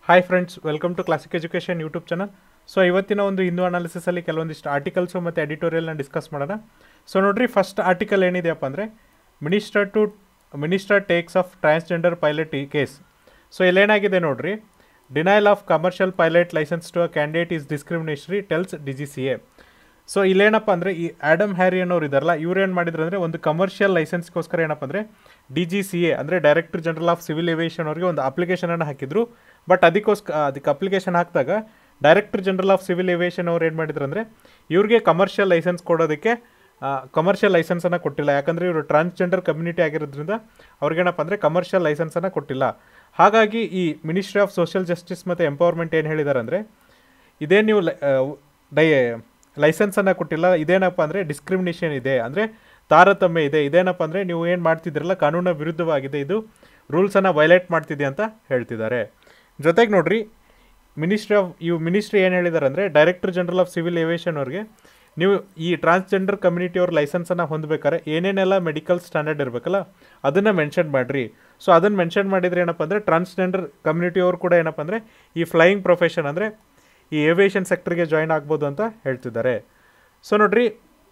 hi friends welcome to classic education YouTube channel so ಇವತ್ತಿನ ಒಂದು ಹಿಂದೂ ಅನಾಲಿಸಿಸಲ್ಲಿ ಕೆಲವೊಂದಿಷ್ಟು ಆರ್ಟಿಕಲ್ಸು ಮತ್ತು ಎಡಿಟೋರಿಯಲ್ನ ಡಿಸ್ಕಸ್ ಮಾಡೋಣ ಸೊ ನೋಡ್ರಿ ಫಸ್ಟ್ ಆರ್ಟಿಕಲ್ ಏನಿದೆಯಪ್ಪ ಅಂದರೆ minister to minister takes of transgender pilot ಈ ಕೇಸ್ ಸೊ ಇಲ್ಲೇನಾಗಿದೆ ನೋಡ್ರಿ denial of commercial pilot licence to a candidate is discriminatory tells D G C A so ಇಲ್ಲೇನಪ್ಪ ಅಂದರೆ ಈ ಆ್ಯಡಮ್ ಹ್ಯಾರಿ ಅನ್ನೋರು ಇದಾರಲ್ಲ ಇವ್ರು ಏನು ಮಾಡಿದ್ರು ಅಂದರೆ ಒಂದು ಕಮರ್ಷಿಯಲ್ ಲೈಸೆನ್ಸ್ಗೋಸ್ಕರ ಏನಪ್ಪ ಅಂದರೆ ಡಿ ಜಿ ಸಿ ಎ ಅಂದರೆ director general of civil aviation ಅವ್ರಿಗೆ ಒಂದು ಅಪ್ಲಿಕೇಶನನ್ನು ಹಾಕಿದ್ರು ಬಟ್ ಅದಕ್ಕೋಸ್ಕರ ಅದಕ್ಕೆ ಅಪ್ಲಿಕೇಶನ್ ಹಾಕಿದಾಗ director general of civil aviation ಅವ್ರು ಏನು ಮಾಡಿದ್ರು ಅಂದರೆ ಇವ್ರಿಗೆ ಕಮರ್ಷಿಯಲ್ ಲೈಸೆನ್ಸ್ ಕೊಡೋದಕ್ಕೆ ಕಮರ್ಷಿಯಲ್ ಲೈಸೆನ್ಸನ್ನು ಕೊಟ್ಟಿಲ್ಲ ಯಾಕಂದರೆ ಇವರು ಟ್ರಾನ್ಸ್ಜೆಂಡರ್ ಕಮ್ಯುನಿಟಿ ಆಗಿರೋದ್ರಿಂದ ಅವ್ರಿಗೇನಪ್ಪ ಅಂದರೆ ಕಮರ್ಷಿಯಲ್ ಲೈಸೆನ್ಸನ್ನು ಕೊಟ್ಟಿಲ್ಲ ಹಾಗಾಗಿ ಈ ಮಿನಿಸ್ಟ್ರಿ ಆಫ್ ಸೋಷಿಯಲ್ ಜಸ್ಟಿಸ್ ಮತ್ತು ಎಂಪವರ್ಮೆಂಟ್ ಏನು ಹೇಳಿದ್ದಾರೆ ಅಂದರೆ ಇದೇ ನೀವು ಲೈ- ಆ, ಡೈ ಲೈಸೆನ್ಸನ್ನು ಕೊಟ್ಟಿಲ್ಲ ಇದೇನಪ್ಪ ಅಂದರೆ ಡಿಸ್ಕ್ರಿಮಿನೇಷನ್ ಇದೆ ಅಂದರೆ ತಾರತಮ್ಯ ಇದೆ ಇದೇನಪ್ಪ ಅಂದರೆ ನೀವು ಏನು ಮಾಡ್ತಿದ್ದೀರಲ್ಲ ಕಾನೂನಿನ ವಿರುದ್ಧವಾಗಿದೆ ಇದು ರೂಲ್ಸನ್ನು ವೈಲೇಟ್ ಮಾಡ್ತಿದೆ ಅಂತ ಹೇಳ್ತಿದ್ದಾರೆ ಜೊತೆಗೆ ನೋಡ್ರಿ ಮಿನಿಸ್ಟ್ರಿ ಆಫ್ ಇವು ಮಿನಿಸ್ಟ್ರಿ ಏನು ಹೇಳಿದ್ದಾರೆ ಅಂದರೆ director general of civil aviation ಅವ್ರಿಗೆ ನೀವು ಈ ಟ್ರಾನ್ಸ್ಜೆಂಡರ್ ಕಮ್ಯುನಿಟಿ ಅವ್ರ ಲೈಸೆನ್ಸನ್ನು ಹೊಂದಬೇಕಾದ್ರೆ ಏನೇನೆಲ್ಲ ಮೆಡಿಕಲ್ ಸ್ಟ್ಯಾಂಡರ್ಡ್ ಇರಬೇಕಲ್ಲ ಅದನ್ನು ಮೆನ್ಷನ್ ಮಾಡಿರಿ ಸೊ ಅದನ್ನು ಮೆನ್ಷನ್ ಮಾಡಿದರೆ ಏನಪ್ಪ ಅಂದರೆ ಟ್ರಾನ್ಸ್ಜೆಂಡರ್ ಕಮ್ಯುನಿಟಿ ಅವ್ರು ಕೂಡ ಏನಪ್ಪ ಅಂದರೆ ಈ ಫ್ಲೈಯಿಂಗ್ ಪ್ರೊಫೆಷನ್ ಅಂದರೆ ಈ ಏವಿಯೇಷನ್ ಸೆಕ್ಟರ್ಗೆ ಜಾಯ್ನ್ ಆಗ್ಬೋದು ಅಂತ ಹೇಳ್ತಿದ್ದಾರೆ ಸೊ ನೋಡ್ರಿ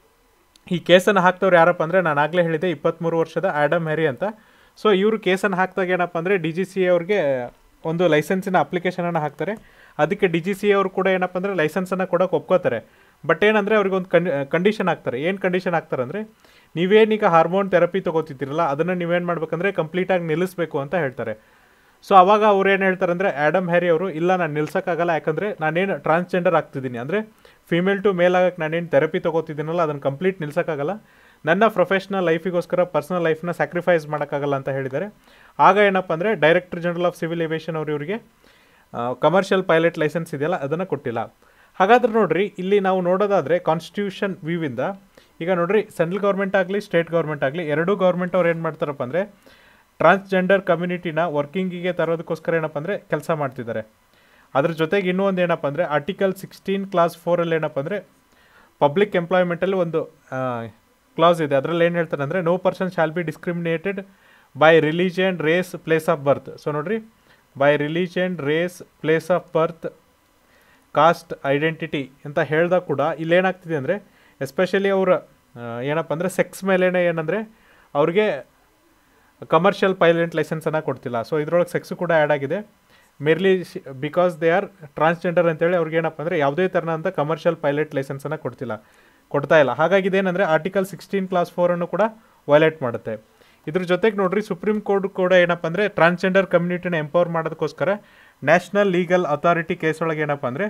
ಈ ಕೇಸನ್ನು ಹಾಕ್ದವ್ರು ಯಾರಪ್ಪ ಅಂದರೆ ನಾನು ಆಗಲೇ ಹೇಳಿದೆ ಇಪ್ಪತ್ತ್ಮೂರು ವರ್ಷದ ಆ್ಯಡಮ್ ಹೆರಿ ಅಂತ ಸೊ ಇವರು ಕೇಸನ್ನು ಹಾಕಿದಾಗ ಏನಪ್ಪ ಅಂದರೆ ಡಿ ಜಿ ಸಿ ಅವ್ರಿಗೆ ಒಂದು ಲೈಸೆನ್ಸಿನ ಅಪ್ಲಿಕೇಶನನ್ನು ಹಾಕ್ತಾರೆ ಅದಕ್ಕೆ ಡಿ ಜಿ ಸಿ ಅವರು ಕೂಡ ಏನಪ್ಪ ಅಂದರೆ ಲೈಸೆನ್ಸನ್ನು ಕೊಡೋಕೆ ಒಪ್ಕೋತಾರೆ ಬಟ್ ಏನಂದರೆ ಅವ್ರಿಗೆ ಒಂದು ಕನ್ ಕಂಡೀಷನ್ ಹಾಕ್ತಾರೆ ಏನು ಕಂಡೀಷನ್ ಹಾಕ್ತಾರೆ ಅಂದರೆ ನೀವೇನೀಗ ಹಾರ್ಮೋನ್ ಥೆರಪಿ ತೊಗೋತಿದ್ದೀರಲ್ಲ ಅದನ್ನು ನೀವೇನು ಮಾಡ್ಬೇಕಂದ್ರೆ ಕಂಪ್ಲೀಟಾಗಿ ನಿಲ್ಲಿಸಬೇಕು ಅಂತ ಹೇಳ್ತಾರೆ ಸೊ ಅವಾಗ ಅವ್ರು ಏನು ಹೇಳ್ತಾರೆ ಅಂದರೆ ಆ್ಯಡಮ್ ಹ್ಯಾರಿ ಅವರು ಇಲ್ಲ ನಾನು ನಿಲ್ಸೋಕ್ಕಾಗಲ್ಲ ಯಾಕಂದರೆ ನಾನೇನು ಟ್ರಾನ್ಸ್ಜೆಂಡರ್ ಆಗ್ತಿದ್ದೀನಿ ಅಂದರೆ ಫಿಮೇಲ್ ಟು ಮೇಲ್ ಆಗಕ್ಕೆ ನಾನೇನು ಥೆರಪಿ ತೊಗೋತಿದ್ದೀನಲ್ಲ ಅದನ್ನು ಕಂಪ್ಲೀಟ್ ನಿಲ್ಸೋಕ್ಕಾಗಲ್ಲ ನನ್ನ ಪ್ರೊಫೆಷ್ನಲ್ ಲೈಫಿಗೋಸ್ಕರ ಪರ್ಸನಲ್ ಲೈಫ್ನ ಸ್ಯಾಕ್ರಿಫೈಸ್ ಮಾಡೋಕ್ಕಾಗಲ್ಲ ಅಂತ ಹೇಳಿದ್ದಾರೆ ಆಗ ಏನಪ್ಪ ಅಂದರೆ director general of civil aviation ಅವರು ಇವರಿಗೆ ಕಮರ್ಷಿಯಲ್ ಪೈಲಟ್ ಲೈಸೆನ್ಸ್ ಇದೆಯಲ್ಲ ಅದನ್ನು ಕೊಟ್ಟಿಲ್ಲ ಹಾಗಾದ್ರೆ ನೋಡ್ರಿ ಇಲ್ಲಿ ನಾವು ನೋಡೋದಾದರೆ ಕಾನ್ಸ್ಟಿಟ್ಯೂಷನ್ ವ್ಯೂವಿಂದ ಈಗ ನೋಡ್ರಿ ಸೆಂಟ್ರಲ್ ಗೌರ್ಮೆಂಟ್ ಆಗಲಿ ಸ್ಟೇಟ್ ಗೌರ್ಮೆಂಟ್ ಆಗಲಿ ಎರಡೂ ಗೌರ್ಮೆಂಟ್ ಅವ್ರು ಏನು ಮಾಡ್ತಾರಪ್ಪ ಅಂದರೆ ಟ್ರಾನ್ಸ್ಜೆಂಡರ್ ಕಮ್ಯುನಿಟಿನ ವರ್ಕಿಂಗಿಗೆ ತರೋದಕ್ಕೋಸ್ಕರ ಏನಪ್ಪ ಅಂದರೆ ಕೆಲಸ ಮಾಡ್ತಿದ್ದಾರೆ ಅದ್ರ ಜೊತೆಗೆ ಇನ್ನೂ ಒಂದು ಏನಪ್ಪ ಅಂದರೆ ಆರ್ಟಿಕಲ್ ಸಿಕ್ಸ್ಟೀನ್ ಕ್ಲಾಸ್ ಫೋರಲ್ಲಿ ಏನಪ್ಪ ಅಂದರೆ ಪಬ್ಲಿಕ್ ಎಂಪ್ಲಾಯ್ಮೆಂಟಲ್ಲಿ ಒಂದು ಕ್ಲಾಸ್ ಇದೆ ಅದರಲ್ಲಿ ಏನು ಹೇಳ್ತಾರೆ ಅಂದರೆ no person shall be discriminated by religion race place of birth so ನೋಡ್ರಿ by religion race place of birth caste identity ಅಂತ ಹೇಳ್ದಾಗ ಕೂಡ ಇಲ್ಲೇನಾಗ್ತಿದೆ ಅಂದರೆ ಎಸ್ಪೆಷಲಿ ಅವ್ರ ಆ, ಏನಪ್ಪ ಅಂದರೆ ಸೆಕ್ಸ್ ಮೇಲೇ ಏನಂದರೆ ಅವ್ರಿಗೆ ಕಮರ್ಷಿಯಲ್ ಪೈಲಟ್ ಲೈಸೆನ್ಸನ್ನು ಕೊಡ್ತಿಲ್ಲ ಸೊ ಇದ್ರೊಳಗೆ ಸೆಕ್ಸು ಕೂಡ ಆ್ಯಡ್ ಆಗಿದೆ merely because they are transgender ಅಂತೇಳಿ ಅವ್ರಿಗೆ ಏನಪ್ಪ ಅಂದರೆ ಯಾವುದೇ ಥರನಂತ ಕಮರ್ಷಿಯಲ್ ಪೈಲಟ್ ಲೈಸೆನ್ಸನ್ನು ಕೊಡ್ತಿಲ್ಲ ಕೊಡ್ತಾ ಇಲ್ಲ ಹಾಗಾಗಿ ಇದೇನಂದರೆ ಆರ್ಟಿಕಲ್ ಸಿಕ್ಸ್ಟೀನ್ ಕ್ಲಾಸ್ ಫೋರನ್ನು ಕೂಡ ವೈಲೇಟ್ ಮಾಡುತ್ತೆ ಇದ್ರ ಜೊತೆಗೆ ನೋಡ್ರಿ ಸುಪ್ರೀಂ ಕೋರ್ಟ್ ಕೂಡ ಏನಪ್ಪ ಅಂದರೆ ಟ್ರಾನ್ಸ್ಜೆಂಡರ್ ಕಮ್ಯುನಿಟಿನ ಎಂಪವರ್ ಮಾಡೋದಕ್ಕೋಸ್ಕರ ನ್ಯಾಷನಲ್ ಲೀಗಲ್ ಅಥಾರಿಟಿ ಕೇಸ್ ಒಳಗೆ ಏನಪ್ಪ ಅಂದರೆ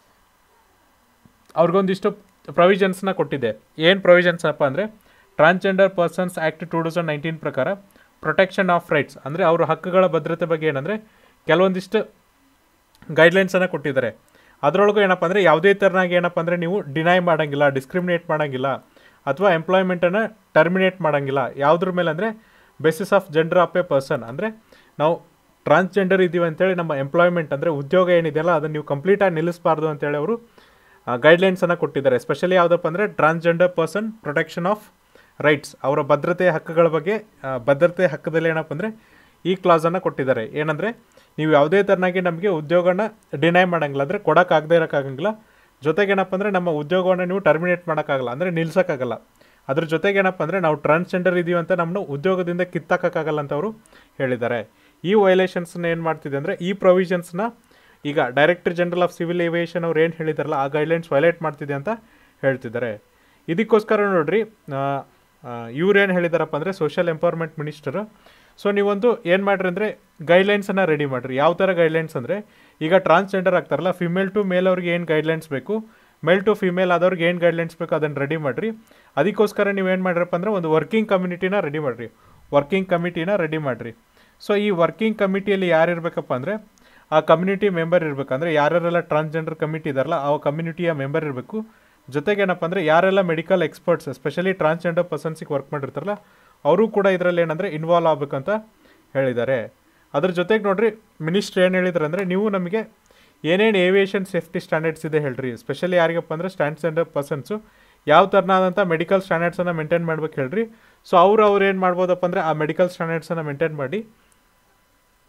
ಅವ್ರಿಗೊಂದಿಷ್ಟು ಪ್ರೊವಿಷನ್ಸ್ನ ಕೊಟ್ಟಿದೆ ಏನು ಪ್ರೊವಿಷನ್ಸ್ ಅಪ್ಪ ಅಂದರೆ transgender persons act two thousand nineteen ಪ್ರಕಾರ ಪ್ರೊಟೆಕ್ಷನ್ ಆಫ್ ರೈಟ್ಸ್ ಅಂದರೆ ಅವ್ರ ಹಕ್ಕುಗಳ ಭದ್ರತೆ ಬಗ್ಗೆ ಏನಂದರೆ ಕೆಲವೊಂದಿಷ್ಟು ಗೈಡ್ಲೈನ್ಸನ್ನು ಕೊಟ್ಟಿದ್ದಾರೆ ಅದರೊಳಗೂ ಏನಪ್ಪ ಅಂದರೆ ಯಾವುದೇ ಥರನಾಗಿ ಏನಪ್ಪ ಅಂದರೆ ನೀವು ಡಿನೈ ಮಾಡೋಂಗಿಲ್ಲ ಡಿಸ್ಕ್ರಿಮಿನೇಟ್ ಮಾಡೋಂಗಿಲ್ಲ ಅಥವಾ ಎಂಪ್ಲಾಯ್ಮೆಂಟನ್ನು ಟರ್ಮಿನೇಟ್ ಮಾಡೋಂಗಿಲ್ಲ ಯಾವುದ್ರ ಮೇಲೆ ಅಂದರೆ basis of gender of a person ಅಂದರೆ ನಾವು ಟ್ರಾನ್ಸ್ಜೆಂಡರ್ ಇದ್ದೀವಿ ಅಂತೇಳಿ ನಮ್ಮ ಎಂಪ್ಲಾಯ್ಮೆಂಟ್ ಅಂದರೆ ಉದ್ಯೋಗ ಏನಿದೆಯಲ್ಲ ಅದನ್ನು ನೀವು ಕಂಪ್ಲೀಟಾಗಿ ನಿಲ್ಲಿಸಬಾರ್ದು ಅಂತೇಳಿ ಅವರು ಗೈಡ್ಲೈನ್ಸನ್ನು ಕೊಟ್ಟಿದ್ದಾರೆ ಎಸ್ಪೆಷಲಿ ಯಾವುದಪ್ಪ ಅಂದರೆ transgender person protection of rights ಅವರ ಭದ್ರತೆ ಹಕ್ಕುಗಳ ಬಗ್ಗೆ ಆ, ಭದ್ರತೆ ಹಕ್ಕದಲ್ಲಿ ಏನಪ್ಪ ಅಂದರೆ ಈ ಕ್ಲಾಸನ್ನು ಕೊಟ್ಟಿದ್ದಾರೆ ಏನಂದರೆ ನೀವು ಯಾವುದೇ ಥರನಾಗಿ ನಮಗೆ ಉದ್ಯೋಗನ ಡಿನೈ ಮಾಡೋಂಗಿಲ್ಲ ಅಂದರೆ ಕೊಡೋಕ್ಕಾಗದೇ ಇರೋಕ್ಕಾಗಂಗಿಲ್ಲ ಜೊತೆಗೆ ಏನಪ್ಪ ಅಂದರೆ ನಮ್ಮ ಉದ್ಯೋಗವನ್ನು ನೀವು ಟರ್ಮಿನೇಟ್ ಮಾಡೋಕ್ಕಾಗಲ್ಲ ಅಂದರೆ ನಿಲ್ಸೋಕ್ಕಾಗಲ್ಲ ಅದ್ರ ಜೊತೆಗೆ ಏನಪ್ಪ ಅಂದರೆ ನಾವು ಟ್ರಾನ್ಸ್ಜೆಂಡರ್ ಇದೀವಿ ಅಂತ ನಮ್ಮನ್ನು ಉದ್ಯೋಗದಿಂದ ಕಿತ್ತಾಕೋಕ್ಕಾಗಲ್ಲ ಅಂತ ಅವರು ಹೇಳಿದ್ದಾರೆ ಈ ವೈಲೇಷನ್ಸ್ನ ಏನು ಮಾಡ್ತಿದೆ ಅಂದರೆ ಈ ಪ್ರೊವಿಷನ್ಸ್ನ ಈಗ director general of civil aviation ಅವ್ರು ಏನು ಹೇಳಿದಾರಲ್ಲ ಆ ಗೈಡ್ಲೈನ್ಸ್ ವೈಲೇಟ್ ಮಾಡ್ತಿದೆ ಅಂತ ಹೇಳ್ತಿದ್ದಾರೆ ಇದಕ್ಕೋಸ್ಕರ ನೋಡ್ರಿ ಇವ್ರು ಏನು ಹೇಳಿದಾರಪ್ಪ ಅಂದರೆ ಸೋಷಿಯಲ್ ಎಂಪವರ್ಮೆಂಟ್ ಮಿನಿಸ್ಟರು ಸೊ ನೀವೊಂದು ಏನು ಮಾಡ್ರಿ ಅಂದರೆ ಗೈಡ್ಲೈನ್ಸನ್ನು ರೆಡಿ ಮಾಡಿರಿ ಯಾವ ಥರ ಗೈಡ್ಲೈನ್ಸ್ ಅಂದರೆ ಈಗ ಟ್ರಾನ್ಸ್ಜೆಂಡರ್ ಆಗ್ತಾರಲ್ಲ ಫಿಮೇಲ್ ಟು ಮೇಲ್ ಅವ್ರಿಗೆ ಏನು ಗೈಡ್ಲೈನ್ಸ್ ಬೇಕು ಮೇಲ್ ಟು ಫಿಮೇಲ್ ಆದವ್ರಿಗೆ ಏನು ಗೈಡ್ಲೈನ್ಸ್ ಬೇಕು ಅದನ್ನು ರೆಡಿ ಮಾಡಿರಿ ಅದಕ್ಕೋಸ್ಕರ ನೀವು ಏನು ಮಾಡ್ರಪ್ಪ ಅಂದರೆ ಒಂದು ವರ್ಕಿಂಗ್ ಕಮ್ಯುನಿಟಿನ ರೆಡಿ ಮಾಡಿರಿ ವರ್ಕಿಂಗ್ ಕಮಿಟಿನ ರೆಡಿ ಮಾಡಿರಿ ಸೊ ಈ ವರ್ಕಿಂಗ್ ಕಮಿಟಿಯಲ್ಲಿ ಯಾರು ಇರಬೇಕಪ್ಪ ಅಂದರೆ ಆ ಕಮ್ಯುನಿಟಿ ಮೆಂಬರ್ ಇರಬೇಕು ಅಂದರೆ ಯಾರ್ಯಾರೆಲ್ಲ ಟ್ರಾನ್ಸ್ಜೆಂಡರ್ ಕಮಿಟಿ ಇದಾರಲ್ಲ ಆ ಕಮ್ಯುನಿಟಿಯ ಮೆಂಬರ್ ಇರಬೇಕು ಜೊತೆಗೆ ಏನಪ್ಪ ಅಂದರೆ ಯಾರೆಲ್ಲ ಮೆಡಿಕಲ್ ಎಕ್ಸ್ಪರ್ಟ್ಸ್ ಎಸ್ಪೆಷಲಿ ಟ್ರಾನ್ಸ್ಜೆಂಡರ್ ಪರ್ಸನ್ಸಿಗೆ ವರ್ಕ್ ಮಾಡಿರ್ತಾರಲ್ಲ ಅವರು ಕೂಡ ಇದರಲ್ಲಿ ಏನಂದರೆ ಇನ್ವಾಲ್ವ್ ಆಗ್ಬೇಕಂತ ಹೇಳಿದ್ದಾರೆ ಅದ್ರ ಜೊತೆಗೆ ನೋಡ್ರಿ ಮಿನಿಸ್ಟ್ರ್ ಏನು ಹೇಳಿದ್ರು ಅಂದರೆ ನೀವು ನಮಗೆ ಏನೇನು ಏವಿಯೇಷನ್ ಸೇಫ್ಟಿ ಸ್ಟ್ಯಾಂಡರ್ಡ್ಸ್ ಇದೆ ಹೇಳ್ರಿ ಸ್ಪೆಷಲಿ ಯಾರಿಗಪ್ಪ ಅಂದರೆ ಟ್ರಾನ್ಸ್ಜೆಂಡರ್ ಪರ್ಸನ್ಸು ಯಾವ ಥರನಾದಂಥ ಮೆಡಿಕಲ್ ಸ್ಟ್ಯಾಂಡರ್ಡ್ಸನ್ನು ಮೇಂಟೈನ್ ಮಾಡ್ಬೇಕು ಹೇಳ್ರಿ ಸೊ ಅವ್ರು ಅವ್ರು ಏನು ಮಾಡ್ಬೋದಪ್ಪ ಅಂದರೆ ಆ ಮೆಡಿಕಲ್ ಸ್ಟ್ಯಾಂಡರ್ಡ್ಸನ್ನು ಮೇಂಟೈನ್ ಮಾಡಿ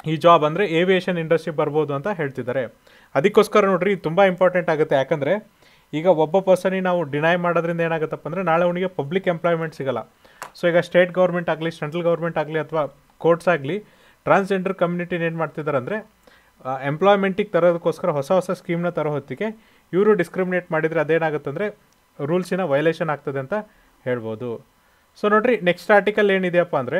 ಈ ಜಾಬ್ ಅಂದರೆ ಏವಿಯೇಷನ್ ಇಂಡಸ್ಟ್ರಿ ಬರ್ಬೋದು ಅಂತ ಹೇಳ್ತಿದ್ದಾರೆ ಅದಕ್ಕೋಸ್ಕರ ನೋಡ್ರಿ ಇದು ತುಂಬ ಇಂಪಾರ್ಟೆಂಟ್ ಆಗುತ್ತೆ ಯಾಕಂದರೆ ಈಗ ಒಬ್ಬ ಪರ್ಸನಿಗೆ ನಾವು ಡಿನೈ ಮಾಡೋದ್ರಿಂದ ಏನಾಗುತ್ತಪ್ಪ ಅಂದರೆ ನಾಳೆ ಅವನಿಗೆ ಪಬ್ಲಿಕ್ ಎಂಪ್ಲಾಯ್ಮೆಂಟ್ ಸಿಗಲ್ಲ ಸೊ ಈಗ ಸ್ಟೇಟ್ ಗೌರ್ಮೆಂಟ್ ಆಗಲಿ ಸೆಂಟ್ರಲ್ ಗೌರ್ಮೆಂಟ್ ಆಗಲಿ ಅಥವಾ ಕೋರ್ಟ್ಸ್ ಆಗಲಿ ಟ್ರಾನ್ಸ್ಜೆಂಡರ್ ಕಮ್ಯುನಿಟಿನ ಏನು ಮಾಡ್ತಿದ್ದಾರೆ ಅಂದರೆ ಎಂಪ್ಲಾಯ್ಮೆಂಟಿಗೆ ತರೋದಕ್ಕೋಸ್ಕರ ಹೊಸ ಹೊಸ ಸ್ಕೀಮ್ನ ತರೋ ಹೊತ್ತಿಗೆ ಇವರು ಡಿಸ್ಕ್ರಿಮಿನೇಟ್ ಮಾಡಿದರೆ ಅದೇನಾಗುತ್ತೆ ಅಂದರೆ ರೂಲ್ಸಿನ ವೈಲೇಷನ್ ಆಗ್ತದೆ ಅಂತ ಹೇಳ್ಬೋದು ಸೊ ನೋಡ್ರಿ ನೆಕ್ಸ್ಟ್ ಆರ್ಟಿಕಲ್ ಏನಿದೆಯಪ್ಪ ಅಂದರೆ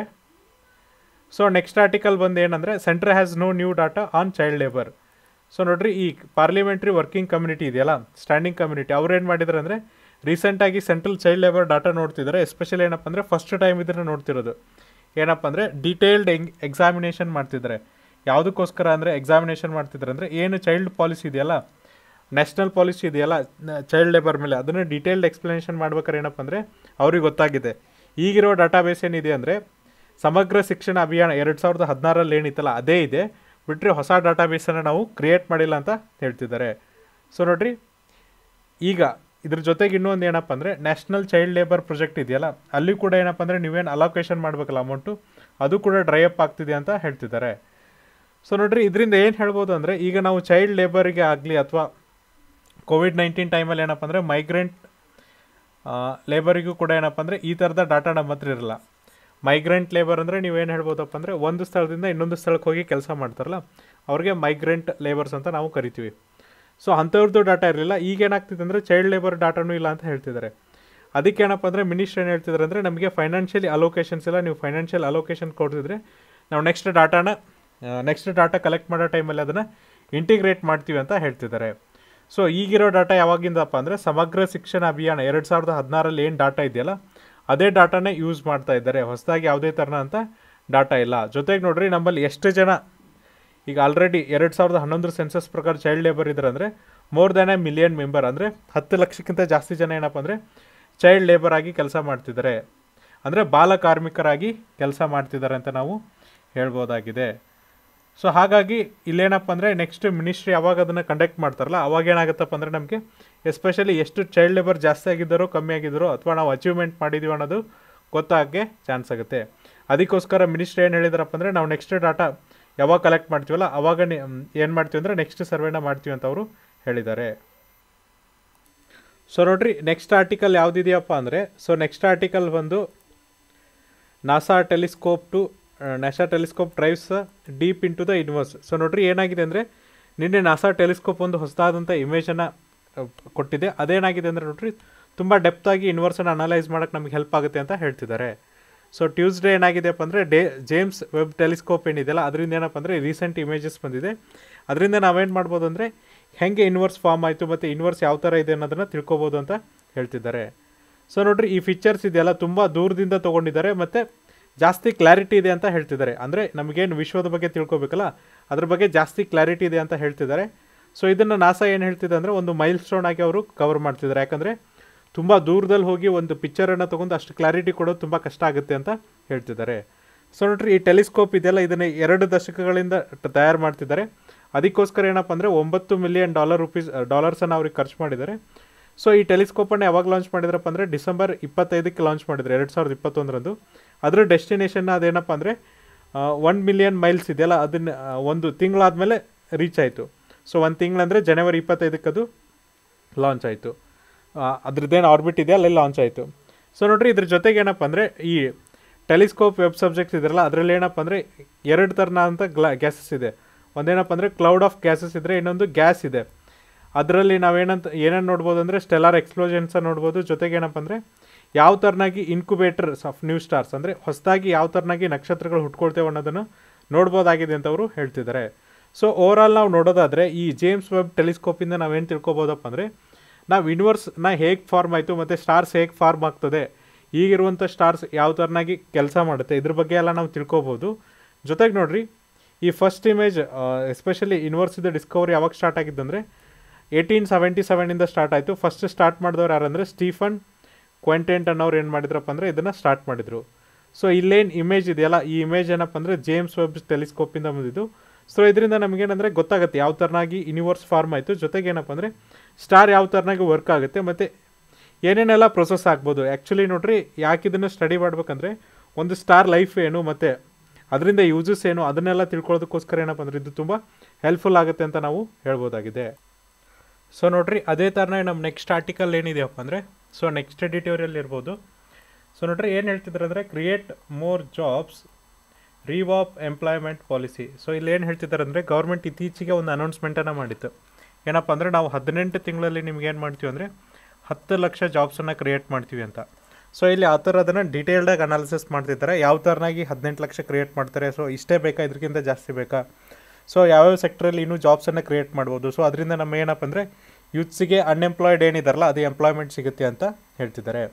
ಸೊ ನೆಕ್ಸ್ಟ್ ಆರ್ಟಿಕಲ್ ಬಂದು ಏನಂದರೆ centre has no new data on child labour so ನೋಡ್ರಿ ಈ ಪಾರ್ಲಿಮೆಂಟ್ರಿ ವರ್ಕಿಂಗ್ ಕಮ್ಯುನಿಟಿ ಇದೆಯಲ್ಲ ಸ್ಟ್ಯಾಂಡಿಂಗ್ ಕಮ್ಯುನಿಟಿ ಅವ್ರು ಏನು ಮಾಡಿದ್ದಾರೆ ಅಂದರೆ ರೀಸೆಂಟಾಗಿ ಸೆಂಟ್ರಲ್ ಚೈಲ್ಡ್ ಲೇಬರ್ ಡಾಟಾ ನೋಡ್ತಿದ್ದಾರೆ ಎಸ್ಪೆಷಲಿ ಏನಪ್ಪ ಅಂದರೆ ಫಸ್ಟ್ ಟೈಮ್ ಇದನ್ನು ನೋಡ್ತಿರೋದು ಏನಪ್ಪ ಅಂದರೆ ಡೀಟೇಲ್ಡ್ ಎಂಗ್ ಎಕ್ಸಾಮಿನೇಷನ್ ಮಾಡ್ತಿದ್ದಾರೆ ಯಾವುದಕ್ಕೋಸ್ಕರ ಅಂದರೆ ಎಕ್ಸಾಮಿನೇಷನ್ ಮಾಡ್ತಿದ್ದಾರೆ ಅಂದರೆ ಏನು ಚೈಲ್ಡ್ ಪಾಲಿಸಿ ಇದೆಯಲ್ಲ ನ್ಯಾಷನಲ್ ಪಾಲಿಸಿ ಇದೆಯಲ್ಲ ಚೈಲ್ಡ್ ಲೇಬರ್ ಮೇಲೆ ಅದನ್ನು ಡೀಟೇಲ್ಡ್ ಎಕ್ಸ್ಪ್ಲನೇಷನ್ ಮಾಡ್ಬೇಕಾದ್ರೆ ಏನಪ್ಪ ಅಂದರೆ ಅವ್ರಿಗೆ ಗೊತ್ತಾಗಿದೆ ಈಗಿರೋ ಡಾಟಾಬೇಸ್ ಏನಿದೆ ಅಂದರೆ ಸಮಗ್ರ ಶಿಕ್ಷಣ ಅಭಿಯಾನ ಎರಡು ಸಾವಿರದ ಹದಿನಾರಲ್ಲಿ ಏನಿತ್ತಲ್ಲ ಅದೇ ಇದೆ ಬಿಟ್ಟರೆ ಹೊಸ ಡಾಟಾಬೇಸನ್ನು ನಾವು ಕ್ರಿಯೇಟ್ ಮಾಡಿಲ್ಲ ಅಂತ ಹೇಳ್ತಿದ್ದಾರೆ ಸೊ ನೋಡ್ರಿ ಈಗ ಇದ್ರ ಜೊತೆಗೆ ಇನ್ನೊಂದು ಏನಪ್ಪ ಅಂದರೆ ನ್ಯಾಷನಲ್ ಚೈಲ್ಡ್ ಲೇಬರ್ ಪ್ರಾಜೆಕ್ಟ್ ಇದೆಯಲ್ಲ ಅಲ್ಲಿ ಕೂಡ ಏನಪ್ಪ ಅಂದರೆ ನೀವೇನು ಅಲೋಕೇಶನ್ ಮಾಡಬೇಕಲ್ಲ ಅಮೌಂಟು ಅದು ಕೂಡ ಡ್ರೈ ಅಪ್ ಆಗ್ತಿದೆ ಅಂತ ಹೇಳ್ತಿದ್ದಾರೆ ಸೊ ನೋಡ್ರಿ ಇದರಿಂದ ಏನು ಹೇಳ್ಬೋದು ಅಂದರೆ ಈಗ ನಾವು ಚೈಲ್ಡ್ ಲೇಬರಿಗೆ ಆಗಲಿ ಅಥವಾ ಕೋವಿಡ್ ನೈನ್ಟೀನ್ ಟೈಮಲ್ಲಿ ಏನಪ್ಪ ಅಂದರೆ ಮೈಗ್ರೆಂಟ್ ಲೇಬರಿಗೂ ಕೂಡ ಏನಪ್ಪ ಅಂದರೆ ಈ ಥರದ ಡಾಟಾ ನಮ್ಮ ಹತ್ರ ಇರಲ್ಲ ಮೈಗ್ರೆಂಟ್ ಲೇಬರ್ ಅಂದರೆ ನೀವೇನು ಹೇಳ್ಬೋದಪ್ಪ ಅಂದರೆ ಒಂದು ಸ್ಥಳದಿಂದ ಇನ್ನೊಂದು ಸ್ಥಳಕ್ಕೆ ಹೋಗಿ ಕೆಲಸ ಮಾಡ್ತಾರಲ್ಲ ಅವ್ರಿಗೆ ಮೈಗ್ರೆಂಟ್ ಲೇಬರ್ಸ್ ಅಂತ ನಾವು ಕರಿತೀವಿ ಸೊ ಅಂಥವ್ರದ್ದು ಡಾಟಾ ಇರಲಿಲ್ಲ ಈಗ ಏನಾಗ್ತಿದೆ ಅಂದರೆ ಚೈಲ್ಡ್ ಲೇಬರ್ ಡಾಟಾನೂ ಇಲ್ಲ ಅಂತ ಹೇಳ್ತಿದ್ದಾರೆ ಅದಕ್ಕೆ ಏನಪ್ಪ ಅಂದರೆ ಮಿನಿಸ್ಟ್ರ್ ಏನು ಹೇಳ್ತಿದ್ದಾರೆ ಅಂದರೆ ನಮಗೆ ಫೈನಾನ್ಷಿಯಲಿ ಅಲೋಕೇಶನ್ಸ್ ಎಲ್ಲ ನೀವು ಫೈನಾನ್ಷಿಯಲ್ ಅಲೋಕೇಶನ್ ಕೊಡ್ತಿದ್ರೆ ನಾವು ನೆಕ್ಸ್ಟ್ ಡಾಟಾನ ನೆಕ್ಸ್ಟ್ ಡಾಟಾ ಕಲೆಕ್ಟ್ ಮಾಡೋ ಟೈಮಲ್ಲಿ ಅದನ್ನು ಇಂಟಿಗ್ರೇಟ್ ಮಾಡ್ತೀವಿ ಅಂತ ಹೇಳ್ತಿದ್ದಾರೆ ಸೊ ಈಗಿರೋ ಡಾಟಾ ಯಾವಾಗಿಂದಪ್ಪ ಅಂದರೆ ಸಮಗ್ರ ಶಿಕ್ಷಣ ಅಭಿಯಾನ ಎರಡು ಸಾವಿರದ ಹದಿನಾರಲ್ಲಿ ಏನು ಡಾಟಾ ಇದೆಯಲ್ಲ ಅದೇ ಡಾಟಾನೇ ಯೂಸ್ ಮಾಡ್ತಾ ಇದ್ದಾರೆ ಹೊಸದಾಗಿ ಯಾವುದೇ ಥರನ ಅಂತ ಡಾಟಾ ಇಲ್ಲ ಜೊತೆಗೆ ನೋಡ್ರಿ ನಮ್ಮಲ್ಲಿ ಎಷ್ಟು ಜನ ಈಗ ಆಲ್ರೆಡಿ ಎರಡು ಸಾವಿರದ ಹನ್ನೊಂದರ ಸೆನ್ಸಸ್ ಪ್ರಕಾರ ಚೈಲ್ಡ್ ಲೇಬರ್ ಇದ್ದಾರೆ ಅಂದರೆ more than a million member ಅಂದರೆ ಹತ್ತು ಲಕ್ಷಕ್ಕಿಂತ ಜಾಸ್ತಿ ಜನ ಏನಪ್ಪ ಅಂದರೆ ಚೈಲ್ಡ್ ಲೇಬರ್ ಆಗಿ ಕೆಲಸ ಮಾಡ್ತಿದ್ದಾರೆ ಅಂದರೆ ಬಾಲ ಕಾರ್ಮಿಕರಾಗಿ ಕೆಲಸ ಮಾಡ್ತಿದ್ದಾರೆ ಅಂತ ನಾವು ಹೇಳ್ಬೋದಾಗಿದೆ ಸೊ ಹಾಗಾಗಿ ಇಲ್ಲೇನಪ್ಪ ಅಂದರೆ ನೆಕ್ಸ್ಟ್ ಮಿನಿಸ್ಟ್ರಿ ಯಾವಾಗ ಅದನ್ನು ಕಂಡಕ್ಟ್ ಮಾಡ್ತಾರಲ್ಲ ಅವಾಗ ಏನಾಗುತ್ತಪ್ಪ ಅಂದರೆ ನಮಗೆ ಎಸ್ಪೆಷಲಿ ಎಷ್ಟು ಚೈಲ್ಡ್ ಲೇಬರ್ ಜಾಸ್ತಿ ಆಗಿದ್ದಾರೋ ಕಮ್ಮಿ ಆಗಿದ್ದಾರೋ ಅಥವಾ ನಾವು ಅಚೀವ್ಮೆಂಟ್ ಮಾಡಿದ್ದೀವಿ ಅನ್ನೋದು ಗೊತ್ತಾಗಕ್ಕೆ ಚಾನ್ಸ್ ಆಗುತ್ತೆ ಅದಕ್ಕೋಸ್ಕರ ಮಿನಿಸ್ಟ್ರಿ ಏನು ಹೇಳಿದಾರಪ್ಪ ಅಂದರೆ ನಾವು ನೆಕ್ಸ್ಟ್ ಡಾಟಾ ಯಾವಾಗ ಕಲೆಕ್ಟ್ ಮಾಡ್ತೀವಲ್ಲ ಅವಾಗ ಏನು ಮಾಡ್ತೀವಿ ಅಂದರೆ ನೆಕ್ಸ್ಟ್ ಸರ್ವೆನ ಮಾಡ್ತೀವಿ ಅಂತ ಅವರು ಹೇಳಿದ್ದಾರೆ ಸೊ ನೋಡ್ರಿ ನೆಕ್ಸ್ಟ್ ಆರ್ಟಿಕಲ್ ಯಾವುದಿದೆಯಪ್ಪ ಅಂದರೆ ಸೊ ನೆಕ್ಸ್ಟ್ ಆರ್ಟಿಕಲ್ ಬಂದು NASA telescope to NASA telescope drives deep into the universe so ನೋಡ್ರಿ ಏನಾಗಿದೆ ಅಂದರೆ ನಿನ್ನೆ ನಾಸಾ ಟೆಲಿಸ್ಕೋಪ್ ಒಂದು ಹೊಸದಾದಂಥ ಇಮೇಜನ್ನು ಕೊಟ್ಟಿದೆ ಅದೇನಾಗಿದೆ ಅಂದರೆ ನೋಡ್ರಿ ತುಂಬ ಡೆಪ್ತಾಗಿ ಯೂನಿವರ್ಸನ್ನು ಅನಲೈಸ್ ಮಾಡೋಕ್ಕೆ ನಮಗೆ ಹೆಲ್ಪ್ ಆಗುತ್ತೆ ಅಂತ ಹೇಳ್ತಿದ್ದಾರೆ ಸೊ ಟ್ಯೂಸ್ಡೇ ಏನಾಗಿದೆಯಪ್ಪ ಅಂದರೆ ಡೇ ಜೇಮ್ಸ್ ವೆಬ್ ಟೆಲಿಸ್ಕೋಪ್ ಏನಿದೆಯಲ್ಲ ಅದರಿಂದ ಏನಪ್ಪ ಅಂದರೆ ರೀಸೆಂಟ್ ಇಮೇಜಸ್ ಬಂದಿದೆ ಅದರಿಂದ ನಾವೇನು ಮಾಡ್ಬೋದು ಅಂದರೆ ಹೆಂಗೆ ಇನ್ವರ್ಸ್ ಫಾರ್ಮ್ ಆಯಿತು ಮತ್ತು ಇನ್ವರ್ಸ್ ಯಾವ ಥರ ಇದೆ ಅನ್ನೋದನ್ನು ತಿಳ್ಕೊಬೋದು ಅಂತ ಹೇಳ್ತಿದ್ದಾರೆ ಸೊ ನೋಡ್ರಿ ಈ ಫೀಚರ್ಸ್ ಇದೆಯಲ್ಲ ತುಂಬ ದೂರದಿಂದ ತೊಗೊಂಡಿದ್ದಾರೆ ಮತ್ತು ಜಾಸ್ತಿ ಕ್ಲಾರಿಟಿ ಇದೆ ಅಂತ ಹೇಳ್ತಿದ್ದಾರೆ ಅಂದರೆ ನಮಗೇನು ವಿಶ್ವದ ಬಗ್ಗೆ ತಿಳ್ಕೊಬೇಕಲ್ಲ ಅದ್ರ ಬಗ್ಗೆ ಜಾಸ್ತಿ ಕ್ಲಾರಿಟಿ ಇದೆ ಅಂತ ಹೇಳ್ತಿದ್ದಾರೆ ಸೊ ಇದನ್ನು ನಾಸಾ ಏನು ಹೇಳ್ತಿದೆ ಅಂದರೆ ಒಂದು ಮೈಲ್ ಸ್ಟೋನ್ ಆಗಿ ಅವರು ಕವರ್ ಮಾಡ್ತಿದ್ದಾರೆ ಯಾಕಂದರೆ ತುಂಬ ದೂರದಲ್ಲಿ ಹೋಗಿ ಒಂದು ಪಿಕ್ಚರನ್ನು ತೊಗೊಂಡು ಅಷ್ಟು ಕ್ಲಾರಿಟಿ ಕೊಡೋದು ತುಂಬ ಕಷ್ಟ ಆಗುತ್ತೆ ಅಂತ ಹೇಳ್ತಿದ್ದಾರೆ ಸೊ ನೋಡ್ರಿ ಈ ಟೆಲಿಸ್ಕೋಪ್ ಇದೆಯಲ್ಲ ಇದನ್ನು ಎರಡು ದಶಕಗಳಿಂದ ತಯಾರು ಮಾಡ್ತಿದ್ದಾರೆ ಅದಕ್ಕೋಸ್ಕರ ಏನಪ್ಪ ಅಂದರೆ ಒಂಬತ್ತು ಮಿಲಿಯನ್ ಡಾಲರ್ ರುಪೀಸ್ ಡಾಲರ್ಸನ್ನು ಅವ್ರಿಗೆ ಖರ್ಚು ಮಾಡಿದ್ದಾರೆ ಸೊ ಈ ಟೆಲಿಸ್ಕೋಪನ್ನು ಯಾವಾಗ ಲಾಂಚ್ ಮಾಡಿದ್ರಪ್ಪ ಅಂದರೆ ಡಿಸೆಂಬರ್ ಇಪ್ಪತ್ತೈದಕ್ಕೆ ಲಾಂಚ್ ಮಾಡಿದ್ರು ಎರಡು ಸಾವಿರದ ಇಪ್ಪತ್ತೊಂದರಂದು ಅದರ ಡೆಸ್ಟಿನೇಷನ್ನ ಅದೇನಪ್ಪ ಅಂದರೆ ಒನ್ ಮಿಲಿಯನ್ ಮೈಲ್ಸ್ ಇದೆಯಲ್ಲ ಅದನ್ನು ಒಂದು ತಿಂಗಳಾದಮೇಲೆ ರೀಚ್ ಆಯಿತು ಸೊ ಒಂದು ತಿಂಗಳಂದರೆ ಜನವರಿ ಇಪ್ಪತ್ತೈದಕ್ಕೆ ಅದು ಲಾಂಚ್ ಆಯಿತು ಅದ್ರದ್ದೇನು ಆರ್ಬಿಟ್ ಇದೆ ಅಲ್ಲಿ ಲಾಂಚ್ ಆಯಿತು ಸೊ ನೋಡ್ರಿ ಇದ್ರ ಜೊತೆಗೆ ಏನಪ್ಪ ಅಂದರೆ ಈ ಟೆಲಿಸ್ಕೋಪ್ ವೆಬ್ ಸಬ್ಜೆಕ್ಟ್ಸ್ ಇದ್ರಲ್ಲ ಅದರಲ್ಲಿ ಏನಪ್ಪ ಅಂದರೆ ಎರಡು ಥರನ ಅಂತ ಗ್ಲಾ ಗ್ಯಾಸಸ್ ಇದೆ ಒಂದೇನಪ್ಪ ಅಂದರೆ ಕ್ಲೌಡ್ ಆಫ್ ಗ್ಯಾಸಸ್ ಇದ್ದರೆ ಇನ್ನೊಂದು ಗ್ಯಾಸ್ ಇದೆ ಅದರಲ್ಲಿ ನಾವೇನಂತ ಏನೇನು ನೋಡ್ಬೋದು ಅಂದರೆ ಸ್ಟೆಲಾರ್ ಎಕ್ಸ್ಪ್ಲೋಷನ್ಸ ನೋಡ್ಬೋದು ಜೊತೆಗೆ ಏನಪ್ಪ ಅಂದರೆ ಯಾವ ಥರನಾಗಿ ಇನ್ಕ್ಯುಬೇಟರ್ಸ್ ಆಫ್ ನ್ಯೂ ಸ್ಟಾರ್ಸ್ ಅಂದರೆ ಹೊಸದಾಗಿ ಯಾವ ಥರನಾಗಿ ನಕ್ಷತ್ರಗಳು ಹುಟ್ಕೊಳ್ತೇವೆ ಅನ್ನೋದನ್ನು ನೋಡ್ಬೋದಾಗಿದೆ ಅಂತ ಅವರು ಹೇಳ್ತಿದ್ದಾರೆ ಸೊ ಓವರಾಲ್ ನಾವು ನೋಡೋದಾದರೆ ಈ ಜೇಮ್ಸ್ ವೆಬ್ ಟೆಲಿಸ್ಕೋಪಿಂದ ನಾವೇನು ತಿಳ್ಕೊಬೋದಪ್ಪ ಅಂದರೆ ನಾವು ಯೂನಿವರ್ಸ್ನ ಹೇಗೆ ಫಾರ್ಮ್ ಆಯಿತು ಮತ್ತು ಸ್ಟಾರ್ಸ್ ಹೇಗೆ ಫಾರ್ಮ್ ಆಗ್ತದೆ ಈಗಿರುವಂಥ ಸ್ಟಾರ್ಸ್ ಯಾವ ಥರನಾಗಿ ಕೆಲಸ ಮಾಡುತ್ತೆ ಇದ್ರ ಬಗ್ಗೆ ಎಲ್ಲ ನಾವು ತಿಳ್ಕೊಬೋದು ಜೊತೆಗೆ ನೋಡ್ರಿ ಈ ಫಸ್ಟ್ ಇಮೇಜ್ ಎಸ್ಪೆಷಲಿ ಯೂನಿವರ್ಸಿದ ಡಿಸ್ಕವರಿ ಯಾವಾಗ ಸ್ಟಾರ್ಟ್ ಆಗಿದ್ದಂದರೆ ಏಯ್ಟೀನ್ ಸೆವೆಂಟಿ ಸೆವೆನಿಂದ ಸ್ಟಾರ್ಟ್ ಆಯಿತು ಫಸ್ಟ್ ಸ್ಟಾರ್ಟ್ ಮಾಡಿದವ್ರು ಯಾರಂದರೆ ಸ್ಟೀಫನ್ ಕ್ವೆಂಟೆಂಟ್ ಅನ್ನೋರು ಏನು ಮಾಡಿದ್ರಪ್ಪ ಅಂದರೆ ಇದನ್ನು ಸ್ಟಾರ್ಟ್ ಮಾಡಿದರು ಸೊ ಇಲ್ಲೇನು ಇಮೇಜ್ ಇದೆಯಲ್ಲ ಈ ಇಮೇಜ್ ಏನಪ್ಪ ಅಂದರೆ ಜೇಮ್ಸ್ ವೆಬ್ ಟೆಲಿಸ್ಕೋಪಿಂದ ಬಂದಿದ್ದು ಸೊ ಇದರಿಂದ ನಮಗೇನಂದರೆ ಗೊತ್ತಾಗುತ್ತೆ ಯಾವ ಥರನಾಗಿ ಯೂನಿವರ್ಸ್ ಫಾರ್ಮ್ ಆಯಿತು ಜೊತೆಗೆ ಏನಪ್ಪ ಅಂದರೆ ಸ್ಟಾರ್ ಯಾವ ಥರನಾಗಿ ವರ್ಕ್ ಆಗುತ್ತೆ ಮತ್ತು ಏನೇನೆಲ್ಲ ಪ್ರೊಸೆಸ್ ಆಗ್ಬೋದು ಆ್ಯಕ್ಚುಲಿ ನೋಡ್ರಿ ಯಾಕೆ ಇದನ್ನು ಸ್ಟಡಿ ಮಾಡ್ಬೇಕಂದ್ರೆ ಒಂದು ಸ್ಟಾರ್ ಲೈಫ್ ಏನು ಮತ್ತು ಅದರಿಂದ ಯೂಸಸ್ ಏನು ಅದನ್ನೆಲ್ಲ ತಿಳ್ಕೊಳ್ಳೋದಕ್ಕೋಸ್ಕರ ಏನಪ್ಪ ಅಂದರೆ ಇದು ತುಂಬ ಹೆಲ್ಪ್ಫುಲ್ ಆಗುತ್ತೆ ಅಂತ ನಾವು ಹೇಳ್ಬೋದಾಗಿದೆ ಸೊ ನೋಡ್ರಿ ಅದೇ ಥರನೇ ನಮ್ಮ ನೆಕ್ಸ್ಟ್ ಆರ್ಟಿಕಲ್ ಏನಿದೆಯಪ್ಪ ಅಂದರೆ ಸೊ ನೆಕ್ಸ್ಟ್ ಎಡಿಟೋರಿಯಲ್ ಇರ್ಬೋದು ಸೊ ನೋಡ್ರಿ ಏನು ಹೇಳ್ತಿದ್ದಾರೆ ಅಂದರೆ create more jobs revamp employment policy so ಇಲ್ಲಿ ಏನು ಹೇಳ್ತಿದ್ದಾರೆ ಅಂದರೆ ಗೌರ್ಮೆಂಟ್ ಇತ್ತೀಚೆಗೆ ಒಂದು ಅನೌನ್ಸ್ಮೆಂಟನ್ನು ಮಾಡಿತ್ತು ಏನಪ್ಪ ಅಂದರೆ ನಾವು ಹದಿನೆಂಟು ತಿಂಗಳಲ್ಲಿ ನಿಮ್ಗೆ ಏನು ಮಾಡ್ತೀವಿ ಅಂದರೆ ಹತ್ತು ಲಕ್ಷ ಜಾಬ್ಸನ್ನು ಕ್ರಿಯೇಟ್ ಮಾಡ್ತೀವಿ ಅಂತ ಸೊ ಇಲ್ಲಿ ಆ ಥರ ಅದನ್ನು ಡೀಟೇಲ್ಡಾಗಿ ಅನಾಲಿಸಿಸ್ ಮಾಡ್ತಿದ್ದಾರೆ ಯಾವ ಥರನಾಗಿ ಹದಿನೆಂಟು ಲಕ್ಷ ಕ್ರಿಯೇಟ್ ಮಾಡ್ತಾರೆ ಸೊ ಇಷ್ಟೇ ಬೇಕಾ ಇದಕ್ಕಿಂತ ಜಾಸ್ತಿ ಬೇಕಾ ಸೊ ಯಾವ್ಯಾವ ಸೆಕ್ಟ್ರಲ್ಲಿ ಇನ್ನೂ ಜಾಬ್ಸನ್ನು ಕ್ರಿಯೇಟ್ ಮಾಡ್ಬೋದು ಸೊ ಅದರಿಂದ ನಮ್ಮ ಏನಪ್ಪ ಅಂದರೆ ಯೂತ್ಸಿಗೆ ಅನ್ಎಂಪ್ಲಾಯ್ಡ್ ಏನಿದಾರಲ್ಲ ಅದು ಎಂಪ್ಲಾಯ್ಮೆಂಟ್ ಸಿಗುತ್ತೆ ಅಂತ ಹೇಳ್ತಿದ್ದಾರೆ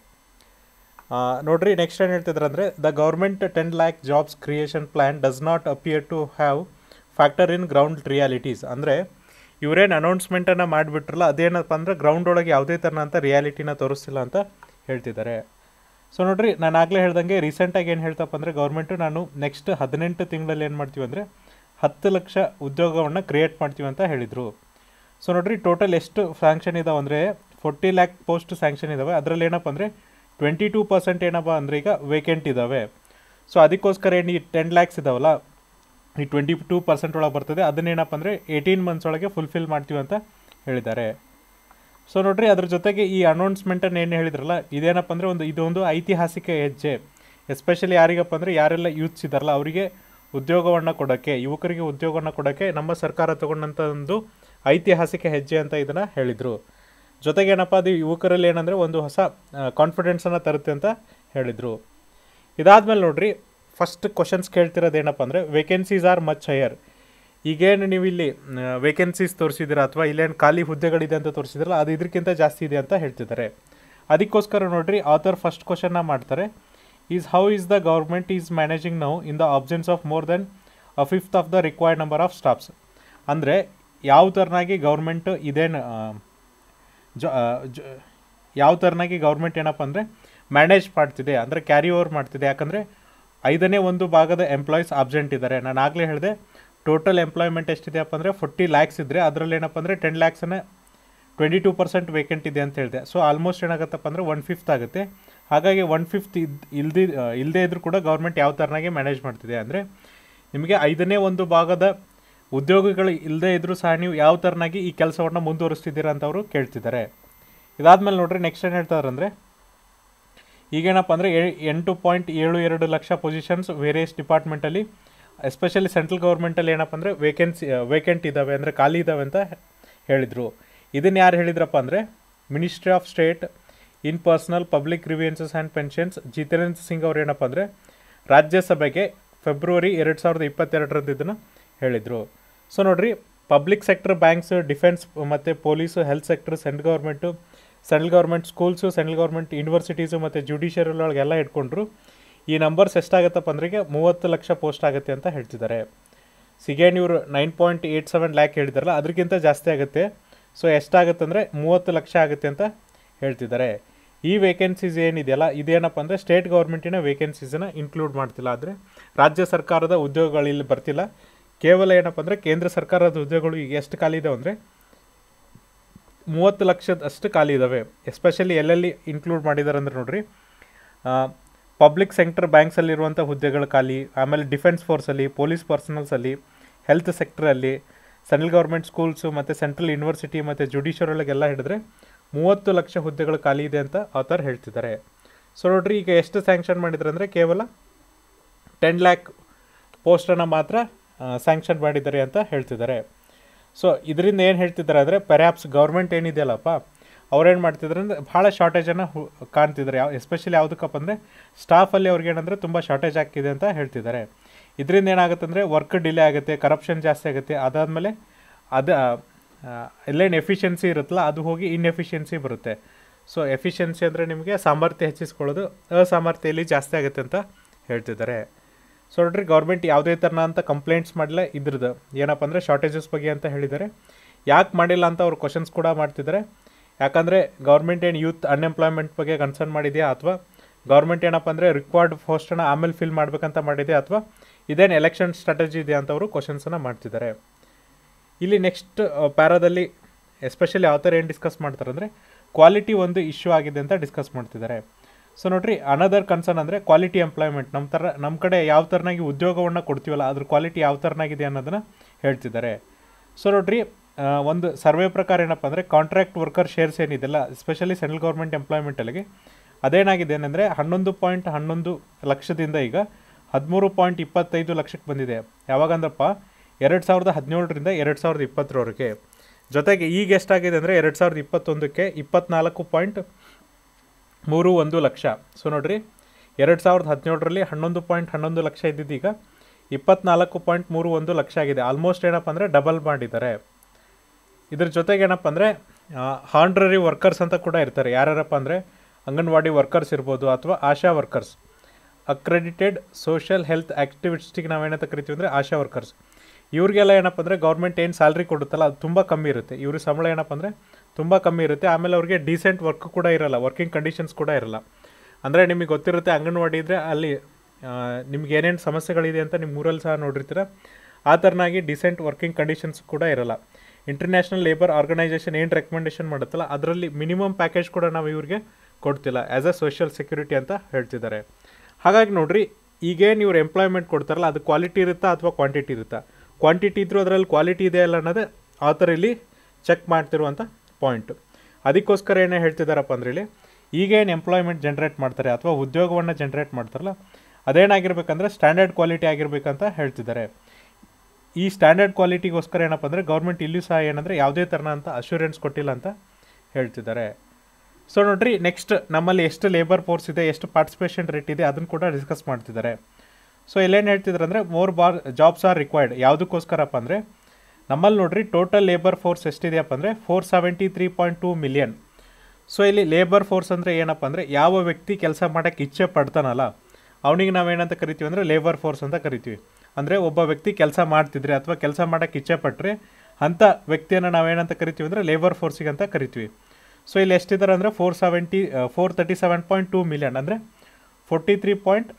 ಆ, ನೋಡ್ರಿ ನೆಕ್ಸ್ಟ್ ಏನು ಹೇಳ್ತಿದ್ದಾರೆ ಅಂದರೆ the government ten lakh jobs creation plan does not appear to have factor in ground realities ಅಂದರೆ ಇವರೇನು ಅನೌನ್ಸ್ಮೆಂಟನ್ನು ಮಾಡಿಬಿಟ್ರಲ್ಲ ಅದೇನಪ್ಪ ಅಂದರೆ ಗ್ರೌಂಡ್ ಒಳಗೆ ಯಾವುದೇ ಥರನಂತ ರಿಯಾಲಿಟಿನ ತೋರಿಸ್ತಿಲ್ಲ ಅಂತ ಹೇಳ್ತಿದ್ದಾರೆ ಸೊ ನೋಡ್ರಿ ನಾನು ಆಗಲೇ ಹೇಳ್ದಂಗೆ ರೀಸೆಂಟಾಗಿ ಏನು ಹೇಳ್ತಪ್ಪ ಅಂದರೆ ಗೌರ್ಮೆಂಟು ನಾನು ನೆಕ್ಸ್ಟ್ ಹದಿನೆಂಟು ತಿಂಗಳಲ್ಲಿ ಏನು ಮಾಡ್ತೀವಿ ಅಂದರೆ ಹತ್ತು ಲಕ್ಷ ಉದ್ಯೋಗವನ್ನು ಕ್ರಿಯೇಟ್ ಮಾಡ್ತೀವಿ ಅಂತ ಹೇಳಿದರು ಸೊ ನೋಡ್ರಿ ಟೋಟಲ್ ಎಷ್ಟು ಸ್ಯಾಂಕ್ಷನ್ ಇದಾವೆ ಅಂದರೆ ಫೋರ್ಟಿ ಲ್ಯಾಕ್ ಪೋಸ್ಟ್ ಸ್ಯಾಂಕ್ಷನ್ ಇದ್ದಾವೆ ಅದರಲ್ಲಿ ಏನಪ್ಪ ಅಂದರೆ ಟ್ವೆಂಟಿ ಟೂ ಪರ್ಸೆಂಟ್ ಏನಪ್ಪ ಅಂದರೆ ಈಗ ವೇಕೆಂಟ್ ಇದ್ದಾವೆ ಸೊ ಅದಕ್ಕೋಸ್ಕರ ಏನು ಈ ಟೆನ್ ಲ್ಯಾಕ್ಸ್ ಇದಾವಲ್ಲ ಈ ಟ್ವೆಂಟಿ ಟೂ ಪರ್ಸೆಂಟ್ ಒಳಗೆ ಬರ್ತದೆ ಅದನ್ನೇನಪ್ಪ ಅಂದರೆ ಏಯ್ಟೀನ್ ಮಂತ್ಸ್ ಒಳಗೆ ಫುಲ್ಫಿಲ್ ಮಾಡ್ತೀವಿ ಅಂತ ಹೇಳಿದ್ದಾರೆ ಸೊ ನೋಡ್ರಿ ಅದ್ರ ಜೊತೆಗೆ ಈ ಅನೌನ್ಸ್ಮೆಂಟನ್ನು ಏನು ಹೇಳಿದ್ರಲ್ಲ ಇದೇನಪ್ಪ ಅಂದರೆ ಒಂದು ಇದೊಂದು ಐತಿಹಾಸಿಕ ಹೆಜ್ಜೆ ಎಸ್ಪೆಷಲಿ ಯಾರಿಗಪ್ಪ ಅಂದರೆ ಯಾರೆಲ್ಲ ಯೂತ್ಸ್ ಇದ್ದಾರಲ್ಲ ಅವರಿಗೆ ಉದ್ಯೋಗವನ್ನು ಕೊಡೋಕ್ಕೆ ಯುವಕರಿಗೆ ಉದ್ಯೋಗವನ್ನು ಕೊಡೋಕ್ಕೆ ನಮ್ಮ ಸರ್ಕಾರ ತಗೊಂಡಂಥ ಒಂದು ಐತಿಹಾಸಿಕ ಹೆಜ್ಜೆ ಅಂತ ಇದನ್ನು ಹೇಳಿದರು ಜೊತೆಗೆ ಏನಪ್ಪ ಅದು ಯುವಕರಲ್ಲಿ ಏನಂದರೆ ಒಂದು ಹೊಸ ಕಾನ್ಫಿಡೆನ್ಸನ್ನು ತರುತ್ತೆ ಅಂತ ಹೇಳಿದರು ಇದಾದ್ಮೇಲೆ ನೋಡ್ರಿ ಫಸ್ಟ್ ಕ್ವಶನ್ಸ್ ಕೇಳ್ತಿರೋದು ಏನಪ್ಪ ಅಂದರೆ ವೇಕೆನ್ಸೀಸ್ ಆರ್ ಮಚ್ ಹೈಯರ್ ಈಗೇನು ನೀವು ಇಲ್ಲಿ ವೇಕೆನ್ಸೀಸ್ ತೋರಿಸಿದ್ದೀರಾ ಅಥವಾ ಇಲ್ಲೇನು ಖಾಲಿ ಹುದ್ದೆಗಳಿದೆ ಅಂತ ತೋರಿಸಿದ್ರಲ್ಲ ಅದು ಇದಕ್ಕಿಂತ ಜಾಸ್ತಿ ಇದೆ ಅಂತ ಹೇಳ್ತಿದ್ದಾರೆ ಅದಕ್ಕೋಸ್ಕರ ನೋಡ್ರಿ ಆಥರ್ ಫಸ್ಟ್ ಕ್ವಶನ್ನ ಮಾಡ್ತಾರೆ is how is the government is managing now in the absence of more than a fifth of the required number of staffs ಅಂದರೆ ಯಾವ ಥರನಾಗಿ ಗೌರ್ಮೆಂಟು ಇದೇನು ಜ ಜ ಯಾವ ಥರನಾಗಿ ಗೌರ್ಮೆಂಟ್ ಏನಪ್ಪ ಅಂದರೆ ಮ್ಯಾನೇಜ್ ಮಾಡ್ತಿದೆ ಅಂದರೆ ಕ್ಯಾರಿ ಓವರ್ ಮಾಡ್ತಿದೆ ಯಾಕಂದರೆ ಐದನೇ ಒಂದು ಭಾಗದ ಎಂಪ್ಲಾಯೀಸ್ ಅಬ್ಸೆಂಟ್ ಇದ್ದಾರೆ ನಾನು ಆಗಲೇ ಹೇಳಿದೆ ಟೋಟಲ್ ಎಂಪ್ಲಾಯ್ಮೆಂಟ್ ಎಷ್ಟಿದೆಯಪ್ಪ ಅಂದರೆ ಫೋರ್ಟಿ ಲ್ಯಾಕ್ಸ್ ಇದ್ದರೆ ಅದರಲ್ಲಿ ಏನಪ್ಪ ಅಂದರೆ ಟೆನ್ ಲ್ಯಾಕ್ಸನ್ನು ಟ್ವೆಂಟಿ ಟೂ ಪರ್ಸೆಂಟ್ ವೇಕೆಂಟ್ ಇದೆ ಅಂತ ಹೇಳಿದೆ ಸೊ ಆಲ್ಮೋಸ್ಟ್ ಏನಾಗುತ್ತಪ್ಪ ಅಂದರೆ ಒನ್ ಫಿಫ್ತ್ ಆಗುತ್ತೆ ಹಾಗಾಗಿ ಒನ್ ಫಿಫ್ತ್ ಇದ್ ಇಲ್ದಿ ಇಲ್ಲದೇ ಇದ್ರೂ ಕೂಡ ಗೌರ್ಮೆಂಟ್ ಯಾವ ಥರನಾಗಿ ಮ್ಯಾನೇಜ್ ಮಾಡ್ತಿದೆ ಅಂದರೆ ನಿಮಗೆ ಐದನೇ ಒಂದು ಭಾಗದ ಉದ್ಯೋಗಗಳು ಇಲ್ಲದೇ ಇದ್ರೂ ಸಹ ನೀವು ಯಾವ ಥರನಾಗಿ ಈ ಕೆಲಸವನ್ನು ಮುಂದುವರಿಸ್ತಿದ್ದೀರಾ ಅಂತ ಅವರು ಕೇಳ್ತಿದ್ದಾರೆ ಇದಾದ್ಮೇಲೆ ನೋಡ್ರಿ ನೆಕ್ಸ್ಟ್ ಏನು ಹೇಳ್ತಾರೆ ಅಂದರೆ ಈಗೇನಪ್ಪ ಅಂದರೆ ಎಂಟು ಪಾಯಿಂಟ್ ಏಳು ಎರಡು ಲಕ್ಷ ಪೊಸಿಷನ್ಸ್ ವೇರಿಯಸ್ ಡಿಪಾರ್ಟ್ಮೆಂಟಲ್ಲಿ ಎಸ್ಪೆಷಲಿ ಸೆಂಟ್ರಲ್ ಗೌರ್ಮೆಂಟಲ್ಲಿ ಏನಪ್ಪ ಅಂದರೆ ವೇಕೆನ್ಸಿ ವೇಕೆಂಟ್ ಇದ್ದಾವೆ ಅಂದರೆ ಖಾಲಿ ಇದ್ದಾವೆ ಅಂತ ಹೇಳಿದರು ಇದನ್ನು ಯಾರು ಹೇಳಿದ್ರಪ್ಪ ಅಂದರೆ ministry of state in personnel public grievances and pensions Jitendra Singh ಅವ್ರು ಏನಪ್ಪ ಅಂದರೆ ರಾಜ್ಯಸಭೆಗೆ ಫೆಬ್ರವರಿ ಎರಡು ಸಾವಿರದ ಇಪ್ಪತ್ತೆರಡರಂದು ಇದನ್ನು ಹೇಳಿದರು ಸೊ ನೋಡ್ರಿ ಪಬ್ಲಿಕ್ ಸೆಕ್ಟರ್ ಬ್ಯಾಂಕ್ಸ್ ಡಿಫೆನ್ಸ್ ಮತ್ತು police health sector central government central government schools central government universities ಮತ್ತು ಜುಡಿಷಿಯರಿ ಒಳಗೆಲ್ಲ ಇಟ್ಕೊಂಡ್ರು ಈ ನಂಬರ್ಸ್ ಎಷ್ಟಾಗುತ್ತಪ್ಪ ಅಂದ್ರೆ ಈಗ ಮೂವತ್ತು ಲಕ್ಷ ಪೋಸ್ಟ್ ಆಗುತ್ತೆ ಅಂತ ಹೇಳ್ತಿದ್ದಾರೆ ಸಿಗೇನ್ ಇವರು nine point eight seven lakh ಹೇಳಿದಾರಲ್ಲ ಅದಕ್ಕಿಂತ ಜಾಸ್ತಿ ಆಗುತ್ತೆ ಸೊ ಎಷ್ಟಾಗುತ್ತೆ ಅಂದರೆ ಮೂವತ್ತು ಲಕ್ಷ ಆಗುತ್ತೆ ಅಂತ ಹೇಳ್ತಿದ್ದಾರೆ ಈ ವೇಕೆನ್ಸೀಸ್ ಏನಿದೆಯಲ್ಲ ಇದೇನಪ್ಪ ಅಂದರೆ ಸ್ಟೇಟ್ ಗೌರ್ಮೆಂಟಿನ ವೇಕೆನ್ಸೀಸನ್ನು ಇನ್ಕ್ಲೂಡ್ ಮಾಡ್ತಿಲ್ಲ ಆದರೆ ರಾಜ್ಯ ಸರ್ಕಾರದ ಉದ್ಯೋಗಗಳು ಇಲ್ಲಿ ಬರ್ತಿಲ್ಲ ಕೇವಲ ಏನಪ್ಪ ಅಂದರೆ ಕೇಂದ್ರ ಸರ್ಕಾರದ ಉದ್ಯೋಗಗಳು ಈಗ ಎಷ್ಟು ಖಾಲಿ ಇದಾವೆ ಅಂದರೆ ಮೂವತ್ತು ಲಕ್ಷದಷ್ಟು ಖಾಲಿ ಇದ್ದಾವೆ ಎಸ್ಪೆಷಲಿ ಎಲ್ಲೆಲ್ಲಿ ಇನ್ಕ್ಲೂಡ್ ಮಾಡಿದ್ದಾರೆ ಅಂದ್ರೆ ನೋಡ್ರಿ ಪಬ್ಲಿಕ್ ಸೆಕ್ಟರ್ ಬ್ಯಾಂಕ್ಸಲ್ಲಿರುವಂಥ ಹುದ್ದೆಗಳು ಖಾಲಿ ಆಮೇಲೆ ಡಿಫೆನ್ಸ್ ಫೋರ್ಸಲ್ಲಿ ಪೊಲೀಸ್ ಪರ್ಸನಲ್ಸಲ್ಲಿ ಹೆಲ್ತ್ ಸೆಕ್ಟ್ರಲ್ಲಿ ಸೆಂಟ್ರಲ್ ಗೌರ್ಮೆಂಟ್ ಸ್ಕೂಲ್ಸು ಮತ್ತು ಸೆಂಟ್ರಲ್ ಯೂನಿವರ್ಸಿಟಿ ಮತ್ತು ಜುಡಿಷಿಯರ್ ಒಳಗೆಲ್ಲ ಹಿಡಿದ್ರೆ ಮೂವತ್ತು ಲಕ್ಷ ಹುದ್ದೆಗಳು ಖಾಲಿ ಇದೆ ಅಂತ ಆಥರ್ ಹೇಳ್ತಿದ್ದಾರೆ ಸೊ ನೋಡ್ರಿ ಈಗ ಎಷ್ಟು ಸ್ಯಾಂಕ್ಷನ್ ಮಾಡಿದ್ರೆ ಅಂದರೆ ಕೇವಲ ಟೆನ್ ಲ್ಯಾಕ್ ಪೋಸ್ಟನ್ನು ಮಾತ್ರ ಸ್ಯಾಂಕ್ಷನ್ ಮಾಡಿದ್ದಾರೆ ಅಂತ ಹೇಳ್ತಿದ್ದಾರೆ ಸೊ ಇದರಿಂದ ಏನು ಹೇಳ್ತಿದ್ದಾರೆ ಅಂದರೆ ಪರ್ಯಾಪ್ಸ್ ಗೌರ್ಮೆಂಟ್ ಏನಿದೆಯಲ್ಲಪ್ಪ ಅವ್ರೇನು ಮಾಡ್ತಿದ್ದಾರೆ ಅಂದರೆ ಭಾಳ ಶಾರ್ಟೇಜನ್ನು ಕಾಣ್ತಿದ್ದಾರೆ ಯಾವ ಎಸ್ಪೆಷಲಿ ಯಾವುದಕ್ಕಪ್ಪ ಅಂದರೆ ಸ್ಟಾಫಲ್ಲಿ ಅವ್ರಿಗೆ ಏನಂದರೆ ತುಂಬ ಶಾರ್ಟೇಜ್ ಆಗ್ತಿದೆ ಅಂತ ಹೇಳ್ತಿದ್ದಾರೆ ಇದರಿಂದ ಏನಾಗುತ್ತೆ ಅಂದರೆ ವರ್ಕ್ ಡಿಲೇ ಆಗುತ್ತೆ ಕರಪ್ಷನ್ ಜಾಸ್ತಿ ಆಗುತ್ತೆ ಅದಾದಮೇಲೆ ಅದು ಎಲ್ಲೇನು ಎಫಿಷಿಯನ್ಸಿ ಇರುತ್ತಲ್ಲ ಅದು ಹೋಗಿ ಇನ್ಎಫಿಷಿಯನ್ಸಿ ಬರುತ್ತೆ ಸೊ ಎಫಿಷಿಯನ್ಸಿ ಅಂದರೆ ನಿಮಗೆ ಸಾಮರ್ಥ್ಯ ಹೆಚ್ಚಿಸ್ಕೊಳ್ಳೋದು ಅಸಾಮರ್ಥ್ಯಲ್ಲಿ ಜಾಸ್ತಿ ಆಗುತ್ತೆ ಅಂತ ಹೇಳ್ತಿದ್ದಾರೆ ಸೊ ನೋಡ್ರಿ ಗೌರ್ಮೆಂಟ್ ಯಾವುದೇ ಥರನ ಅಂತ ಕಂಪ್ಲೇಂಟ್ಸ್ ಮಾಡಿಲ್ಲ ಇದ್ರದ್ದು ಏನಪ್ಪ ಅಂದರೆ ಶಾರ್ಟೇಜಸ್ ಬಗ್ಗೆ ಅಂತ ಹೇಳಿದ್ದಾರೆ ಯಾಕೆ ಮಾಡಿಲ್ಲ ಅಂತ ಅವ್ರು ಕ್ವಶನ್ಸ್ ಕೂಡ ಮಾಡ್ತಿದ್ದಾರೆ ಯಾಕಂದರೆ ಗೌರ್ಮೆಂಟ್ ಏನು ಯೂತ್ ಅನ್ಎಂಪ್ಲಾಯ್ಮೆಂಟ್ ಬಗ್ಗೆ ಕನ್ಸರ್ನ್ ಮಾಡಿದೆಯಾ ಅಥವಾ ಗೌರ್ಮೆಂಟ್ ಏನಪ್ಪ ಅಂದರೆ ರಿಕ್ವೈರ್ಡ್ ಪೋಸ್ಟನ್ನು ಆಮೇಲೆ ಫಿಲ್ ಮಾಡಬೇಕಂತ ಮಾಡಿದೆ ಅಥವಾ ಇದೇನು ಎಲೆಕ್ಷನ್ ಸ್ಟ್ರಾಟಜಿ ಇದೆ ಅಂತ ಅವರು ಕ್ವಶನ್ಸನ್ನು ಮಾಡ್ತಿದ್ದಾರೆ ಇಲ್ಲಿ ನೆಕ್ಸ್ಟ್ ಪ್ಯಾರಾದಲ್ಲಿ ಎಸ್ಪೆಷಲಿ ಯಾವ ಥರ ಏನು ಡಿಸ್ಕಸ್ ಮಾಡ್ತಾರೆ ಅಂದರೆ ಕ್ವಾಲಿಟಿ ಒಂದು ಇಶ್ಯೂ ಆಗಿದೆ ಅಂತ ಡಿಸ್ಕಸ್ ಮಾಡ್ತಿದ್ದಾರೆ ಸೊ ನೋಡ್ರಿ ಅನದರ್ ಕನ್ಸರ್ನ್ ಅಂದರೆ ಕ್ವಾಲಿಟಿ ಎಂಪ್ಲಾಯ್ಮೆಂಟ್ ನಮ್ಮ ಥರ ನಮ್ಮ ಕಡೆ ಯಾವ ಥರನಾಗಿ ಉದ್ಯೋಗವನ್ನು ಕೊಡ್ತೀವಲ್ಲ ಅದ್ರ ಕ್ವಾಲಿಟಿ ಯಾವ ಥರನಾಗಿದೆ ಅನ್ನೋದನ್ನು ಹೇಳ್ತಿದ್ದಾರೆ ಸೊ ನೋಡ್ರಿ ಆ, ಒಂದು ಸರ್ವೆ ಪ್ರಕಾರ ಏನಪ್ಪ ಅಂದರೆ ಕಾಂಟ್ರಾಕ್ಟ್ ವರ್ಕರ್ ಶೇರ್ಸ್ ಏನಿದೆಲ್ಲ ಎಸ್ಪೆಷಲಿ ಸೆಂಟ್ರಲ್ ಗೌರ್ಮೆಂಟ್ ಎಂಪ್ಲಾಯ್ಮೆಂಟಲ್ಲಿಗೆ ಅದೇನಾಗಿದೆ ಏನಂದರೆ ಹನ್ನೊಂದು ಪಾಯಿಂಟ್ ಹನ್ನೊಂದು ಲಕ್ಷದಿಂದ ಈಗ ಹದಿಮೂರು ಪಾಯಿಂಟ್ ಇಪ್ಪತ್ತೈದು ಲಕ್ಷಕ್ಕೆ ಬಂದಿದೆ ಯಾವಾಗಂದ್ರಪ್ಪ ಎರಡು ಸಾವಿರದ ಹದಿನೇಳರಿಂದ ಎರಡು ಸಾವಿರದ ಇಪ್ಪತ್ತರವರೆಗೆ ಜೊತೆಗೆ ಈಗ ಎಷ್ಟಾಗಿದೆ ಅಂದರೆ ಎರಡು ಸಾವಿರದ ಇಪ್ಪತ್ತೊಂದಕ್ಕೆ ಇಪ್ಪತ್ನಾಲ್ಕು ಪಾಯಿಂಟ್ ಮೂರು ಒಂದು ಲಕ್ಷ ಸೊ ನೋಡ್ರಿ ಎರಡು ಸಾವಿರದ ಹದಿನೇಳರಲ್ಲಿ ಹನ್ನೊಂದು ಪಾಯಿಂಟ್ ಹನ್ನೊಂದು ಲಕ್ಷ ಇದ್ದಿದ್ದೀಗ ಇಪ್ಪತ್ನಾಲ್ಕು ಪಾಯಿಂಟ್ ಮೂರು ಒಂದು ಲಕ್ಷ ಆಗಿದೆ ಆಲ್ಮೋಸ್ಟ್ ಏನಪ್ಪ ಅಂದರೆ ಡಬಲ್ ಮಾಡಿದ್ದಾರೆ ಇದ್ರ ಜೊತೆಗೆ ಏನಪ್ಪ ಅಂದರೆ ಹಾಂಡ್ರರಿ ವರ್ಕರ್ಸ್ ಅಂತ ಕೂಡ ಇರ್ತಾರೆ ಯಾರ್ಯಾರಪ್ಪ ಅಂದರೆ ಅಂಗನವಾಡಿ ವರ್ಕರ್ಸ್ ಇರ್ಬೋದು ಅಥವಾ ASHA workers accredited social health ಆ್ಯಕ್ಟಿವಿಸ್ಟಿಗೆ ನಾವೇನಂತ ಕರಿತೀವಿ ಅಂದರೆ ಆಶಾ ವರ್ಕರ್ಸ್ ಇವ್ರಿಗೆಲ್ಲ ಏನಪ್ಪ ಅಂದರೆ ಗೌರ್ಮೆಂಟ್ ಏನು ಸ್ಯಾಲ್ರಿ ಕೊಡುತ್ತಲ್ಲ ಅದು ತುಂಬ ಕಮ್ಮಿ ಇರುತ್ತೆ ಇವ್ರ ಸಂಬಳ ಏನಪ್ಪ ಅಂದರೆ ತುಂಬ ಕಮ್ಮಿ ಇರುತ್ತೆ ಆಮೇಲೆ ಅವ್ರಿಗೆ ಡೀಸೆಂಟ್ ವರ್ಕ್ ಕೂಡ ಇರಲ್ಲ ವರ್ಕಿಂಗ್ ಕಂಡೀಷನ್ಸ್ ಕೂಡ ಇರಲ್ಲ ಅಂದರೆ ನಿಮಗೆ ಗೊತ್ತಿರುತ್ತೆ ಅಂಗನವಾಡಿ ಇದ್ದರೆ ಅಲ್ಲಿ ಆ, ನಿಮ್ಗೆ ಏನೇನು ಸಮಸ್ಯೆಗಳಿದೆ ಅಂತ ನಿಮ್ಮ ಊರಲ್ಲಿ ಸಹ ನೋಡಿರ್ತೀರ ಆ ಥರನಾಗಿ ಡಿಸೆಂಟ್ ವರ್ಕಿಂಗ್ ಕಂಡೀಷನ್ಸ್ ಕೂಡ ಇರಲ್ಲ ಇಂಟರ್ನ್ಯಾಷನಲ್ ಲೇಬರ್ ಆರ್ಗನೈಸೇಷನ್ ಏನು ರೆಕಮೆಂಡೇಷನ್ ಮಾಡುತ್ತಲ್ಲ ಅದರಲ್ಲಿ ಮಿನಿಮಮ್ ಪ್ಯಾಕೇಜ್ ಕೂಡ ನಾವು ಇವ್ರಿಗೆ ಕೊಡ್ತಿಲ್ಲ ಆ್ಯಸ್ ಅ ಸೋಷಿಯಲ್ ಸೆಕ್ಯೂರಿಟಿ ಅಂತ ಹೇಳ್ತಿದ್ದಾರೆ ಹಾಗಾಗಿ ನೋಡ್ರಿ ಈಗೇನು ಇವ್ರು ಎಂಪ್ಲಾಯ್ಮೆಂಟ್ ಕೊಡ್ತಾರಲ್ಲ ಅದು ಕ್ವಾಲಿಟಿ ಇರುತ್ತಾ ಅಥವಾ ಕ್ವಾಂಟಿಟಿ ಇರುತ್ತಾ ಕ್ವಾಂಟಿಟಿ ಇದ್ರೂ ಅದರಲ್ಲಿ ಕ್ವಾಲಿಟಿ ಇದೆ ಅಲ್ಲ ಅನ್ನೋದೇ ಆಥರ್ ಇಲ್ಲಿ ಚೆಕ್ ಮಾಡ್ತಿರುವಂಥ ಪಾಯಿಂಟ್ ಅದಕ್ಕೋಸ್ಕರ ಏನೇ ಹೇಳ್ತಿದ್ದಾರಪ್ಪ ಅಂದ್ರೆ ಇಲ್ಲಿ ಈಗೇನು ಎಂಪ್ಲಾಯ್ಮೆಂಟ್ ಜನ್ರೇಟ್ ಮಾಡ್ತಾರೆ ಅಥವಾ ಉದ್ಯೋಗವನ್ನು ಜನ್ರೇಟ್ ಮಾಡ್ತಾರಲ್ಲ ಅದೇನಾಗಿರ್ಬೇಕಂದ್ರೆ ಸ್ಟ್ಯಾಂಡರ್ಡ್ ಕ್ವಾಲಿಟಿ ಆಗಿರ್ಬೇಕಂತ ಹೇಳ್ತಿದ್ದಾರೆ ಈ ಸ್ಟ್ಯಾಂಡರ್ಡ್ ಕ್ವಾಲಿಟಿಗೋಸ್ಕರ ಏನಪ್ಪ ಅಂದರೆ ಗೌರ್ಮೆಂಟ್ ಇಲ್ಲೂ ಸಹ ಏನಂದರೆ ಯಾವುದೇ ಥರನ ಅಂತ ಅಶ್ಯೂರೆನ್ಸ್ ಕೊಟ್ಟಿಲ್ಲ ಅಂತ ಹೇಳ್ತಿದ್ದಾರೆ ಸೊ ನೋಡ್ರಿ ನೆಕ್ಸ್ಟ್ ನಮ್ಮಲ್ಲಿ ಎಷ್ಟು ಲೇಬರ್ ಫೋರ್ಸ್ ಇದೆ ಎಷ್ಟು ಪಾರ್ಟಿಸಿಪೇಷನ್ ರೇಟ್ ಇದೆ ಅದನ್ನು ಕೂಡ ಡಿಸ್ಕಸ್ ಮಾಡ್ತಿದ್ದಾರೆ ಸೊ ಇಲ್ಲೇನು ಹೇಳ್ತಿದ್ದಾರೆ ಅಂದರೆ more bar jobs are required ಯಾವುದಕ್ಕೋಸ್ಕರಪ್ಪ ಅಂದರೆ ನಮ್ಮಲ್ಲಿ ನೋಡ್ರಿ ಟೋಟಲ್ ಲೇಬರ್ ಫೋರ್ಸ್ ಎಷ್ಟಿದೆಯಪ್ಪ ಅಂದರೆ four seventy three point two million so ಇಲ್ಲಿ ಲೇಬರ್ ಫೋರ್ಸ್ ಅಂದರೆ ಏನಪ್ಪ ಅಂದರೆ ಯಾವ ವ್ಯಕ್ತಿ ಕೆಲಸ ಮಾಡೋಕ್ಕೆ ಇಚ್ಛೆ ಪಡ್ತಾನಲ್ಲ ಅವನಿಗೆ ನಾವೇನಂತ ಕರಿತೀವಿ ಅಂದರೆ ಲೇಬರ್ ಫೋರ್ಸ್ ಅಂತ ಕರಿತೀವಿ ಅಂದರೆ ಒಬ್ಬ ವ್ಯಕ್ತಿ ಕೆಲಸ ಮಾಡ್ತಿದ್ರೆ ಅಥವಾ ಕೆಲಸ ಮಾಡೋಕ್ಕೆ ಇಚ್ಛೆ ಪಟ್ಟರೆ ಅಂಥ ವ್ಯಕ್ತಿಯನ್ನು ನಾವೇನಂತ ಕರಿತೀವಿ ಅಂದರೆ ಲೇಬರ್ ಫೋರ್ಸಿಗೆ ಅಂತ ಕರಿತೀವಿ ಸೊ ಇಲ್ಲಿ ಎಷ್ಟಿದ್ದಾರೆ ಅಂದರೆ four seventy four thirty seven point two million ಅಂದರೆ forty three point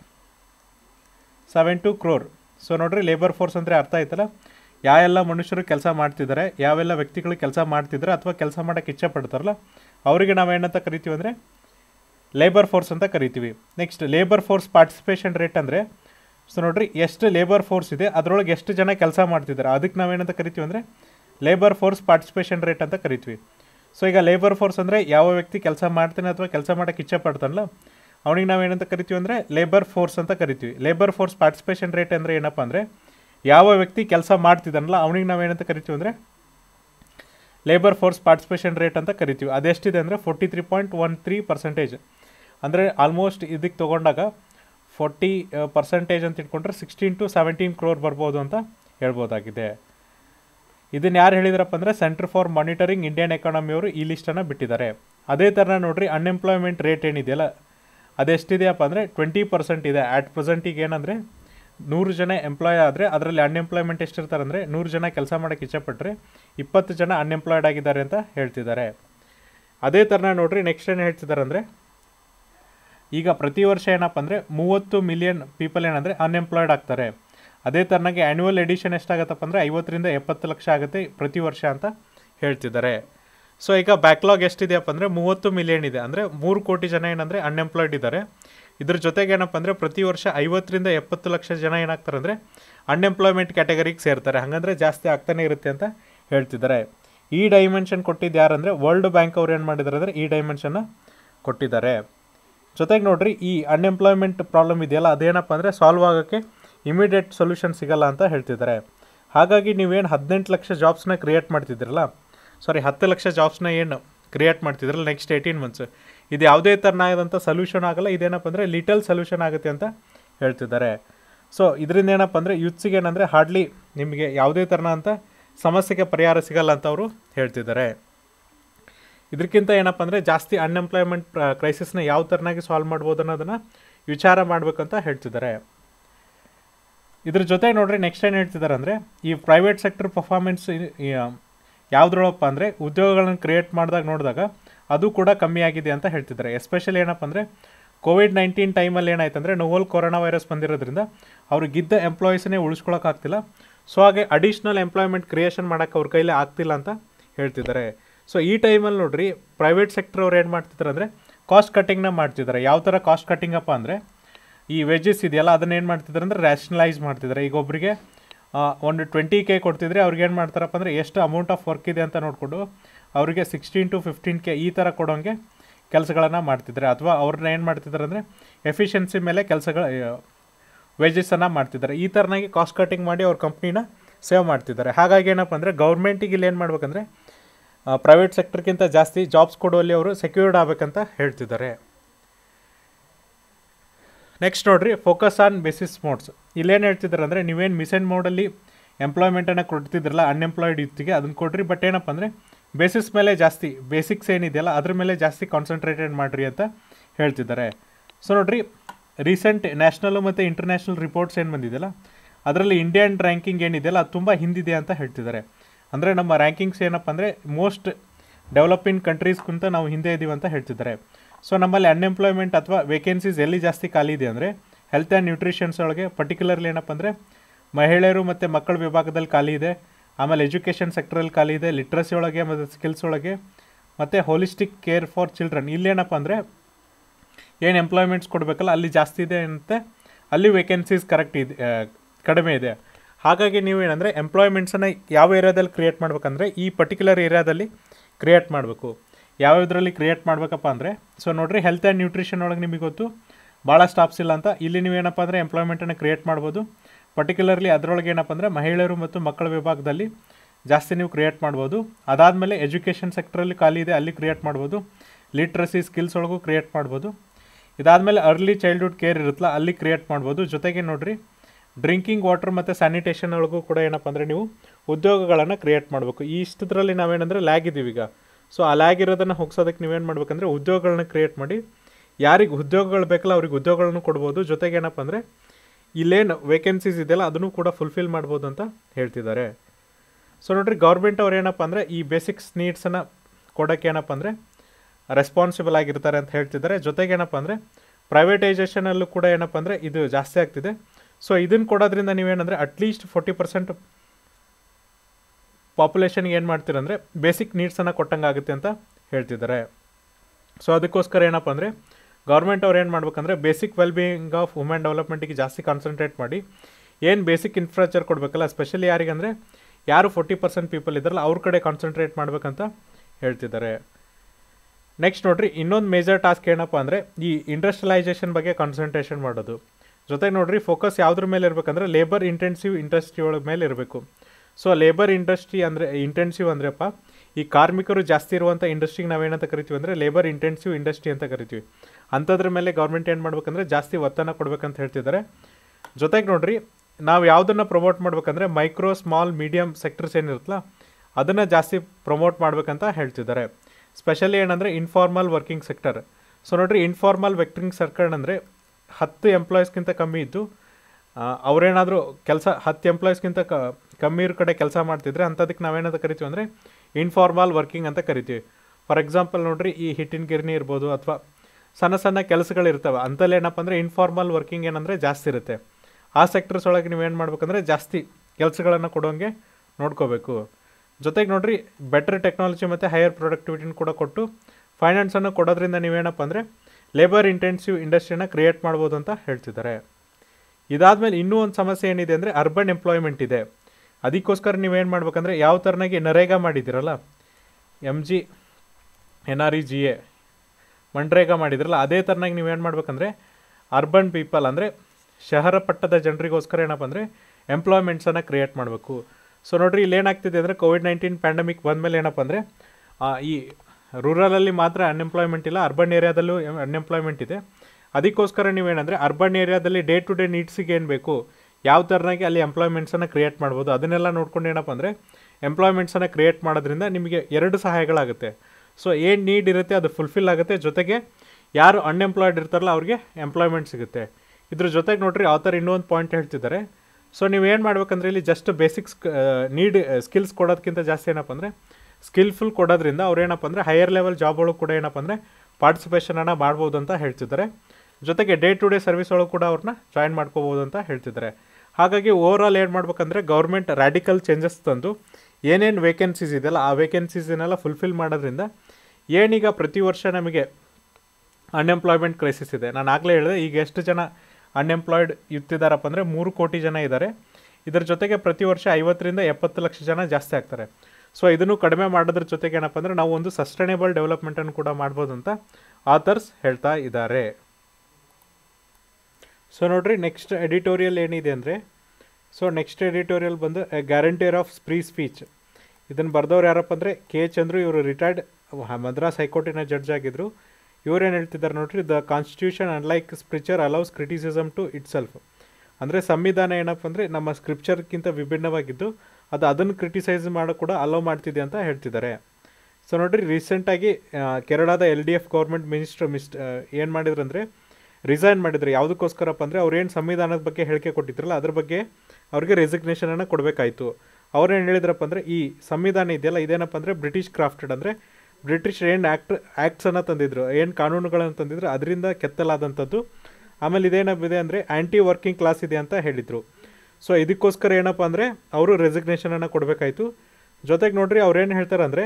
seven two crore so ನೋಡ್ರಿ ಲೇಬರ್ ಫೋರ್ಸ್ ಅಂದರೆ ಅರ್ಥ ಆಯ್ತಲ್ಲ ಯಾವೆಲ್ಲ ಮನುಷ್ಯರು ಕೆಲಸ ಮಾಡ್ತಿದ್ದಾರೆ ಯಾವೆಲ್ಲ ವ್ಯಕ್ತಿಗಳು ಕೆಲಸ ಮಾಡ್ತಿದ್ದಾರೆ ಅಥವಾ ಕೆಲಸ ಮಾಡೋಕ್ಕೆ ಇಚ್ಛೆ ಪಡ್ತಾರಲ್ಲ ಅವರಿಗೆ ನಾವೇನಂತ ಕರಿತೀವಿ ಅಂದರೆ ಲೇಬರ್ ಫೋರ್ಸ್ ಅಂತ ಕರಿತೀವಿ next labour force participation rate ಅಂದರೆ ಸೊ ನೋಡ್ರಿ ಎಷ್ಟು ಲೇಬರ್ ಫೋರ್ಸ್ ಇದೆ ಅದರೊಳಗೆ ಎಷ್ಟು ಜನ ಕೆಲಸ ಮಾಡ್ತಿದ್ದಾರೆ ಅದಕ್ಕೆ ನಾವೇನಂತ ಕರಿತೀವಿ ಅಂದರೆ ಲೇಬರ್ ಫೋರ್ಸ್ ಪಾರ್ಟಿಸಿಪೇಷನ್ ರೇಟ್ ಅಂತ ಕರಿತೀವಿ ಸೊ ಈಗ ಲೇಬರ್ ಫೋರ್ಸ್ ಅಂದರೆ ಯಾವ ವ್ಯಕ್ತಿ ಕೆಲಸ ಮಾಡ್ತಾನೆ ಅಥವಾ ಕೆಲಸ ಮಾಡೋಕ್ಕೆ ಇಚ್ಛೆ ಪಡ್ತಾನಲ್ಲ ಅವನಿಗೆ ನಾವೇನಂತ ಕರಿತೀವಿ ಅಂದರೆ ಲೇಬರ್ ಫೋರ್ಸ್ ಅಂತ ಕರಿತೀವಿ ಲೇಬರ್ ಫೋರ್ಸ್ ಪಾರ್ಟಿಸಿಪೇಷನ್ ರೇಟ್ ಅಂದರೆ ಏನಪ್ಪ ಅಂದರೆ ಯಾವ ವ್ಯಕ್ತಿ ಕೆಲಸ ಮಾಡ್ತಿದ್ದಾನಲ್ಲ ಅವನಿಗೆ ನಾವೇನಂತ ಕರಿತೀವಿ ಅಂದರೆ ಲೇಬರ್ ಫೋರ್ಸ್ ಪಾರ್ಟಿಸಿಪೇಷನ್ ರೇಟ್ ಅಂತ ಕರಿತೀವಿ ಅದೆಷ್ಟಿದೆ ಅಂದರೆ forty three point one three percentage ಅಂದರೆ ಆಲ್ಮೋಸ್ಟ್ ಇದಕ್ಕೆ ತೊಗೊಂಡಾಗ ಫೋರ್ಟಿ ಪರ್ಸೆಂಟೇಜ್ ಅಂತ ಇಟ್ಕೊಂಡ್ರೆ ಸಿಕ್ಸ್ಟೀನ್ ಟು ಸೆವೆಂಟೀನ್ ಕ್ರೋರ್ ಬರ್ಬೋದು ಅಂತ ಹೇಳ್ಬೋದಾಗಿದೆ ಇದನ್ನು ಯಾರು ಹೇಳಿದ್ರಪ್ಪ ಅಂದರೆ ಸೆಂಟರ್ ಫಾರ್ ಮಾನಿಟರಿಂಗ್ ಇಂಡಿಯನ್ ಎಕಾನಮಿಯವರು ಈ ಲಿಸ್ಟನ್ನು ಬಿಟ್ಟಿದ್ದಾರೆ ಅದೇ ಥರ ನೋಡ್ರಿ ಅನ್ಎಂಪ್ಲಾಯ್ಮೆಂಟ್ ರೇಟ್ ಏನಿದೆಯಲ್ಲ ಅದೆಷ್ಟಿದೆಯಪ್ಪ ಅಂದರೆ ಟ್ವೆಂಟಿ ಪರ್ಸೆಂಟ್ ಇದೆ ಆ್ಯಟ್ ಪ್ರೆಸೆಂಟಿಗೆ ಏನಂದರೆ ನೂರು ಜನ ಎಂಪ್ಲಾಯ್ ಆದರೆ ಅದರಲ್ಲಿ ಅನ್ಎಂಪ್ಲಾಯ್ಮೆಂಟ್ ಎಷ್ಟಿರ್ತಾರೆ ಅಂದರೆ ನೂರು ಜನ ಕೆಲಸ ಮಾಡೋಕ್ಕೆ ಇಚ್ಛೆಪಟ್ಟರೆ ಇಪ್ಪತ್ತು ಜನ ಅನ್ಎಂಪ್ಲಾಯ್ಡ್ ಆಗಿದ್ದಾರೆ ಅಂತ ಹೇಳ್ತಿದ್ದಾರೆ ಅದೇ ಥರನ ನೋಡ್ರಿ ನೆಕ್ಸ್ಟ್ ಏನು ಹೇಳ್ತಿದ್ದಾರೆ ಅಂದರೆ ಈಗ ಪ್ರತಿ ವರ್ಷ ಏನಪ್ಪ ಅಂದರೆ ಮೂವತ್ತು ಮಿಲಿಯನ್ ಪೀಪಲ್ ಏನಂದರೆ ಅನ್ಎಂಪ್ಲಾಯ್ಡ್ ಆಗ್ತಾರೆ ಅದೇ ಥರನಾಗಿ ಆ್ಯನ್ಯುವಲ್ ಎಡಿಷನ್ ಎಷ್ಟಾಗತ್ತಪ್ಪ ಅಂದರೆ ಐವತ್ತರಿಂದ ಎಪ್ಪತ್ತು ಲಕ್ಷ ಆಗುತ್ತೆ ಪ್ರತಿ ವರ್ಷ ಅಂತ ಹೇಳ್ತಿದ್ದಾರೆ ಸೊ ಈಗ ಬ್ಯಾಕ್ಲಾಗ್ ಎಷ್ಟಿದೆಯಪ್ಪ ಅಂದರೆ ಮೂವತ್ತು ಮಿಲಿಯನ್ ಇದೆ ಅಂದರೆ ಮೂರು ಕೋಟಿ ಜನ ಏನಂದರೆ ಅನ್ಎಂಪ್ಲಾಯ್ಡ್ ಇದ್ದಾರೆ ಇದ್ರ ಜೊತೆಗೆ ಏನಪ್ಪ ಅಂದರೆ ಪ್ರತಿ ವರ್ಷ ಐವತ್ತರಿಂದ ಎಪ್ಪತ್ತು ಲಕ್ಷ ಜನ ಏನಾಗ್ತಾರೆ ಅಂದರೆ ಅನ್ಎಂಪ್ಲಾಯ್ಮೆಂಟ್ ಕ್ಯಾಟಗರಿಗೆ ಸೇರ್ತಾರೆ ಹಾಗಂದ್ರೆ ಜಾಸ್ತಿ ಆಗ್ತಾನೆ ಇರುತ್ತೆ ಅಂತ ಹೇಳ್ತಿದ್ದಾರೆ ಈ ಡೈಮೆನ್ಷನ್ ಕೊಟ್ಟಿದ್ದು ಯಾರಂದರೆ ವರ್ಲ್ಡ್ ಬ್ಯಾಂಕ್ ಅವ್ರು ಏನು ಮಾಡಿದ್ದಾರೆ ಅಂದರೆ ಈ ಡೈಮೆನ್ಷನ್ನ ಕೊಟ್ಟಿದ್ದಾರೆ ಜೊತೆಗೆ ನೋಡ್ರಿ ಈ ಅನ್ಎಂಪ್ಲಾಯ್ಮೆಂಟ್ ಪ್ರಾಬ್ಲಮ್ ಇದೆಯಲ್ಲ ಅದೇನಪ್ಪ ಅಂದರೆ ಸಾಲ್ವ್ ಆಗೋಕ್ಕೆ ಇಮಿಡಿಯೇಟ್ ಸೊಲ್ಯೂಷನ್ ಸಿಗಲ್ಲ ಅಂತ ಹೇಳ್ತಿದ್ದಾರೆ ಹಾಗಾಗಿ ನೀವೇನು ಹದಿನೆಂಟು ಲಕ್ಷ ಜಾಬ್ಸ್ನ ಕ್ರಿಯೇಟ್ ಮಾಡ್ತಿದ್ದೀರಲ್ಲ ಸಾರಿ ಹತ್ತು ಲಕ್ಷ ಜಾಬ್ಸ್ನ ಏನು ಕ್ರಿಯೇಟ್ ಮಾಡ್ತಿದ್ರಲ್ಲ ನೆಕ್ಸ್ಟ್ ಏಯ್ಟೀನ್ ಮಂತ್ಸ್ ಇದು ಯಾವುದೇ ಥರನಾದಂಥ ಸೊಲ್ಯೂಷನ್ ಆಗಲ್ಲ ಇದೇನಪ್ಪ ಅಂದರೆ ಲಿಟಲ್ ಸೊಲ್ಯೂಷನ್ ಆಗುತ್ತೆ ಅಂತ ಹೇಳ್ತಿದ್ದಾರೆ ಸೊ ಇದರಿಂದ ಏನಪ್ಪ ಅಂದರೆ ಯೂತ್ಸಿಗೆ ಏನಂದರೆ ಹಾರ್ಡ್ಲಿ ನಿಮಗೆ ಯಾವುದೇ ಥರನ ಅಂತ ಸಮಸ್ಯೆಗೆ ಪರಿಹಾರ ಸಿಗಲ್ಲ ಅಂತ ಅವರು ಹೇಳ್ತಿದ್ದಾರೆ ಇದಕ್ಕಿಂತ ಏನಪ್ಪ ಅಂದರೆ ಜಾಸ್ತಿ ಅನ್ಎಂಪ್ಲಾಯ್ಮೆಂಟ್ ಕ್ರೈಸಿಸ್ನ ಯಾವ ಥರನಾಗಿ ಸಾಲ್ವ್ ಮಾಡ್ಬೋದು ಅನ್ನೋದನ್ನು ವಿಚಾರ ಮಾಡಬೇಕಂತ ಹೇಳ್ತಿದ್ದಾರೆ ಇದ್ರ ಜೊತೆ ನೋಡ್ರಿ ನೆಕ್ಸ್ಟ್ ಏನು ಹೇಳ್ತಿದ್ದಾರೆ ಅಂದರೆ ಈ ಪ್ರೈವೇಟ್ ಸೆಕ್ಟರ್ ಪರ್ಫಾರ್ಮೆನ್ಸ್ ಯಾವುದ್ರೊಳಪ್ಪ ಅಂದರೆ ಉದ್ಯೋಗಗಳನ್ನು ಕ್ರಿಯೇಟ್ ಮಾಡಿದಾಗ ನೋಡಿದಾಗ ಅದು ಕೂಡ ಕಮ್ಮಿ ಆಗಿದೆ ಅಂತ ಹೇಳ್ತಿದ್ದಾರೆ ಎಸ್ಪೆಷಲಿ ಏನಪ್ಪ ಅಂದರೆ ಕೋವಿಡ್ ನೈನ್ಟೀನ್ ಟೈಮಲ್ಲಿ ಏನಾಯ್ತು ಅಂದರೆ ನೋವಲ್ ಕೊರೋನಾ ವೈರಸ್ ಬಂದಿರೋದ್ರಿಂದ ಅವ್ರಿಗಿದ್ದ ಎಂಪ್ಲಾಯೀಸನ್ನೇ ಉಳಿಸ್ಕೊಳಕ್ಕಾಗ್ತಿಲ್ಲ ಸೊ ಹಾಗೆ ಅಡಿಷ್ನಲ್ ಎಂಪ್ಲಾಯ್ಮೆಂಟ್ ಕ್ರಿಯೇಷನ್ ಮಾಡೋಕ್ಕೆ ಅವ್ರ ಕೈಲಿ ಆಗ್ತಿಲ್ಲ ಅಂತ ಹೇಳ್ತಿದ್ದಾರೆ ಸೊ ಈ ಟೈಮಲ್ಲಿ ನೋಡ್ರಿ ಪ್ರೈವೇಟ್ ಸೆಕ್ಟರ್ ಅವ್ರು ಏನು ಮಾಡ್ತಿದ್ದಾರೆ ಅಂದರೆ ಕಾಸ್ಟ್ ಕಟ್ಟಿಂಗ್ನ ಮಾಡ್ತಿದ್ದಾರೆ ಯಾವ ಥರ ಕಾಸ್ಟ್ ಕಟ್ಟಿಂಗ್ ಅಪ್ಪ ಅಂದರೆ ಈ ವೆಜಸ್ ಇದೆಯಲ್ಲ ಅದನ್ನ ಏನು ಮಾಡ್ತಿದ್ದಾರೆ ಅಂದರೆ ರ್ಯಾಷನಲೈಸ್ ಮಾಡ್ತಿದ್ದಾರೆ ಈಗ ಒಬ್ಬರಿಗೆ ಒಂದು ಟ್ವೆಂಟಿ ಕೆ ಕೊಡ್ತಿದ್ರೆ ಅವ್ರಿಗೆ ಏನು ಮಾಡ್ತಾರಪ್ಪ ಅಂದರೆ ಎಷ್ಟು ಅಮೌಂಟ್ ಆಫ್ ವರ್ಕ್ ಇದೆ ಅಂತ ನೋಡಿಕೊಂಡು ಅವರಿಗೆ ಸಿಕ್ಸ್ಟೀನ್ ಟು ಫಿಫ್ಟೀನ್ ಕೆ ಈ ಥರ ಕೊಡೋಂಗೆ ಕೆಲಸಗಳನ್ನು ಮಾಡ್ತಿದ್ದಾರೆ ಅಥವಾ ಅವ್ರನ್ನ ಏನು ಮಾಡ್ತಿದ್ದಾರೆ ಅಂದರೆ ಎಫಿಷಿಯನ್ಸಿ ಮೇಲೆ ಕೆಲಸಗಳ ವೇಜಸನ್ನು ಮಾಡ್ತಿದ್ದಾರೆ ಈ ಥರನಾಗಿ ಕಾಸ್ಟ್ ಕಟ್ಟಿಂಗ್ ಮಾಡಿ ಅವ್ರ ಕಂಪ್ನಿನ ಸೇವ್ ಮಾಡ್ತಿದ್ದಾರೆ ಹಾಗಾಗಿ ಏನಪ್ಪ ಅಂದರೆ ಗೌರ್ಮೆಂಟಿಗೆ ಇಲ್ಲಿ ಏನು ಮಾಡ್ಬೇಕಂದ್ರೆ ಪ್ರೈವೇಟ್ ಸೆಕ್ಟರ್ಗಿಂತ ಜಾಸ್ತಿ ಜಾಬ್ಸ್ ಕೊಡುವಲ್ಲಿ ಅವರು ಸೆಕ್ಯೂರ್ಡ್ ಆಗಬೇಕಂತ ಹೇಳ್ತಿದ್ದಾರೆ ನೆಕ್ಸ್ಟ್ ನೋಡ್ರಿ ಫೋಕಸ್ ಆನ್ ಬೇಸಿಸ್ ಮೋಡ್ಸ್ ಇಲ್ಲೇನು ಹೇಳ್ತಿದ್ದಾರೆ ಅಂದರೆ ನೀವೇನು ಮಿಸೆಂಡ್ ಮೋಡಲ್ಲಿ ಎಂಪ್ಲಾಯ್ಮೆಂಟನ್ನು ಕೊಡ್ತಿದ್ರಲ್ಲ ಅನ್ಎಂಪ್ಲಾಯ್ಡ್ ಯೂತ್ಗೆ ಅದನ್ನು ಕೊಡ್ರಿ ಬಟ್ ಏನಪ್ಪ ಅಂದರೆ ಬೇಸಿಸ್ ಮೇಲೆ ಜಾಸ್ತಿ ಬೇಸಿಕ್ಸ್ ಏನಿದೆಯಲ್ಲ ಅದ್ರ ಮೇಲೆ ಜಾಸ್ತಿ ಕಾನ್ಸಂಟ್ರೇಟೆಡ್ ಮಾಡಿರಿ ಅಂತ ಹೇಳ್ತಿದ್ದಾರೆ ಸೊ ನೋಡ್ರಿ ರೀಸೆಂಟ್ ನ್ಯಾಷನಲ್ಲು ಮತ್ತು ಇಂಟರ್ನ್ಯಾಷನಲ್ ರಿಪೋರ್ಟ್ಸ್ ಏನು ಬಂದಿದೆಯಲ್ಲ ಅದರಲ್ಲಿ ಇಂಡಿಯನ್ ರ್ಯಾಂಕಿಂಗ್ ಏನಿದೆಯಲ್ಲ ಅದು ತುಂಬ ಹಿಂದಿದೆ ಅಂತ ಹೇಳ್ತಿದ್ದಾರೆ ಅಂದರೆ ನಮ್ಮ ರ್ಯಾಂಕಿಂಗ್ಸ್ ಏನಪ್ಪ ಅಂದರೆ ಮೋಸ್ಟ್ ಡೆವಲಪಿಂಗ್ ಕಂಟ್ರೀಸ್ಗಿಂತ ನಾವು ಹಿಂದೆ ಇದ್ದೀವಿ ಅಂತ ಹೇಳ್ತಿದ್ದಾರೆ ಸೊ ನಮ್ಮಲ್ಲಿ ಅನ್ಎಂಪ್ಲಾಯ್ಮೆಂಟ್ ಅಥವಾ ವೇಕೆನ್ಸೀಸ್ ಎಲ್ಲಿ ಜಾಸ್ತಿ ಖಾಲಿ ಇದೆ ಅಂದರೆ ಹೆಲ್ತ್ ಆ್ಯಂಡ್ ನ್ಯೂಟ್ರಿಷನ್ಸ್ ಒಳಗೆ ಪರ್ಟಿಕ್ಯುಲರ್ಲಿ ಏನಪ್ಪ ಅಂದರೆ ಮಹಿಳೆಯರು ಮತ್ತು ಮಕ್ಕಳ ವಿಭಾಗದಲ್ಲಿ ಖಾಲಿ ಇದೆ ಆಮೇಲೆ ಎಜುಕೇಷನ್ ಸೆಕ್ಟ್ರಲ್ಲಿ ಖಾಲಿ ಇದೆ ಲಿಟ್ರಸಿ ಒಳಗೆ ಮತ್ತು ಸ್ಕಿಲ್ಸ್ ಒಳಗೆ ಮತ್ತು ಹೋಲಿಸ್ಟಿಕ್ ಕೇರ್ ಫಾರ್ ಚಿಲ್ಡ್ರನ್ ಇಲ್ಲೇನಪ್ಪ ಅಂದರೆ ಏನು ಎಂಪ್ಲಾಯ್ಮೆಂಟ್ಸ್ ಕೊಡಬೇಕಲ್ಲ ಅಲ್ಲಿ ಜಾಸ್ತಿ ಇದೆ ಅಂತೆ ಅಲ್ಲಿ ವೇಕೆನ್ಸೀಸ್ ಕರೆಕ್ಟ್ ಇದೆ ಆ, ಕಡಿಮೆ ಇದೆ ಹಾಗಾಗಿ ನೀವೇನಂದರೆ ಎಂಪ್ಲಾಯ್ಮೆಂಟ್ಸನ್ನು ಯಾವ ಏರಿಯಾದಲ್ಲಿ ಕ್ರಿಯೇಟ್ ಮಾಡ್ಬೇಕಂದ್ರೆ ಈ ಪರ್ಟಿಕ್ಯುಲರ್ ಏರಿಯಾದಲ್ಲಿ ಕ್ರಿಯೇಟ್ ಮಾಡಬೇಕು ಯಾವ ಇದರಲ್ಲಿ ಕ್ರಿಯೇಟ್ ಮಾಡಬೇಕಪ್ಪ ಅಂದರೆ ಸೊ ನೋಡ್ರಿ ಹೆಲ್ತ್ ಆ್ಯಂಡ್ ನ್ಯೂಟ್ರಿಷನ್ ಒಳಗೆ ನಿಮಗೆ ಗೊತ್ತು ಭಾಳ ಸ್ಟಾಫ್ಸ್ ಇಲ್ಲ ಅಂತ ಇಲ್ಲಿ ನೀವೇನಪ್ಪ ಅಂದರೆ ಎಂಪ್ಲಾಯ್ಮೆಂಟನ್ನು ಕ್ರಿಯೇಟ್ ಮಾಡ್ಬೋದು ಪರ್ಟಿಕ್ಯುಲರ್ಲಿ ಅದರೊಳಗೆ ಏನಪ್ಪ ಅಂದರೆ ಮಹಿಳೆಯರು ಮತ್ತು ಮಕ್ಕಳ ವಿಭಾಗದಲ್ಲಿ ಜಾಸ್ತಿ ನೀವು ಕ್ರಿಯೇಟ್ ಮಾಡ್ಬೋದು ಅದಾದಮೇಲೆ ಎಜುಕೇಷನ್ ಸೆಕ್ಟ್ರಲ್ಲಿ ಖಾಲಿ ಇದೆ ಅಲ್ಲಿ ಕ್ರಿಯೇಟ್ ಮಾಡ್ಬೋದು ಲಿಟ್ರಸಿ ಸ್ಕಿಲ್ಸ್ ಒಳಗೂ ಕ್ರಿಯೇಟ್ ಮಾಡ್ಬೋದು ಇದಾದಮೇಲೆ ಅರ್ಲಿ ಚೈಲ್ಡ್ಹುಡ್ ಕೇರ್ ಇರುತ್ತಲ್ಲ ಅಲ್ಲಿ ಕ್ರಿಯೇಟ್ ಮಾಡ್ಬೋದು ಜೊತೆಗೆ ನೋಡ್ರಿ ಡ್ರಿಂಕಿಂಗ್ ವಾಟರ್ ಮತ್ತು ಸ್ಯಾನಿಟೇಷನ್ ಒಳಗೂ ಕೂಡ ಏನಪ್ಪ ಅಂದರೆ ನೀವು ಉದ್ಯೋಗಗಳನ್ನು ಕ್ರಿಯೇಟ್ ಮಾಡಬೇಕು ಈ ಇಷ್ಟದ್ರಲ್ಲಿ ನಾವೇನಂದರೆ ಲ್ಯಾಗ್ ಇದ್ದೀವಿ ಈಗ ಸೊ ಆ ಲ್ಯಾಗ್ ಇರೋದನ್ನು ಹೋಗ್ಸೋದಕ್ಕೆ ನೀವೇನು ಮಾಡ್ಬೇಕಂದ್ರೆ ಉದ್ಯೋಗಗಳನ್ನ ಕ್ರಿಯೇಟ್ ಮಾಡಿ ಯಾರಿಗೆ ಉದ್ಯೋಗಗಳು ಬೇಕಲ್ಲ ಅವ್ರಿಗೆ ಉದ್ಯೋಗಗಳನ್ನು ಕೊಡ್ಬೋದು ಜೊತೆಗೆ ಏನಪ್ಪ ಅಂದರೆ ಇಲ್ಲೇನು ವೇಕೆನ್ಸೀಸ್ ಇದೆಯಲ್ಲ ಅದನ್ನು ಕೂಡ ಫುಲ್ಫಿಲ್ ಮಾಡ್ಬೋದು ಅಂತ ಹೇಳ್ತಿದ್ದಾರೆ ಸೊ ನೋಡ್ರಿ ಗೌರ್ಮೆಂಟ್ ಅವ್ರು ಏನಪ್ಪ ಅಂದರೆ ಈ ಬೇಸಿಕ್ಸ್ ನೀಡ್ಸನ್ನು ಕೊಡೋಕ್ಕೆ ಏನಪ್ಪ ಅಂದರೆ ರೆಸ್ಪಾನ್ಸಿಬಲ್ ಆಗಿರ್ತಾರೆ ಅಂತ ಹೇಳ್ತಿದ್ದಾರೆ ಜೊತೆಗೆ ಏನಪ್ಪ ಅಂದರೆ ಪ್ರೈವೇಟೈಸೇಷನಲ್ಲೂ ಕೂಡ ಏನಪ್ಪ ಅಂದರೆ ಇದು ಜಾಸ್ತಿ ಆಗ್ತಿದೆ ಸೊ ಇದನ್ನು ಕೊಡೋದ್ರಿಂದ ನೀವೇನಂದರೆ ಅಟ್ಲೀಸ್ಟ್ ಫೋರ್ಟಿ ಪರ್ಸೆಂಟ್ ಪಾಪ್ಯುಲೇಷನ್ಗೆ ಏನು ಮಾಡ್ತೀರಂದರೆ ಬೇಸಿಕ್ ನೀಡ್ಸನ್ನು ಕೊಟ್ಟಂಗೆ ಆಗುತ್ತೆ ಅಂತ ಹೇಳ್ತಿದ್ದಾರೆ ಸೊ ಅದಕ್ಕೋಸ್ಕರ ಏನಪ್ಪ ಅಂದರೆ ಗೌರ್ಮೆಂಟ್ ಅವ್ರು ಏನು ಮಾಡ್ಬೇಕಂದ್ರೆ ಬೇಸಿಕ್ ವೆಲ್ಬೀಯಿಂಗ್ ಆಫ್ ವುಮೆನ್ ಡೆವಲಪ್ಮೆಂಟಿಗೆ ಜಾಸ್ತಿ ಕಾನ್ಸಂಟ್ರೇಟ್ ಮಾಡಿ ಏನು ಬೇಸಿಕ್ ಇನ್ಫ್ರಾಸ್ಟ್ರಕ್ಚರ್ ಕೊಡಬೇಕಲ್ಲ ಸ್ಪೆಷಲಿ ಯಾರಿಗಂದರೆ ಯಾರು ಫೋರ್ಟಿ ಪರ್ಸೆಂಟ್ ಪೀಪಲ್ ಇದ್ದಾರಲ್ಲ ಅವ್ರ ಕಡೆ ಕಾನ್ಸಂಟ್ರೇಟ್ ಮಾಡ್ಬೇಕಂತ ಹೇಳ್ತಿದ್ದಾರೆ ನೆಕ್ಸ್ಟ್ ನೋಡ್ರಿ ಇನ್ನೊಂದು ಮೇಜರ್ ಟಾಸ್ಕ್ ಏನಪ್ಪ ಅಂದರೆ ಈ ಇಂಡಸ್ಟ್ರಿಯಲೈಸೇಷನ್ ಬಗ್ಗೆ ಕಾನ್ಸಂಟ್ರೇಷನ್ ಮಾಡೋದು ಜೊತೆಗೆ ನೋಡ್ರಿ ಫೋಕಸ್ ಯಾವುದ್ರ ಮೇಲೆ ಇರಬೇಕಂದ್ರೆ ಲೇಬರ್ ಇಂಟೆನ್ಸಿವ್ ಇಂಡಸ್ಟ್ರಿ ಒಳಗೆ ಮೇಲೆ ಇರಬೇಕು ಸೊ ಲೇಬರ್ ಇಂಡಸ್ಟ್ರಿ ಅಂದರೆ ಇಂಟೆನ್ಸಿವ್ ಅಂದ್ರಪ್ಪ ಈ ಕಾರ್ಮಿಕರು ಜಾಸ್ತಿ ಇರುವಂಥ ಇಂಡಸ್ಟ್ರಿಗೆ ನಾವೇನಂತ ಕರಿತೀವಿ ಅಂದರೆ ಲೇಬರ್ ಇಂಟೆನ್ಸಿವ್ ಇಂಡಸ್ಟ್ರಿ ಅಂತ ಕರಿತೀವಿ ಅಂಥದ್ರ ಮೇಲೆ ಗೌರ್ಮೆಂಟ್ ಏನು ಮಾಡ್ಬೇಕಂದ್ರೆ ಜಾಸ್ತಿ ಒತ್ತನ್ನು ಕೊಡ್ಬೇಕಂತ ಹೇಳ್ತಿದ್ದಾರೆ ಜೊತೆಗೆ ನೋಡ್ರಿ ನಾವು ಯಾವುದನ್ನು ಪ್ರಮೋಟ್ ಮಾಡ್ಬೇಕಂದ್ರೆ ಮೈಕ್ರೋ ಸ್ಮಾಲ್ ಮೀಡಿಯಮ್ ಸೆಕ್ಟರ್ಸ್ ಏನಿರುತ್ತಲ್ಲ ಅದನ್ನು ಜಾಸ್ತಿ ಪ್ರಮೋಟ್ ಮಾಡ್ಬೇಕಂತ ಹೇಳ್ತಿದ್ದಾರೆ ಸ್ಪೆಷಲಿ ಏನಂದರೆ ಇನ್ಫಾರ್ಮಲ್ ವರ್ಕಿಂಗ್ ಸೆಕ್ಟರ್ ಸೊ ನೋಡ್ರಿ ಇನ್ಫಾರ್ಮಲ್ ವರ್ಕಿಂಗ್ ಸೆಕ್ಟರ್ ಅಂದರೆ ಹತ್ತು ಎಂಪ್ಲಾಯೀಸ್ಗಿಂತ ಕಮ್ಮಿ ಇದ್ದು ಆ, ಅವ್ರೇನಾದರೂ ಕೆಲಸ ಹತ್ತು ಎಂಪ್ಲಾಯೀಸ್ಗಿಂತ ಕ ಕಮ್ಮಿ ಇರೋ ಕಡೆ ಕೆಲಸ ಮಾಡ್ತಿದ್ರೆ ಅಂಥದಕ್ಕೆ ನಾವೇನಂತ ಕರಿತೀವಿ ಅಂದರೆ ಇನ್ಫಾರ್ಮಲ್ ವರ್ಕಿಂಗ್ ಅಂತ ಕರಿತೀವಿ ಫಾರ್ ಎಕ್ಸಾಂಪಲ್ ನೋಡ್ರಿ ಈ ಹಿಟ್ಟಿನ ಗಿರಣಿ ಇರ್ಬೋದು ಅಥವಾ ಸಣ್ಣ ಸಣ್ಣ ಕೆಲಸಗಳಿರ್ತವೆ ಅಂಥಲ್ಲಿ ಏನಪ್ಪ ಅಂದರೆ ಇನ್ಫಾರ್ಮಲ್ ವರ್ಕಿಂಗ್ ಏನಂದರೆ ಜಾಸ್ತಿ ಇರುತ್ತೆ ಆ ಸೆಕ್ಟರ್ಸ್ ಒಳಗೆ ನೀವೇನು ಮಾಡ್ಬೇಕಂದ್ರೆ ಜಾಸ್ತಿ ಕೆಲಸಗಳನ್ನು ಕೊಡೋಂಗೆ ನೋಡ್ಕೋಬೇಕು ಜೊತೆಗೆ ನೋಡ್ರಿ ಬೆಟರ್ ಟೆಕ್ನಾಲಜಿ ಮತ್ತು ಹೈಯರ್ ಪ್ರೊಡಕ್ಟಿವಿಟಿನ ಕೂಡ ಕೊಟ್ಟು ಫೈನಾನ್ಸನ್ನು ಕೊಡೋದ್ರಿಂದ ನೀವೇನಪ್ಪ ಅಂದರೆ ಲೇಬರ್ ಇಂಟೆನ್ಸಿವ್ ಇಂಡಸ್ಟ್ರಿನ ಕ್ರಿಯೇಟ್ ಮಾಡ್ಬೋದು ಅಂತ ಹೇಳ್ತಿದ್ದಾರೆ ಇದಾದಮೇಲೆ ಇನ್ನೂ ಒಂದು ಸಮಸ್ಯೆ ಏನಿದೆ ಅಂದರೆ ಅರ್ಬನ್ ಎಂಪ್ಲಾಯ್ಮೆಂಟ್ ಇದೆ ಅದಕ್ಕೋಸ್ಕರ ನೀವೇನು ಮಾಡ್ಬೇಕಂದ್ರೆ ಯಾವ ಥರನಾಗಿ ನರೇಗಾ ಮಾಡಿದ್ದೀರಲ್ಲ M G N R E G A ಮನ್ರೇಗಾ ಮಾಡಿದ್ರಲ್ಲ ಅದೇ ಥರನಾಗಿ ನೀವೇನು ಮಾಡ್ಬೇಕಂದ್ರೆ ಅರ್ಬನ್ ಪೀಪಲ್ ಅಂದರೆ ಶಹರ ಪಟ್ಟದ ಜನರಿಗೋಸ್ಕರ ಏನಪ್ಪ ಅಂದರೆ ಎಂಪ್ಲಾಯ್ಮೆಂಟ್ಸನ್ನು ಕ್ರಿಯೇಟ್ ಮಾಡಬೇಕು ಸೊ ನೋಡ್ರಿ ಇಲ್ಲಿ ಏನಾಗ್ತಿದೆ ಅಂದರೆ ಕೋವಿಡ್ ನೈನ್ಟೀನ್ ಪ್ಯಾಂಡಮಿಕ್ ಬಂದಮೇಲೆ ಏನಪ್ಪ ಅಂದರೆ ಈ ರೂರಲಲ್ಲಿ ಮಾತ್ರ ಅನ್ಎಂಪ್ಲಾಯ್ಮೆಂಟ್ ಇಲ್ಲ ಅರ್ಬನ್ ಏರಿಯಾದಲ್ಲೂ ಅನ್ಎಂಪ್ಲಾಯ್ಮೆಂಟ್ ಇದೆ ಅದಕ್ಕೋಸ್ಕರ ನೀವೇನಂದರೆ ಅರ್ಬನ್ ಏರಿಯಾದಲ್ಲಿ ಡೇ ಟು ಡೇ ನೀಡ್ಸಿಗೆ ಏನು ಬೇಕು ಯಾವ ಥರನಾಗಿ ಅಲ್ಲಿ ಎಂಪ್ಲಾಯ್ಮೆಂಟ್ಸನ್ನು ಕ್ರಿಯೇಟ್ ಮಾಡ್ಬೋದು ಅದನ್ನೆಲ್ಲ ನೋಡ್ಕೊಂಡು ಏನಪ್ಪ ಅಂದರೆ ಎಂಪ್ಲಾಯ್ಮೆಂಟ್ಸನ್ನು ಕ್ರಿಯೇಟ್ ಮಾಡೋದ್ರಿಂದ ನಿಮಗೆ ಎರಡು ಸಹಾಯಗಳಾಗುತ್ತೆ ಸೊ ಏನು ನೀಡ್ ಇರುತ್ತೆ ಅದು ಫುಲ್ಫಿಲ್ ಆಗುತ್ತೆ ಜೊತೆಗೆ ಯಾರು ಅನ್ಎಂಪ್ಲಾಯ್ಡ್ ಇರ್ತಾರಲ್ಲ ಅವ್ರಿಗೆ ಎಂಪ್ಲಾಯ್ಮೆಂಟ್ ಸಿಗುತ್ತೆ ಇದ್ರ ಜೊತೆಗೆ ನೋಡ್ರಿ ಆ ಥರ ಇನ್ನೊಂದು ಪಾಯಿಂಟ್ ಹೇಳ್ತಿದ್ದಾರೆ ಸೊ ನೀವೇನು ಮಾಡ್ಬೇಕಂದ್ರೆ ಇಲ್ಲಿ ಜಸ್ಟ್ ಬೇಸಿಕ್ಸ್ ನೀಡ್ ಸ್ಕಿಲ್ಸ್ ಕೊಡೋದಕ್ಕಿಂತ ಜಾಸ್ತಿ ಏನಪ್ಪ ಅಂದರೆ ಸ್ಕಿಲ್ಫುಲ್ ಕೊಡೋದ್ರಿಂದ ಅವ್ರು ಏನಪ್ಪ ಅಂದರೆ ಹೈಯರ್ ಲೆವೆಲ್ ಜಾಬ್ಗಳು ಕೂಡ ಏನಪ್ಪ ಅಂದರೆ ಪಾರ್ಟಿಸಿಪೇಷನನ್ನು ಮಾಡ್ಬೋದು ಅಂತ ಹೇಳ್ತಿದ್ದಾರೆ ಜೊತೆಗೆ ಡೇ ಟು ಡೇ ಸರ್ವಿಸ್ ಒಳಗೆ ಕೂಡ ಅವ್ರನ್ನ ಜಾಯಿನ್ ಮಾಡ್ಕೋಬೋದು ಅಂತ ಹೇಳ್ತಿದ್ದಾರೆ ಹಾಗಾಗಿ ಓವರ್ ಆಲ್ ಏನು ಮಾಡ್ಬೇಕಂದ್ರೆ ಗೌರ್ಮೆಂಟ್ ರ್ಯಾಡಿಕಲ್ ಚೇಂಜಸ್ ತಂದು ಏನೇನು ವೇಕೆನ್ಸೀಸ್ ಇದೆಯಲ್ಲ ಆ ವೇಕೆನ್ಸೀಸನ್ನೆಲ್ಲ ಫುಲ್ಫಿಲ್ ಮಾಡೋದ್ರಿಂದ ಏನೀಗ ಪ್ರತಿ ವರ್ಷ ನಮಗೆ ಅನ್ಎಂಪ್ಲಾಯ್ಮೆಂಟ್ ಕ್ರೈಸಿಸ್ ಇದೆ ನಾನು ಆಗಲೇ ಹೇಳಿದೆ ಈಗ ಎಷ್ಟು ಜನ ಅನ್ಎಂಪ್ಲಾಯ್ಡ್ ಇರ್ತಿದಾರಪ್ಪ ಅಂದರೆ ಮೂರು ಕೋಟಿ ಜನ ಇದ್ದಾರೆ ಇದರ ಜೊತೆಗೆ ಪ್ರತಿ ವರ್ಷ ಐವತ್ತರಿಂದ ಎಪ್ಪತ್ತು ಲಕ್ಷ ಜನ ಜಾಸ್ತಿ ಆಗ್ತಾರೆ ಸೊ ಇದನ್ನು ಕಡಿಮೆ ಮಾಡೋದ್ರ ಜೊತೆಗೆ ಏನಪ್ಪ ಅಂದರೆ ನಾವು ಒಂದು ಸಸ್ಟೈನೇಬಲ್ ಡೆವಲಪ್ಮೆಂಟನ್ನು ಕೂಡ ಮಾಡ್ಬೋದು ಅಂತ ಆಥರ್ಸ್ ಹೇಳ್ತಾ ಇದ್ದಾರೆ ಸೊ ನೋಡ್ರಿ ನೆಕ್ಸ್ಟ್ ಎಡಿಟೋರಿಯಲ್ ಏನಿದೆ ಅಂದರೆ ಸೊ ನೆಕ್ಸ್ಟ್ ಎಡಿಟೋರಿಯಲ್ ಬಂದು ಗ್ಯಾರಂಟಿಯರ್ ಆಫ್ ಫ್ರೀ ಸ್ಪೀಚ್ ಇದನ್ನು ಬರೆದವ್ರು ಯಾರಪ್ಪ ಅಂದರೆ ಕೆ ಚಂದ್ರು ಇವರು ರಿಟೈರ್ಡ್ ಮದ್ರಾಸ್ ಹೈಕೋರ್ಟಿನ ಜಡ್ಜ್ ಆಗಿದ್ದರು ಇವ್ರೇನು ಹೇಳ್ತಿದ್ದಾರೆ ನೋಡ್ರಿ the constitution unlike scripture allows criticism to itself ಅಂದರೆ ಸಂವಿಧಾನ ಏನಪ್ಪ ಅಂದರೆ ನಮ್ಮ ಸ್ಕ್ರಿಪ್ಚರ್ಗಿಂತ ವಿಭಿನ್ನವಾಗಿದ್ದು ಅದು ಅದನ್ನು ಕ್ರಿಟಿಸೈಸ್ ಮಾಡೋ ಕೂಡ ಅಲೋ ಮಾಡ್ತಿದೆ ಅಂತ ಹೇಳ್ತಿದ್ದಾರೆ ಸೊ ನೋಡ್ರಿ ರೀಸೆಂಟಾಗಿ ಕೇರಳದ L D F government minister ಮಿಸ್ಟ್ ಏನು ಮಾಡಿದ್ರು ಅಂದರೆ ರಿಸೈನ್ ಮಾಡಿದ್ರು ಯಾವುದಕ್ಕೋಸ್ಕರಪ್ಪ ಅಂದರೆ ಅವ್ರು ಏನು ಸಂವಿಧಾನದ ಬಗ್ಗೆ ಹೇಳಿಕೆ ಕೊಟ್ಟಿದ್ರಲ್ಲ ಅದ್ರ ಬಗ್ಗೆ ಅವ್ರಿಗೆ ರೆಸಿಗ್ನೇಷನನ್ನು ಕೊಡಬೇಕಾಯಿತು ಅವ್ರು ಏನು ಹೇಳಿದ್ರಪ್ಪ ಅಂದರೆ ಈ ಸಂವಿಧಾನ ಇದೆಯಲ್ಲ ಇದೇನಪ್ಪ ಅಂದರೆ ಬ್ರಿಟಿಷ್ ಕ್ರಾಫ್ಟೆಡ್ ಅಂದರೆ ಬ್ರಿಟಿಷ್ ಏನು ಆ್ಯಕ್ಟ್ ಆ್ಯಕ್ಟ್ಸನ್ನು ತಂದಿದ್ರು ಏನು ಕಾನೂನುಗಳನ್ನು ತಂದಿದ್ರು ಅದರಿಂದ ಕೆತ್ತಲಾದಂಥದ್ದು ಆಮೇಲೆ ಇದೇನಪ್ಪಿದೆ ಅಂದರೆ ಆ್ಯಂಟಿ ವರ್ಕಿಂಗ್ ಕ್ಲಾಸ್ ಇದೆ ಅಂತ ಹೇಳಿದರು ಸೊ ಇದಕ್ಕೋಸ್ಕರ ಏನಪ್ಪ ಅಂದರೆ ಅವರು ರೆಸಿಗ್ನೇಷನನ್ನು ಕೊಡಬೇಕಾಯಿತು ಜೊತೆಗೆ ನೋಡ್ರಿ ಅವ್ರೇನು ಹೇಳ್ತಾರೆ ಅಂದರೆ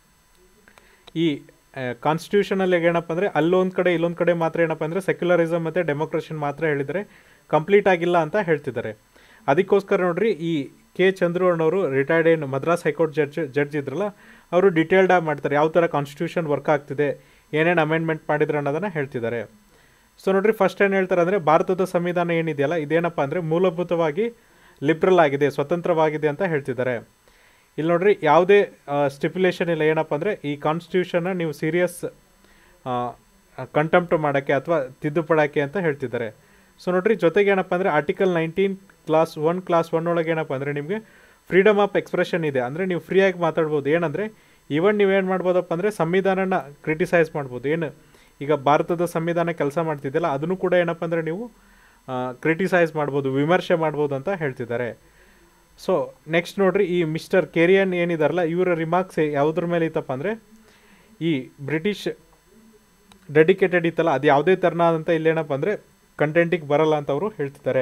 ಈ ಕಾನ್ಸ್ಟಿಟ್ಯೂಷನಲ್ಲಿ ಏನಪ್ಪ ಅಂದರೆ ಅಲ್ಲೊಂದು ಕಡೆ ಇಲ್ಲೊಂದು ಕಡೆ ಮಾತ್ರ ಏನಪ್ಪ ಅಂದರೆ ಸೆಕ್ಯುಲರಿಸಮ್ ಮತ್ತು ಡೆಮೋಕ್ರಷನ್ ಮಾತ್ರ ಹೇಳಿದರೆ ಕಂಪ್ಲೀಟ್ ಆಗಿಲ್ಲ ಅಂತ ಹೇಳ್ತಿದ್ದಾರೆ ಅದಕ್ಕೋಸ್ಕರ ನೋಡ್ರಿ ಈ ಕೆ ಚಂದ್ರಣ್ಣವರು ರಿಟೈರ್ಡ್ ಏನು ಮದ್ರಾಸ್ ಹೈಕೋರ್ಟ್ ಜಡ್ಜ್ ಜಡ್ಜ್ ಇದ್ರಲ್ಲ ಅವರು ಡಿಟೇಲ್ಡ್ ಆಗಿ ಮಾಡ್ತಾರೆ ಯಾವ ಥರ ಕಾನ್ಸ್ಟಿಟ್ಯೂಷನ್ ವರ್ಕ್ ಆಗ್ತಿದೆ ಏನೇನು ಅಮೆಂಡ್ಮೆಂಟ್ ಮಾಡಿದ್ರು ಅನ್ನೋದನ್ನು ಹೇಳ್ತಿದ್ದಾರೆ ಸೊ ನೋಡ್ರಿ ಫಸ್ಟ್ ಏನು ಹೇಳ್ತಾರೆ ಅಂದರೆ ಭಾರತದ ಸಂವಿಧಾನ ಏನಿದೆಯಲ್ಲ ಇದೇನಪ್ಪ ಅಂದರೆ ಮೂಲಭೂತವಾಗಿ ಲಿಬ್ರಲ್ ಆಗಿದೆ ಸ್ವತಂತ್ರವಾಗಿದೆ ಅಂತ ಹೇಳ್ತಿದ್ದಾರೆ ಇಲ್ಲಿ ನೋಡ್ರಿ ಯಾವುದೇ ಸ್ಟಿಪ್ಯುಲೇಷನ್ ಇಲ್ಲ ಏನಪ್ಪ ಅಂದರೆ ಈ ಕಾನ್ಸ್ಟಿಟ್ಯೂಷನ್ನ ನೀವು ಸೀರಿಯಸ್ ಕಂಟೆಂಪ್ಟ್ ಮಾಡೋಕ್ಕೆ ಅಥವಾ ತಿದ್ದುಪಡೋಕ್ಕೆ ಅಂತ ಹೇಳ್ತಿದ್ದಾರೆ ಸೊ ನೋಡ್ರಿ ಜೊತೆಗೆ ಏನಪ್ಪ ಅಂದರೆ article nineteen clause one clause one ಒಳಗೆ ಏನಪ್ಪ ಅಂದರೆ ನಿಮಗೆ ಫ್ರೀಡಮ್ ಆಫ್ ಎಕ್ಸ್ಪ್ರೆಷನ್ ಇದೆ ಅಂದರೆ ನೀವು ಫ್ರೀಯಾಗಿ ಮಾತಾಡ್ಬೋದು ಏನಂದರೆ ಈವನ್ ನೀವೇನು ಮಾಡ್ಬೋದಪ್ಪ ಅಂದರೆ ಸಂವಿಧಾನನ ಕ್ರಿಟಿಸೈಸ್ ಮಾಡ್ಬೋದು ಏನು ಈಗ ಭಾರತದ ಸಂವಿಧಾನ ಕೆಲಸ ಮಾಡ್ತಿದ್ದೆಲ್ಲ ಅದನ್ನು ಕೂಡ ಏನಪ್ಪ ಅಂದರೆ ನೀವು ಕ್ರಿಟಿಸೈಸ್ ಮಾಡ್ಬೋದು ವಿಮರ್ಶೆ ಮಾಡ್ಬೋದು ಅಂತ ಹೇಳ್ತಿದ್ದಾರೆ ಸೊ ನೆಕ್ಸ್ಟ್ ನೋಡ್ರಿ ಈ ಮಿಸ್ಟರ್ ಕೆರಿಯನ್ ಏನಿದಾರಲ್ಲ ಇವರ ರಿಮಾರ್ಕ್ಸ್ ಯಾವುದ್ರ ಮೇಲೆ ಇತ್ತಪ್ಪ ಅಂದರೆ ಈ ಬ್ರಿಟಿಷ್ ಡೆಡಿಕೇಟೆಡ್ ಇತ್ತಲ್ಲ ಅದು ಯಾವುದೇ ಥರನಾದಂಥ ಇಲ್ಲೇನಪ್ಪ ಅಂದರೆ ಕಂಟೆಂಟಿಗೆ ಬರಲ್ಲ ಅಂತ ಅವರು ಹೇಳ್ತಿದ್ದಾರೆ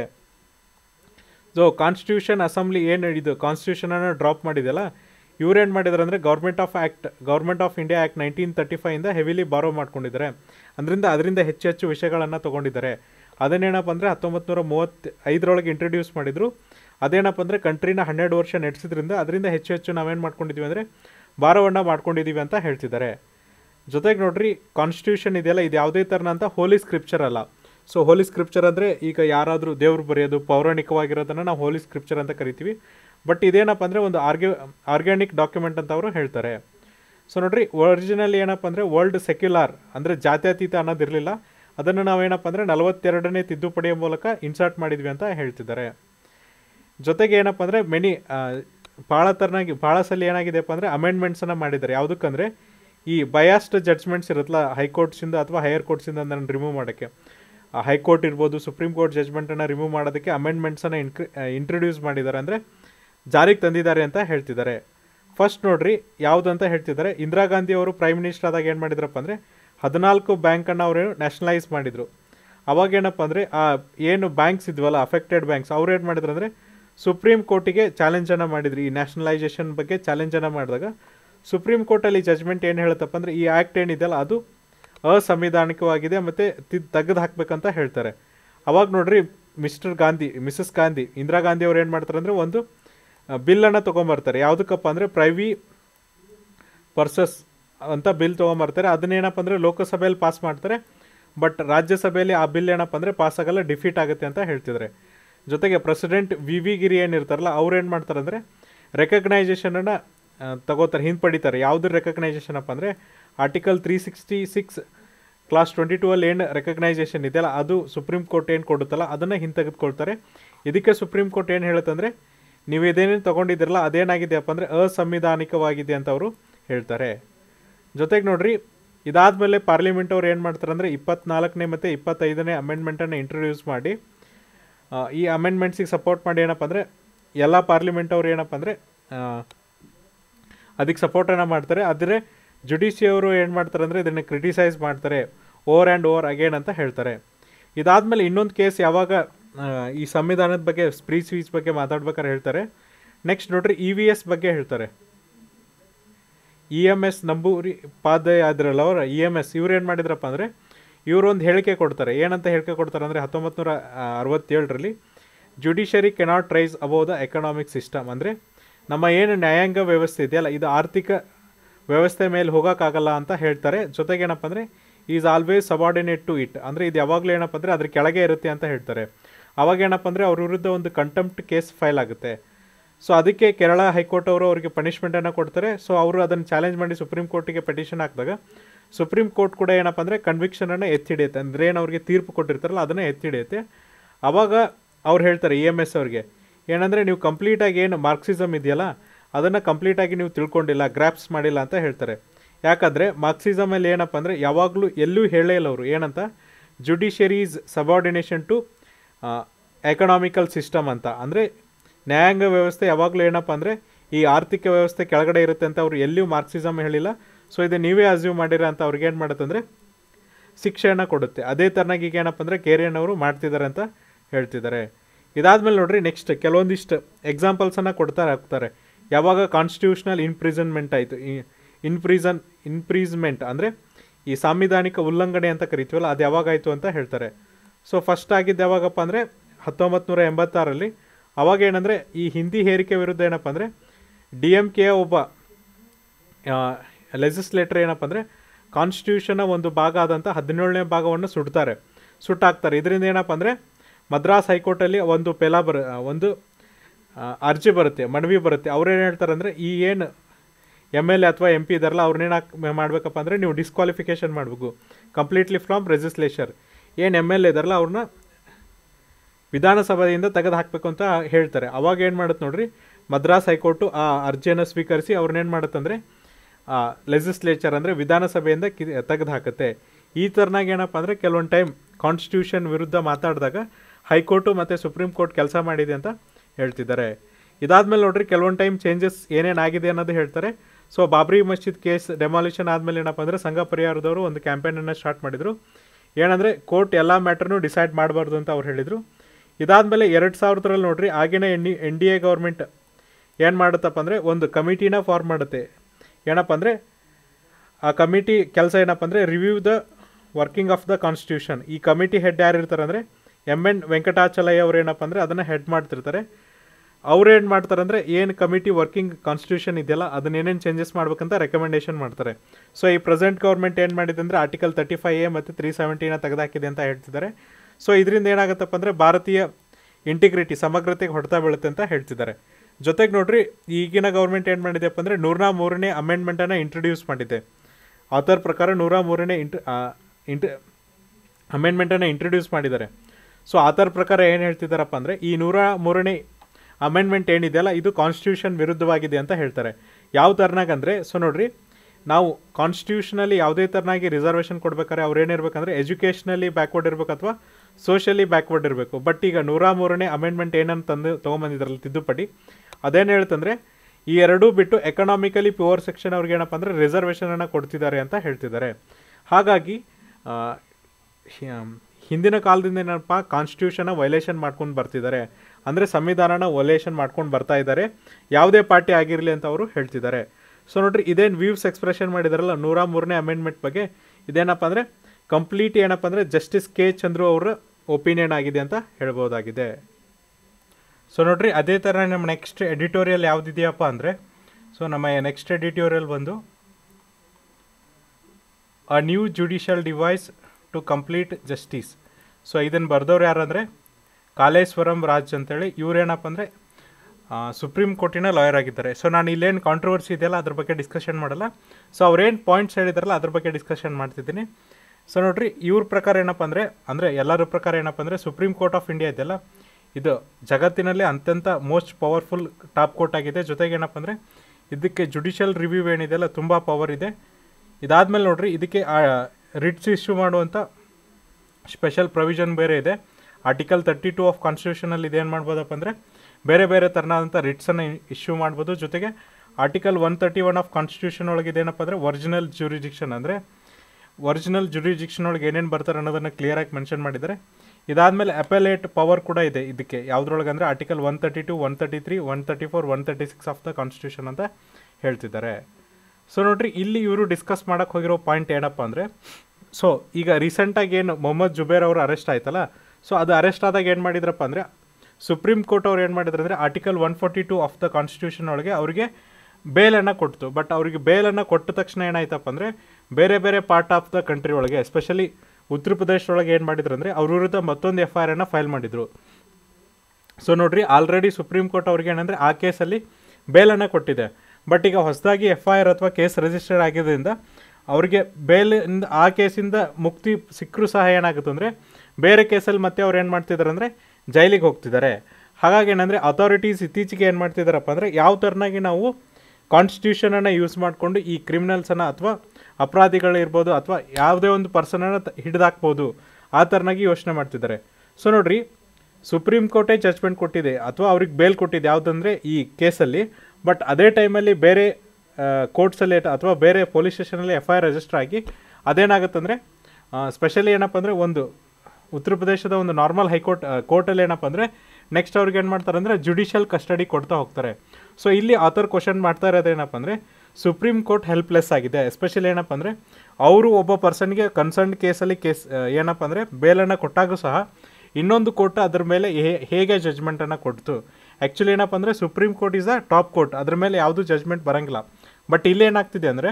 ಸೊ ಕಾನ್ಸ್ಟಿಟ್ಯೂಷನ್ ಅಸೆಂಬ್ಲಿ ಏನು ಇದು ಕಾನ್ಸ್ಟಿಟ್ಯೂಷನನ್ನು ಡ್ರಾಪ್ ಮಾಡಿದೆಯಲ್ಲ ಇವ್ರೇನು ಮಾಡಿದ್ದಾರೆ ಅಂದರೆ government of act government of India act nineteen thirty ಫೈವಿಂದ ಹೆವಿಲಿ ಬಾರೋ ಮಾಡ್ಕೊಂಡಿದ್ದಾರೆ ಅದರಿಂದ ಅದರಿಂದ ಹೆಚ್ಚು ಹೆಚ್ಚು ವಿಷಯಗಳನ್ನು ತೊಗೊಂಡಿದ್ದಾರೆ ಅದನ್ನೇನಪ್ಪ ಅಂದರೆ ಹತ್ತೊಂಬತ್ತು ನೂರ ಮೂವತ್ತು ಐದರೊಳಗೆ ಇಂಟ್ರಡ್ಯೂಸ್ ಮಾಡಿದರು ಅದೇನಪ್ಪ ಅಂದರೆ ಕಂಟ್ರಿನ ಹನ್ನೆರಡು ವರ್ಷ ನಡೆಸಿದ್ರಿಂದ ಅದರಿಂದ ಹೆಚ್ಚು ಹೆಚ್ಚು ನಾವೇನು ಮಾಡ್ಕೊಂಡಿದ್ದೀವಿ ಅಂದರೆ ಭಾರವನ್ನು ಮಾಡ್ಕೊಂಡಿದ್ದೀವಿ ಅಂತ ಹೇಳ್ತಿದ್ದಾರೆ ಜೊತೆಗೆ ನೋಡ್ರಿ ಕಾನ್ಸ್ಟಿಟ್ಯೂಷನ್ ಇದೆಯಲ್ಲ ಇದು ಯಾವುದೇ ಥರನಂತ ಹೋಲಿ ಸ್ಕ್ರಿಪ್ಚರ್ ಅಲ್ಲ ಸೊ ಹೋಲಿ ಸ್ಕ್ರಿಪ್ಚರ್ ಅಂದರೆ ಈಗ ಯಾರಾದರೂ ದೇವ್ರು ಬರೆಯೋದು ಪೌರಾಣಿಕವಾಗಿರೋದನ್ನು ನಾವು ಹೋಲಿ ಸ್ಕ್ರಿಪ್ಚರ್ ಅಂತ ಕರಿತೀವಿ ಬಟ್ ಇದೇನಪ್ಪ ಅಂದರೆ ಒಂದು ಆರ್ಗ್ಯ ಆರ್ಗ್ಯಾನಿಕ್ ಡಾಕ್ಯುಮೆಂಟ್ ಅಂತ ಅವರು ಹೇಳ್ತಾರೆ ಸೊ ನೋಡ್ರಿ ಒರಿಜಿನಲ್ ಏನಪ್ಪ ಅಂದರೆ ವರ್ಲ್ಡ್ ಸೆಕ್ಯುಲಾರ್ ಅಂದರೆ ಜಾತ್ಯತೀತ ಅನ್ನೋದಿರಲಿಲ್ಲ ಅದನ್ನು ನಾವೇನಪ್ಪ ಅಂದರೆ ನಲವತ್ತೆರಡನೇ ತಿದ್ದುಪಡಿಯ ಮೂಲಕ ಇನ್ಸರ್ಟ್ ಮಾಡಿದ್ವಿ ಅಂತ ಹೇಳ್ತಿದ್ದಾರೆ ಜೊತೆಗೆ ಏನಪ್ಪ ಅಂದರೆ ಮೆನಿ ಭಾಳ ಥರನಾಗಿ ಭಾಳ ಸಲ ಏನಾಗಿದೆಯಪ್ಪ ಅಂದರೆ ಅಮೆಂಡ್ಮೆಂಟ್ಸನ್ನು ಮಾಡಿದ್ದಾರೆ ಯಾವುದಕ್ಕಂದರೆ ಈ ಬಯಾಸ್ಡ್ ಜಡ್ಜ್ಮೆಂಟ್ಸ್ ಇರುತ್ತಲ್ಲ ಹೈಕೋರ್ಟ್ಸಿಂದ ಅಥವಾ ಹೈಯರ್ ಕೋರ್ಟ್ಸಿಂದ ಅದನ್ನು ರಿಮೂವ್ ಮಾಡೋಕ್ಕೆ ಹೈಕೋರ್ಟ್ ಇರ್ಬೋದು ಸುಪ್ರೀಂ ಕೋರ್ಟ್ ಜಜ್ಮೆಂಟನ್ನು ರಿಮೂವ್ ಮಾಡೋದಕ್ಕೆ ಅಮೆಂಡ್ಮೆಂಟ್ಸನ್ನು ಇನ್ಕ್ರಿ ಇಂಟ್ರೊಡ್ಯೂಸ್ ಮಾಡಿದ್ದಾರೆ ಅಂದರೆ ಜಾರಿಗೆ ತಂದಿದ್ದಾರೆ ಅಂತ ಹೇಳ್ತಿದ್ದಾರೆ ಫಸ್ಟ್ ನೋಡ್ರಿ ಯಾವುದಂತ ಹೇಳ್ತಿದ್ದಾರೆ ಇಂದಿರಾ ಗಾಂಧಿ ಅವರು ಪ್ರೈಮ್ ಮಿನಿಸ್ಟರ್ ಆದಾಗ ಏನು ಮಾಡಿದ್ರಪ್ಪ ಅಂದರೆ ಹದಿನಾಲ್ಕು ಬ್ಯಾಂಕನ್ನು ಅವರು ನ್ಯಾಷನಲೈಸ್ ಮಾಡಿದರು ಅವಾಗ ಏನಪ್ಪ ಅಂದರೆ ಆ ಏನು ಬ್ಯಾಂಕ್ಸ್ ಇದ್ವಲ್ಲ ಅಫೆಕ್ಟೆಡ್ ಬ್ಯಾಂಕ್ಸ್ ಅವ್ರು ಏನು ಮಾಡಿದ್ರು ಅಂದರೆ ಸುಪ್ರೀಂ ಕೋರ್ಟಿಗೆ ಚಾಲೆಂಜನ್ನು ಮಾಡಿದ್ರು ಈ ನ್ಯಾಷನಲೈಸೇಷನ್ ಬಗ್ಗೆ ಚಾಲೆಂಜನ್ನು ಮಾಡಿದಾಗ ಸುಪ್ರೀಂ ಕೋರ್ಟಲ್ಲಿ ಜಜ್ಮೆಂಟ್ ಏನು ಹೇಳುತ್ತಪ್ಪ ಅಂದರೆ ಈ ಆ್ಯಕ್ಟ್ ಏನಿದೆಯಲ್ಲ ಅದು ಅಸಂವಿಧಾನಿಕವಾಗಿದೆ ಮತ್ತು ತಿದ್ ತೆಗೆದು ಹಾಕ್ಬೇಕಂತ ಹೇಳ್ತಾರೆ ಅವಾಗ ನೋಡ್ರಿ ಮಿಸ್ಟರ್ ಗಾಂಧಿ ಮಿಸಸ್ ಗಾಂಧಿ ಇಂದಿರಾ ಗಾಂಧಿ ಅವ್ರು ಏನು ಮಾಡ್ತಾರೆ ಅಂದರೆ ಒಂದು ಬಿಲ್ಲನ್ನು ತೊಗೊಂಬರ್ತಾರೆ ಯಾವುದಕ್ಕಪ್ಪ ಅಂದರೆ ಪ್ರೈವಿ ಪರ್ಸಸ್ ಅಂತ ಬಿಲ್ ತೊಗೊಂಬರ್ತಾರೆ ಅದನ್ನೇನಪ್ಪ ಅಂದರೆ ಲೋಕಸಭೆಯಲ್ಲಿ ಪಾಸ್ ಮಾಡ್ತಾರೆ ಬಟ್ ರಾಜ್ಯಸಭೆಯಲ್ಲಿ ಆ ಬಿಲ್ ಏನಪ್ಪ ಅಂದರೆ ಪಾಸ್ ಆಗಲ್ಲ ಡಿಫೀಟ್ ಆಗುತ್ತೆ ಅಂತ ಹೇಳ್ತಿದ್ದಾರೆ ಜೊತೆಗೆ ಪ್ರೆಸಿಡೆಂಟ್ ವಿ ವಿ ಗಿರಿ ಏನಿರ್ತಾರಲ್ಲ ಅವ್ರು ಏನು ಮಾಡ್ತಾರೆ ಅಂದರೆ ರೆಕಗ್ನೈಸೇಷನನ್ನು ತಗೋತಾರೆ ಹಿಂಪಡಿತಾರೆ ಯಾವುದ್ರ ರೆಕಗ್ನೈಸೇಷನ್ ಅಪ್ಪ ಅಂದರೆ article three sixty six clause twenty two ಅಲ್ಲಿ ಏನು ರೆಕಗ್ನೈಸೇಷನ್ ಇದೆಯಲ್ಲ ಅದು ಸುಪ್ರೀಂ ಕೋರ್ಟ್ ಏನು ಕೊಡುತ್ತಲ್ಲ ಅದನ್ನು ಹಿಂತೆಗೆದುಕೊಳ್ತಾರೆ ಇದಕ್ಕೆ ಸುಪ್ರೀಂ ಕೋರ್ಟ್ ಏನು ಹೇಳುತ್ತಂದರೆ ನೀವು ಇದೇನೇನು ತೊಗೊಂಡಿದ್ದೀರಲ್ಲ ಅದೇನಾಗಿದೆಯಪ್ಪ ಅಂದರೆ ಅಸಂವಿಧಾನಿಕವಾಗಿದೆ ಅಂತ ಅವರು ಹೇಳ್ತಾರೆ ಜೊತೆಗೆ ನೋಡ್ರಿ ಇದಾದಮೇಲೆ ಪಾರ್ಲಿಮೆಂಟ್ ಅವ್ರು ಏನು ಮಾಡ್ತಾರೆ ಅಂದರೆ ಇಪ್ಪತ್ನಾಲ್ಕನೇ ಮತ್ತು ಇಪ್ಪತ್ತೈದನೇ ಅಮೆಂಡ್ಮೆಂಟನ್ನು ಇಂಟ್ರೊಡ್ಯೂಸ್ ಮಾಡಿ ಈ ಅಮೆಂಡ್ಮೆಂಟ್ಸಿಗೆ ಸಪೋರ್ಟ್ ಮಾಡಿ ಏನಪ್ಪ ಅಂದರೆ ಎಲ್ಲ ಪಾರ್ಲಿಮೆಂಟ್ ಅವ್ರು ಏನಪ್ಪ ಅಂದರೆ ಅದಕ್ಕೆ ಸಪೋರ್ಟನ್ನು ಮಾಡ್ತಾರೆ ಆದರೆ ಜುಡಿಷಿಯವರು ಏನು ಮಾಡ್ತಾರೆ ಅಂದರೆ ಇದನ್ನು ಕ್ರಿಟಿಸೈಸ್ ಮಾಡ್ತಾರೆ ಓವರ್ ಆ್ಯಂಡ್ ಓವರ್ ಅಗೇನ್ ಅಂತ ಹೇಳ್ತಾರೆ ಇದಾದಮೇಲೆ ಇನ್ನೊಂದು ಕೇಸ್ ಯಾವಾಗ ಈ ಸಂವಿಧಾನದ ಬಗ್ಗೆ ಸ್ಪ್ರೀ ಸ್ಪೀಚ್ ಬಗ್ಗೆ ಮಾತಾಡ್ಬೇಕಾದ್ರೆ ಹೇಳ್ತಾರೆ ನೆಕ್ಸ್ಟ್ ನೋಡ್ರಿ ಇ ವಿ ಎಸ್ ಬಗ್ಗೆ ಹೇಳ್ತಾರೆ ಇ ಎಮ್ ಎಸ್ ನಂಬೂರಿ ಪಾದಯಾದ್ರಲ್ಲ ಅವರ ಇ ಎಮ್ ಎಸ್ ಇವ್ರು ಏನು ಮಾಡಿದ್ರಪ್ಪ ಅಂದರೆ ಇವರು ಒಂದು ಹೇಳಿಕೆ ಕೊಡ್ತಾರೆ ಏನಂತ ಹೇಳಿಕೆ ಕೊಡ್ತಾರೆ ಅಂದರೆ ಹತ್ತೊಂಬತ್ತು ನೂರ ಅರವತ್ತೇಳರಲ್ಲಿ judiciary cannot rise above the economic system ಅಂದರೆ ನಮ್ಮ ಏನು ನ್ಯಾಯಾಂಗ ವ್ಯವಸ್ಥೆ ಇದೆಯಲ್ಲ ಇದು ಆರ್ಥಿಕ ವ್ಯವಸ್ಥೆ ಮೇಲೆ ಹೋಗೋಕ್ಕಾಗಲ್ಲ ಅಂತ ಹೇಳ್ತಾರೆ ಜೊತೆಗೆ ಏನಪ್ಪ ಅಂದರೆ is always subordinate to it ಅಂದರೆ ಇದು ಯಾವಾಗಲೂ ಏನಪ್ಪ ಅಂದರೆ ಅದ್ರ ಕೆಳಗೆ ಇರುತ್ತೆ ಅಂತ ಹೇಳ್ತಾರೆ ಅವಾಗ ಏನಪ್ಪ ಅಂದರೆ ಅವ್ರ ವಿರುದ್ಧ ಒಂದು ಕಂಟೆಂಪ್ಟ್ ಕೇಸ್ ಫೈಲ್ ಆಗುತ್ತೆ ಸೊ ಅದಕ್ಕೆ ಕೇರಳ ಹೈಕೋರ್ಟ್ ಅವರು ಅವರಿಗೆ ಪನಿಷ್ಮೆಂಟನ್ನು ಕೊಡ್ತಾರೆ ಸೊ ಅವರು ಅದನ್ನು ಚಾಲೆಂಜ್ ಮಾಡಿ ಸುಪ್ರೀಂ ಕೋರ್ಟಿಗೆ ಪೆಟಿಷನ್ ಹಾಕಿದಾಗ ಸುಪ್ರೀಂ ಕೋರ್ಟ್ ಕೂಡ ಏನಪ್ಪ ಅಂದರೆ ಕನ್ವಿಕ್ಷನನ್ನು ಎತ್ತಿಡಿಯುತ್ತೆ ಅಂದರೆ ಏನು ಅವ್ರಿಗೆ ತೀರ್ಪು ಕೊಟ್ಟಿರ್ತಾರಲ್ಲ ಅದನ್ನು ಎತ್ತಿಡಿಯುತ್ತೆ ಆವಾಗ ಅವ್ರು ಹೇಳ್ತಾರೆ ಇ ಎಮ್ ಎಸ್ ಅವ್ರಿಗೆ ಏನಂದರೆ ನೀವು ಕಂಪ್ಲೀಟಾಗಿ ಏನು ಮಾರ್ಕ್ಸಿಸಮ್ ಇದೆಯಲ್ಲ ಅದನ್ನು ಕಂಪ್ಲೀಟಾಗಿ ನೀವು ತಿಳ್ಕೊಂಡಿಲ್ಲ ಗ್ರ್ಯಾಪ್ಸ್ ಮಾಡಿಲ್ಲ ಅಂತ ಹೇಳ್ತಾರೆ ಯಾಕಂದರೆ ಮಾರ್ಕ್ಸಿಸಮಲ್ಲಿ ಏನಪ್ಪ ಅಂದರೆ ಯಾವಾಗಲೂ ಎಲ್ಲೂ ಹೇಳೇ ಇಲ್ಲ ಅವರು ಏನಂತ judiciary's subordination to economical system ಅಂತ ಅಂದರೆ ನ್ಯಾಯಾಂಗ ವ್ಯವಸ್ಥೆ ಯಾವಾಗಲೂ ಏನಪ್ಪ ಅಂದರೆ ಈ ಆರ್ಥಿಕ ವ್ಯವಸ್ಥೆ ಕೆಳಗಡೆ ಇರುತ್ತೆ ಅಂತ ಅವರು ಎಲ್ಲಿಯೂ ಮಾರ್ಕ್ಸಿಸಮ್ ಹೇಳಿಲ್ಲ ಸೊ ಇದು ನೀವೇ ಅಸ್ಯೂಮ್ ಮಾಡಿರ ಅಂತ ಅವ್ರಿಗೆ ಏನು ಮಾಡುತ್ತಂದರೆ ಶಿಕ್ಷೆಯನ್ನು ಕೊಡುತ್ತೆ ಅದೇ ಥರನಾಗಿ ಈಗ ಏನಪ್ಪ ಅಂದರೆ ಕೇರಿಯನ್ ಅವರು ಮಾಡ್ತಿದ್ದಾರೆ ಅಂತ ಹೇಳ್ತಿದ್ದಾರೆ ಇದಾದಮೇಲೆ ನೋಡ್ರಿ ನೆಕ್ಸ್ಟ್ ಕೆಲವೊಂದಿಷ್ಟು ಎಕ್ಸಾಂಪಲ್ಸನ್ನು ಕೊಡ್ತಾ ಹೋಗ್ತಾರೆ ಯಾವಾಗ ಕಾನ್ಸ್ಟಿಟ್ಯೂಷನಲ್ ಇನ್ಪ್ರಿಸನ್ಮೆಂಟ್ ಆಯಿತು ಇನ್ಪ್ರಿಸನ್ ಇನ್ಪ್ರೀಸ್ಮೆಂಟ್ ಅಂದರೆ ಈ ಸಾಂವಿಧಾನಿಕ ಉಲ್ಲಂಘನೆ ಅಂತ ಕರಿತೀವಲ್ಲ ಅದು ಯಾವಾಗಾಯಿತು ಅಂತ ಹೇಳ್ತಾರೆ ಸೊ ಫಸ್ಟ್ ಆಗಿದ್ದು ಯಾವಾಗಪ್ಪ ಅಂದರೆ ಹತ್ತೊಂಬತ್ತು ನೂರ ಎಂಬತ್ತಾರಲ್ಲಿ ಅವಾಗ ಏನಂದರೆ ಈ ಹಿಂದಿ ಹೇರಿಕೆ ವಿರುದ್ಧ ಏನಪ್ಪ ಅಂದರೆ ಡಿ ಎಮ್ ಕೆಯ ಒಬ್ಬ ಲೆಜಿಸ್ಲೇಟರ್ ಏನಪ್ಪ ಅಂದರೆ ಕಾನ್ಸ್ಟಿಟ್ಯೂಷನ್ನ ಒಂದು ಭಾಗ ಆದಂಥ ಹದಿನೇಳನೇ ಭಾಗವನ್ನು ಸುಡ್ತಾರೆ ಸುಟ್ಟಾಕ್ತಾರೆ ಇದರಿಂದ ಏನಪ್ಪ ಅಂದರೆ ಮದ್ರಾಸ್ ಹೈಕೋರ್ಟಲ್ಲಿ ಒಂದು ಪೆಲಾ ಬರ ಒಂದು ಆ, ಅರ್ಜಿ ಬರುತ್ತೆ ಮನವಿ ಬರುತ್ತೆ ಅವ್ರೇನು ಹೇಳ್ತಾರೆ ಅಂದರೆ ಈ ಏನು ಎಮ್ ಎಲ್ ಎ ಅಥವಾ ಎಂ ಪಿ ಇದಾರಲ್ಲ ಅವ್ರನ್ನೇನು ಹಾಕ್ ಮಾಡಬೇಕಪ್ಪ ಅಂದರೆ ನೀವು ಡಿಸ್ಕ್ವಾಲಿಫಿಕೇಷನ್ ಮಾಡಬೇಕು ಕಂಪ್ಲೀಟ್ಲಿ ಫ್ರಮ್ ರೆಜಿಸ್ಲೇಷರ್ ಏನು ಎಮ್ ಎಲ್ ಎ ಇದಾರಲ್ಲ ಅವ್ರನ್ನ ವಿಧಾನಸಭೆಯಿಂದ ತೆಗೆದು ಹಾಕಬೇಕು ಅಂತ ಹೇಳ್ತಾರೆ ಅವಾಗ ಏನು ಮಾಡುತ್ತೆ ನೋಡ್ರಿ ಮದ್ರಾಸ್ ಹೈಕೋರ್ಟು ಆ ಅರ್ಜಿಯನ್ನು ಸ್ವೀಕರಿಸಿ ಅವ್ರನ್ನೇನು ಮಾಡುತ್ತಂದರೆ ಲೆಜಿಸ್ಲೇಚರ್ ಅಂದರೆ ವಿಧಾನಸಭೆಯಿಂದ ಕಿ ತೆಗೆದು ಹಾಕುತ್ತೆ ಈ ಥರನಾಗ ಏನಪ್ಪ ಅಂದರೆ ಕೆಲವೊಂದು ಟೈಮ್ ಕಾನ್ಸ್ಟಿಟ್ಯೂಷನ್ ವಿರುದ್ಧ ಮಾತಾಡಿದಾಗ ಹೈಕೋರ್ಟು ಮತ್ತು ಸುಪ್ರೀಂ ಕೋರ್ಟ್ ಕೆಲಸ ಮಾಡಿದೆ ಅಂತ ಹೇಳ್ತಿದ್ದಾರೆ ಇದಾದಮೇಲೆ ನೋಡ್ರಿ ಕೆಲವೊಂದು ಟೈಮ್ ಚೇಂಜಸ್ ಏನೇನು ಆಗಿದೆ ಅನ್ನೋದು ಹೇಳ್ತಾರೆ so Babri Masjid case demolition ಆದಮೇಲೆ ಏನಪ್ಪ ಅಂದರೆ ಸಂಘ ಪರಿವಾರದವರು ಒಂದು ಕ್ಯಾಂಪೇನನ್ನು ಸ್ಟಾರ್ಟ್ ಮಾಡಿದರು ಏನಂದರೆ ಕೋರ್ಟ್ ಎಲ್ಲ ಮ್ಯಾಟ್ರನ್ನು ಡಿಸೈಡ್ ಮಾಡಬಾರ್ದು ಅಂತ ಅವ್ರು ಹೇಳಿದರು ಇದಾದಮೇಲೆ ಎರಡು ಸಾವಿರದಲ್ಲಿ ನೋಡ್ರಿ ಆಗಿನ N N D A government ಏನು ಮಾಡುತ್ತಪ್ಪ ಅಂದರೆ ಒಂದು ಕಮಿಟಿನ ಫಾರ್ಮ್ ಮಾಡುತ್ತೆ ಏನಪ್ಪ ಅಂದರೆ ಆ ಕಮಿಟಿ ಕೆಲಸ ಏನಪ್ಪ ಅಂದರೆ review the working of the constitution ಈ ಕಮಿಟಿ ಹೆಡ್ ಯಾರು ಇರ್ತಾರೆ ಅಂದರೆ ಎಮ್ ಎನ್ ವೆಂಕಟಾಚಲಯ್ಯ ಅವ್ರು ಏನಪ್ಪ ಅಂದರೆ ಅದನ್ನು ಹೆಡ್ ಮಾಡ್ತಿರ್ತಾರೆ ಅವ್ರು ಏನು ಮಾಡ್ತಾರೆ ಅಂದರೆ ಏನು ಕಮಿಟಿ ವರ್ಕಿಂಗ್ ಕಾನ್ಸ್ಟಿಟ್ಯೂಷನ್ ಇದೆಯಲ್ಲ ಅದನ್ನ ಏನೇನು ಚೇಂಜಸ್ ಮಾಡ್ಬೇಕಂತ ರೆಕಮೆಂಡೇಷನ್ ಮಾಡ್ತಾರೆ ಸೊ ಈ ಪ್ರೆಸೆಂಟ್ ಗೌರ್ಮೆಂಟ್ ಏನು ಮಾಡಿದೆ ಅಂದರೆ ಆರ್ಟಿಕಲ್ ತರ್ಟಿ ಫೈವ್ ಎ ಮತ್ತು ತ್ರೀ ಸೆವೆಂಟಿನ ತೆಗೆದಾಕಿದೆ ಅಂತ ಹೇಳ್ತಿದ್ದಾರೆ ಸೊ ಇದರಿಂದ ಏನಾಗುತ್ತಪ್ಪ ಅಂದರೆ ಭಾರತೀಯ ಇಂಟಿಗ್ರಿಟಿ ಸಮಗ್ರತೆಗೆ ಹೊಡೆತ ಬೀಳುತ್ತೆ ಅಂತ ಹೇಳ್ತಿದ್ದಾರೆ ಜೊತೆಗೆ ನೋಡ್ರಿ ಈಗಿನ ಗೌರ್ಮೆಂಟ್ ಏನು ಮಾಡಿದೆಪ್ಪ ಅಂದರೆ ನೂರ ಮೂರನೇ ಅಮೆಂಡ್ಮೆಂಟನ್ನು ಇಂಟ್ರೊಡ್ಯೂಸ್ ಮಾಡಿದೆ ಆಥರ್ ಪ್ರಕಾರ ನೂರ ಮೂರನೇ ಇಂಟ್ ಇಂಟ್ ಅಮೆಂಡ್ಮೆಂಟನ್ನು ಇಂಟ್ರೊಡ್ಯೂಸ್ ಮಾಡಿದ್ದಾರೆ ಸೊ ಆಥರ್ ಪ್ರಕಾರ ಏನು ಹೇಳ್ತಿದ್ದಾರಪ್ಪ ಅಂದರೆ ಈ ನೂರ ಮೂರನೇ ಅಮೆಂಡ್ಮೆಂಟ್ ಏನಿದೆಯಲ್ಲ ಇದು ಕಾನ್ಸ್ಟಿಟ್ಯೂಷನ್ ವಿರುದ್ಧವಾಗಿದೆ ಅಂತ ಹೇಳ್ತಾರೆ ಯಾವ ಥರನಾಗ ಅಂದರೆ ಸೊ ನೋಡ್ರಿ ನಾವು ಕಾನ್ಸ್ಟಿಟ್ಯೂಷನಲ್ಲಿ ಯಾವುದೇ ಥರನಾಗಿ ರಿಸರ್ವೇಷನ್ ಕೊಡ್ಬೇಕಾದ್ರೆ ಅವ್ರು ಏನಿರ್ಬೇಕಂದ್ರೆ ಎಜುಕೇಷನಲ್ಲಿ ಬ್ಯಾಕ್ವರ್ಡ್ ಇರಬೇಕು ಅಥವಾ ಸೋಷಿಯಲಿ ಬ್ಯಾಕ್ವರ್ಡ್ ಇರಬೇಕು ಬಟ್ ಈಗ ನೂರ ಮೂರನೇ ಅಮೆಂಡ್ಮೆಂಟ್ ಏನಂತ ತಂದು ತೊಗೊಂಬಂದಿದ್ರಲ್ಲ ತಿದ್ದುಪಡಿ ಅದೇನು ಹೇಳ್ತಂದ್ರೆ ಈ ಎರಡೂ ಬಿಟ್ಟು ಎಕನಾಮಿಕಲಿ ಪ್ಯೂರ್ ಸೆಕ್ಷನ್ ಅವ್ರಿಗೆ ಏನಪ್ಪ ಅಂದರೆ ರಿಸರ್ವೇಷನನ್ನು ಕೊಡ್ತಿದ್ದಾರೆ ಅಂತ ಹೇಳ್ತಿದ್ದಾರೆ ಹಾಗಾಗಿ ಆ, ಹಿ- ಹಿಂದಿನ ಕಾಲದಿಂದ ಏನಪ್ಪ ಕಾನ್ಸ್ಟಿಟ್ಯೂಷನ್ನ ವೈಲೇಷನ್ ಮಾಡ್ಕೊಂಡು ಬರ್ತಿದ್ದಾರೆ ಅಂದರೆ ಸಂವಿಧಾನನ ವೈಲೇಷನ್ ಮಾಡ್ಕೊಂಡು ಬರ್ತಾ ಇದ್ದಾರೆ ಯಾವುದೇ ಪಾರ್ಟಿ ಆಗಿರಲಿ ಅಂತ ಅವರು ಹೇಳ್ತಿದ್ದಾರೆ ಸೊ ನೋಡ್ರಿ ಇದೇನು ವ್ಯೂಸ್ ಎಕ್ಸ್ಪ್ರೆಷನ್ ಮಾಡಿದಾರಲ್ಲ ನೂರ ಮೂರನೇ ಅಮೆಂಡ್ಮೆಂಟ್ ಬಗ್ಗೆ ಇದೇನಪ್ಪ ಅಂದರೆ ಕಂಪ್ಲೀಟ್ ಏನಪ್ಪ ಅಂದರೆ ಜಸ್ಟಿಸ್ ಕೆ ಚಂದ್ರು ಅವರ ಒಪಿನಿಯನ್ ಆಗಿದೆ ಅಂತ ಹೇಳ್ಬೋದಾಗಿದೆ ಸೊ ನೋಡ್ರಿ ಅದೇ ಥರ ನಮ್ಮ ನೆಕ್ಸ್ಟ್ ಎಡಿಟೋರಿಯಲ್ ಯಾವುದಿದೆಯಪ್ಪ ಅಂದರೆ ಸೊ ನಮ್ಮ ನೆಕ್ಸ್ಟ್ ಎಡಿಟೋರಿಯಲ್ ಬಂದು a new judicial device to complete justice so ಇದನ್ನು ಬರೆದವ್ರು ಯಾರಂದರೆ ಕಾಲೇಶ್ವರಂ ರಾಜ್ ಅಂತೇಳಿ ಇವ್ರೇನಪ್ಪ ಅಂದರೆ ಸುಪ್ರೀಂ ಕೋರ್ಟಿನ ಲಾಯರ್ ಆಗಿದ್ದಾರೆ ಸೊ ನಾನು ಇಲ್ಲೇನು ಕಾಂಟ್ರವರ್ಸಿ ಇದೆಯಲ್ಲ ಅದ್ರ ಬಗ್ಗೆ ಡಿಸ್ಕಷನ್ ಮಾಡಲ್ಲ ಸೊ ಅವ್ರೇನು ಪಾಯಿಂಟ್ಸ್ ಹೇಳಿದಾರಲ್ಲ ಅದ್ರ ಬಗ್ಗೆ ಡಿಸ್ಕಷನ್ ಮಾಡ್ತಿದ್ದೀನಿ ಸೊ ನೋಡ್ರಿ ಇವ್ರ ಪ್ರಕಾರ ಏನಪ್ಪ ಅಂದರೆ ಅಂದರೆ ಎಲ್ಲರ ಪ್ರಕಾರ ಏನಪ್ಪ ಅಂದರೆ ಸುಪ್ರೀಂ ಕೋರ್ಟ್ ಆಫ್ ಇಂಡಿಯಾ ಇದೆಯಲ್ಲ ಇದು ಜಗತ್ತಿನಲ್ಲಿ ಅತ್ಯಂತ ಮೋಸ್ಟ್ ಪವರ್ಫುಲ್ ಟಾಪ್ ಕೋರ್ಟ್ ಆಗಿದೆ ಜೊತೆಗೆ ಏನಪ್ಪ ಅಂದರೆ ಇದಕ್ಕೆ ಜುಡಿಷಿಯಲ್ ರಿವ್ಯೂ ಏನಿದೆಯಲ್ಲ ತುಂಬ ಪವರ್ ಇದೆ ಇದಾದಮೇಲೆ ನೋಡ್ರಿ ಇದಕ್ಕೆ ರಿಟ್ಸ್ ಇಶ್ಯೂ ಮಾಡುವಂಥ ಸ್ಪೆಷಲ್ ಪ್ರೊವಿಷನ್ ಬೇರೆ ಇದೆ ಆರ್ಟಿಕಲ್ ತರ್ಟಿ ಟು ಆಫ್ ಕಾನ್ಸ್ಟಿಟ್ಯೂಷನಲ್ಲಿ ಇದೇನು ಮಾಡ್ಬೋದಪ್ಪ ಅಂದರೆ ಬೇರೆ ಬೇರೆ ಥರನಾದಂಥ ರಿಟ್ಸನ್ನು ಇಶ್ಯೂ ಮಾಡ್ಬೋದು ಜೊತೆಗೆ article one thirty one of constitution ಒಳಗೆ ಇದೇನಪ್ಪ ಅಂದರೆ ಒರಿಜಿನಲ್ ಜುರಿಜಿಕ್ಷನ್ ಅಂದರೆ ಒರಿಜಿನಲ್ ಜುರಿಜಿಕ್ಷನ್ ಒಳಗೆ ಏನೇನು ಬರ್ತಾರೆ ಅನ್ನೋದನ್ನು ಕ್ಲಿಯರಾಗಿ ಮೆನ್ಷನ್ ಮಾಡಿದ್ದಾರೆ ಇದಾದಮೇಲೆ ಅಪೆಲೇಟ್ ಪವರ್ ಕೂಡ ಇದೆ ಇದಕ್ಕೆ ಯಾವುದ್ರೊಳಗೆ ಅಂದರೆ article one thirty two one thirty three one thirty four one thirty six of the constitution ಅಂತ ಹೇಳ್ತಿದ್ದಾರೆ ಸೊ ನೋಡ್ರಿ ಇಲ್ಲಿ ಇವರು ಡಿಸ್ಕಸ್ ಮಾಡೋಕ್ಕೆ ಹೋಗಿರೋ ಪಾಯಿಂಟ್ ಏನಪ್ಪ ಅಂದರೆ ಸೊ ಈಗ ರೀಸೆಂಟಾಗಿ ಏನು ಮೊಹಮ್ಮದ್ ಜುಬೇರ್ ಅವರು ಅರೆಸ್ಟ್ ಆಯ್ತಲ್ಲ ಸೊ ಅದು ಅರೆಸ್ಟ್ ಆದಾಗ ಏನು ಮಾಡಿದ್ರಪ್ಪ ಅಂದರೆ ಸುಪ್ರೀಂ ಕೋರ್ಟ್ ಅವ್ರು ಏನು ಮಾಡಿದ್ರು ಅಂದರೆ article one forty two of the constitution ಒಳಗೆ ಅವರಿಗೆ ಬೇಲನ್ನು ಕೊಡ್ತು ಬಟ್ ಅವರಿಗೆ ಬೇಲನ್ನು ಕೊಟ್ಟ ತಕ್ಷಣ ಏನಾಯ್ತಪ್ಪ ಅಂದರೆ ಬೇರೆ ಬೇರೆ ಪಾರ್ಟ್ ಆಫ್ ದ ಕಂಟ್ರಿ ಒಳಗೆ ಎಸ್ಪೆಷಲಿ ಉತ್ತರ ಪ್ರದೇಶದೊಳಗೆ ಏನು ಮಾಡಿದ್ರು ಅಂದರೆ ಅವ್ರ ವಿರುದ್ಧ ಮತ್ತೊಂದು ಎಫ್ ಐ ಆರನ್ನು ಫೈಲ್ ಮಾಡಿದರು ಸೊ ನೋಡ್ರಿ ಆಲ್ರೆಡಿ ಸುಪ್ರೀಂ ಕೋರ್ಟ್ ಅವ್ರಿಗೆ ಏನಂದರೆ ಆ ಕೇಸಲ್ಲಿ ಬೇಲನ್ನು ಕೊಟ್ಟಿದೆ ಬಟ್ ಈಗ ಹೊಸದಾಗಿ ಎಫ್ ಐ ಆರ್ ಅಥವಾ ಕೇಸ್ ರಿಜಿಸ್ಟರ್ ಆಗಿದ್ದರಿಂದ ಅವ್ರಿಗೆ ಬೇಲಿಂದ ಆ ಕೇಸಿಂದ ಮುಕ್ತಿ ಸಿಕ್ಕರೂ ಸಹ ಏನಾಗುತ್ತೆ ಅಂದರೆ ಬೇರೆ ಕೇಸಲ್ಲಿ ಮತ್ತೆ ಅವ್ರು ಏನು ಮಾಡ್ತಿದ್ದಾರೆ ಅಂದರೆ ಜೈಲಿಗೆ ಹೋಗ್ತಿದ್ದಾರೆ ಹಾಗಾಗಿ ಏನಂದರೆ ಅಥಾರಿಟೀಸ್ ಇತ್ತೀಚೆಗೆ ಏನು ಮಾಡ್ತಿದ್ದಾರಪ್ಪ ಅಂದರೆ ಯಾವ ಥರನಾಗಿ ನಾವು ಕಾನ್ಸ್ಟಿಟ್ಯೂಷನನ್ನು ಯೂಸ್ ಮಾಡಿಕೊಂಡು ಈ ಕ್ರಿಮಿನಲ್ಸನ್ನು ಅಥವಾ ಅಪರಾಧಿಗಳಿರ್ಬೋದು ಅಥವಾ ಯಾವುದೇ ಒಂದು ಪರ್ಸನನ್ನು ಹಿಡಿದಾಕ್ಬೋದು ಆ ಥರನಾಗಿ ಯೋಚನೆ ಮಾಡ್ತಿದ್ದಾರೆ ಸೊ ನೋಡ್ರಿ ಸುಪ್ರೀಂ ಕೋರ್ಟೇ ಜಜ್ಮೆಂಟ್ ಕೊಟ್ಟಿದೆ ಅಥವಾ ಅವ್ರಿಗೆ ಬೇಲ್ ಕೊಟ್ಟಿದೆ ಯಾವುದಂದರೆ ಈ ಕೇಸಲ್ಲಿ ಬಟ್ ಅದೇ ಟೈಮಲ್ಲಿ ಬೇರೆ ಕೋರ್ಟ್ಸಲ್ಲಿ ಅಥವಾ ಬೇರೆ ಪೊಲೀಸ್ ಸ್ಟೇಷನಲ್ಲಿ ಎಫ್ ಐ ಆರ್ ರಿಜಿಸ್ಟರ್ ಆಗಿ ಅದೇನಾಗುತ್ತಂದರೆ ಸ್ಪೆಷಲಿ ಏನಪ್ಪ ಅಂದರೆ ಒಂದು ಉತ್ತರ ಪ್ರದೇಶದ ಒಂದು ನಾರ್ಮಲ್ ಹೈಕೋರ್ಟ್ ಕೋರ್ಟಲ್ಲಿ ಏನಪ್ಪ ಅಂದರೆ ನೆಕ್ಸ್ಟ್ ಅವ್ರಿಗೆ ಏನು ಮಾಡ್ತಾರೆ ಅಂದರೆ ಜುಡಿಷಿಯಲ್ ಕಸ್ಟಡಿ ಕೊಡ್ತಾ ಹೋಗ್ತಾರೆ ಸೊ ಇಲ್ಲಿ ಆಥರ್ ಕ್ವಶನ್ ಮಾಡ್ತಾ ಇರೋದು ಏನಪ್ಪ ಅಂದರೆ ಸುಪ್ರೀಂ ಕೋರ್ಟ್ ಹೆಲ್ಪ್ಲೆಸ್ ಆಗಿದೆ ಎಸ್ಪೆಷಲಿ ಏನಪ್ಪ ಅಂದರೆ ಅವರು ಒಬ್ಬ ಪರ್ಸನ್ಗೆ ಕನ್ಸರ್ನ್ ಕೇಸಲ್ಲಿ ಕೇಸ್ ಏನಪ್ಪ ಅಂದರೆ ಬೇಲನ್ನು ಕೊಟ್ಟಾಗೂ ಸಹ ಇನ್ನೊಂದು ಕೋರ್ಟ್ ಅದ್ರ ಮೇಲೆ ಹೇ- ಹೇಗೆ ಜಜ್ಮೆಂಟನ್ನು ಕೊಡ್ತು ಆ್ಯಕ್ಚುಲಿ ಏನಪ್ಪ ಅಂದರೆ supreme court is a top court ಅದ್ರ ಮೇಲೆ ಯಾವುದೂ ಜಜ್ಮೆಂಟ್ ಬರಂಗಿಲ್ಲ ಬಟ್ ಇಲ್ಲಿ ಏನಾಗ್ತಿದೆ ಅಂದರೆ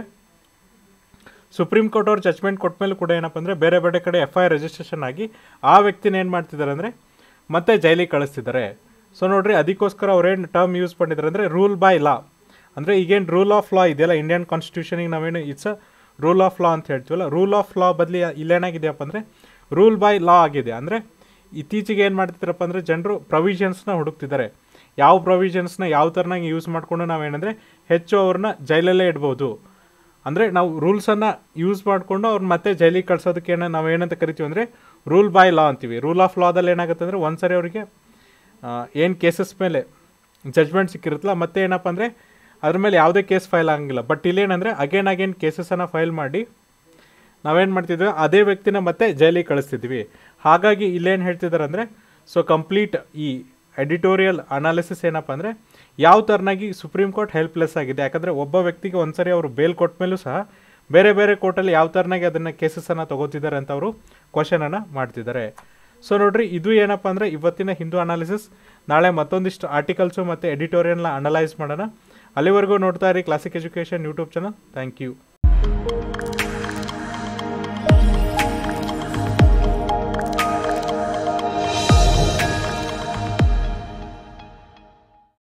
ಸುಪ್ರೀಂ ಕೋರ್ಟ್ ಅವ್ರು ಜಜ್ಮೆಂಟ್ ಕೊಟ್ಟ ಮೇಲೆ ಕೂಡ ಏನಪ್ಪ ಅಂದರೆ ಬೇರೆ ಬೇರೆ ಕಡೆ ಎಫ್ ಐ ಆರ್ ರಿಜಿಸ್ಟ್ರೇಷನ್ ಆಗಿ ಆ ವ್ಯಕ್ತಿನ ಏನು ಮಾಡ್ತಿದ್ದಾರೆ ಅಂದರೆ ಮತ್ತೆ ಜೈಲಿಗೆ ಕಳಿಸ್ತಿದ್ದಾರೆ ಸೊ ನೋಡ್ರಿ ಅದಕ್ಕೋಸ್ಕರ ಅವ್ರೇನು ಟರ್ಮ್ ಯೂಸ್ ಮಾಡಿದ್ದಾರೆ ಅಂದರೆ ರೂಲ್ ಬೈ ಲಾ ಅಂದರೆ ಈಗೇನು ರೂಲ್ ಆಫ್ ಲಾ ಇದೆಯಲ್ಲ ಇಂಡಿಯನ್ ಕಾನ್ಸ್ಟಿಟ್ಯೂಷನಿಗೆ ನಾವೇನು it's a rule of law ಅಂತ ಹೇಳ್ತೀವಲ್ಲ ರೂಲ್ ಆಫ್ ಲಾ ಬದಲಿ ಇಲ್ಲೇನಾಗಿದೆಯಪ್ಪ ಅಂದರೆ ರೂಲ್ ಬೈ ಲಾ ಆಗಿದೆ ಅಂದರೆ ಇತ್ತೀಚೆಗೆ ಏನು ಮಾಡ್ತಿದ್ದಾರಪ್ಪ ಅಂದರೆ ಜನರು ಪ್ರೊವಿಷನ್ಸ್ನ ಹುಡುಕ್ತಿದ್ದಾರೆ ಯಾವ ಪ್ರೊವಿಷನ್ಸ್ನ ಯಾವ ಥರನಾಗಿ ಯೂಸ್ ಮಾಡಿಕೊಂಡು ನಾವೇನಂದರೆ ಹೆಚ್ಚು ಅವ್ರನ್ನ ಜೈಲಲ್ಲೇ ಇಡ್ಬೋದು ಅಂದರೆ ನಾವು ರೂಲ್ಸನ್ನು ಯೂಸ್ ಮಾಡಿಕೊಂಡು ಅವ್ರನ್ನ ಮತ್ತೆ ಜೈಲಿಗೆ ಕಳ್ಸೋದಕ್ಕೆ ಏನೋ ನಾವು ಏನಂತ ಕರಿತೀವಿ ಅಂದರೆ ರೂಲ್ ಬೈ ಲಾ ಅಂತೀವಿ ರೂಲ್ ಆಫ್ ಲಾದಲ್ಲಿ ಏನಾಗುತ್ತೆ ಅಂದರೆ ಒಂದ್ಸರಿ ಅವರಿಗೆ ಏನು ಕೇಸಸ್ ಮೇಲೆ ಜಜ್ಮೆಂಟ್ ಸಿಕ್ಕಿರುತ್ತಲ್ಲ ಮತ್ತೆ ಏನಪ್ಪ ಅಂದರೆ ಅದ್ರ ಮೇಲೆ ಯಾವುದೇ ಕೇಸ್ ಫೈಲ್ ಆಗಂಗಿಲ್ಲ ಬಟ್ ಇಲ್ಲೇನಂದರೆ ಅಗೇನ್ ಅಗೇನ್ ಕೇಸಸನ್ನು ಫೈಲ್ ಮಾಡಿ ನಾವೇನು ಮಾಡ್ತಿದ್ವಿ ಅದೇ ವ್ಯಕ್ತಿನ ಮತ್ತೆ ಜೈಲಿಗೆ ಕಳಿಸ್ತಿದ್ವಿ ಹಾಗಾಗಿ ಇಲ್ಲೇನು ಹೇಳ್ತಿದ್ದಾರೆ ಅಂದರೆ ಸೊ ಕಂಪ್ಲೀಟ್ ಈ ಎಡಿಟೋರಿಯಲ್ ಅನಾಲಿಸಿಸ್ ಏನಪ್ಪ ಅಂದರೆ ಯಾವ ಥರನಾಗಿ ಸುಪ್ರೀಂ ಕೋರ್ಟ್ ಹೆಲ್ಪ್ಲೆಸ್ ಆಗಿದೆ ಯಾಕಂದರೆ ಒಬ್ಬ ವ್ಯಕ್ತಿಗೆ ಒಂದ್ಸರಿ ಅವರು ಬೇಲ್ ಕೊಟ್ಟ ಮೇಲೂ ಸಹ ಬೇರೆ ಬೇರೆ ಕೋರ್ಟಲ್ಲಿ ಯಾವ ಥರನಾಗಿ ಅದನ್ನು ಕೇಸಸನ್ನು ತಗೋತಿದ್ದಾರೆ ಅಂತ ಅವರು ಕ್ವಶನನ್ನು ಮಾಡ್ತಿದ್ದಾರೆ ಸೊ ನೋಡ್ರಿ ಇದು ಏನಪ್ಪ ಅಂದರೆ ಇವತ್ತಿನ ಹಿಂದೂ ಅನಾಲಿಸಿಸ್ ನಾಳೆ ಮತ್ತೊಂದಿಷ್ಟು ಆರ್ಟಿಕಲ್ಸು ಮತ್ತು ಎಡಿಟೋರಿಯಲ್ನ ಅನಲೈಸ್ ಮಾಡೋಣ ಅಲ್ಲಿವರೆಗೂ ನೋಡ್ತಾ ಇರಿ classic education YouTube channel thank you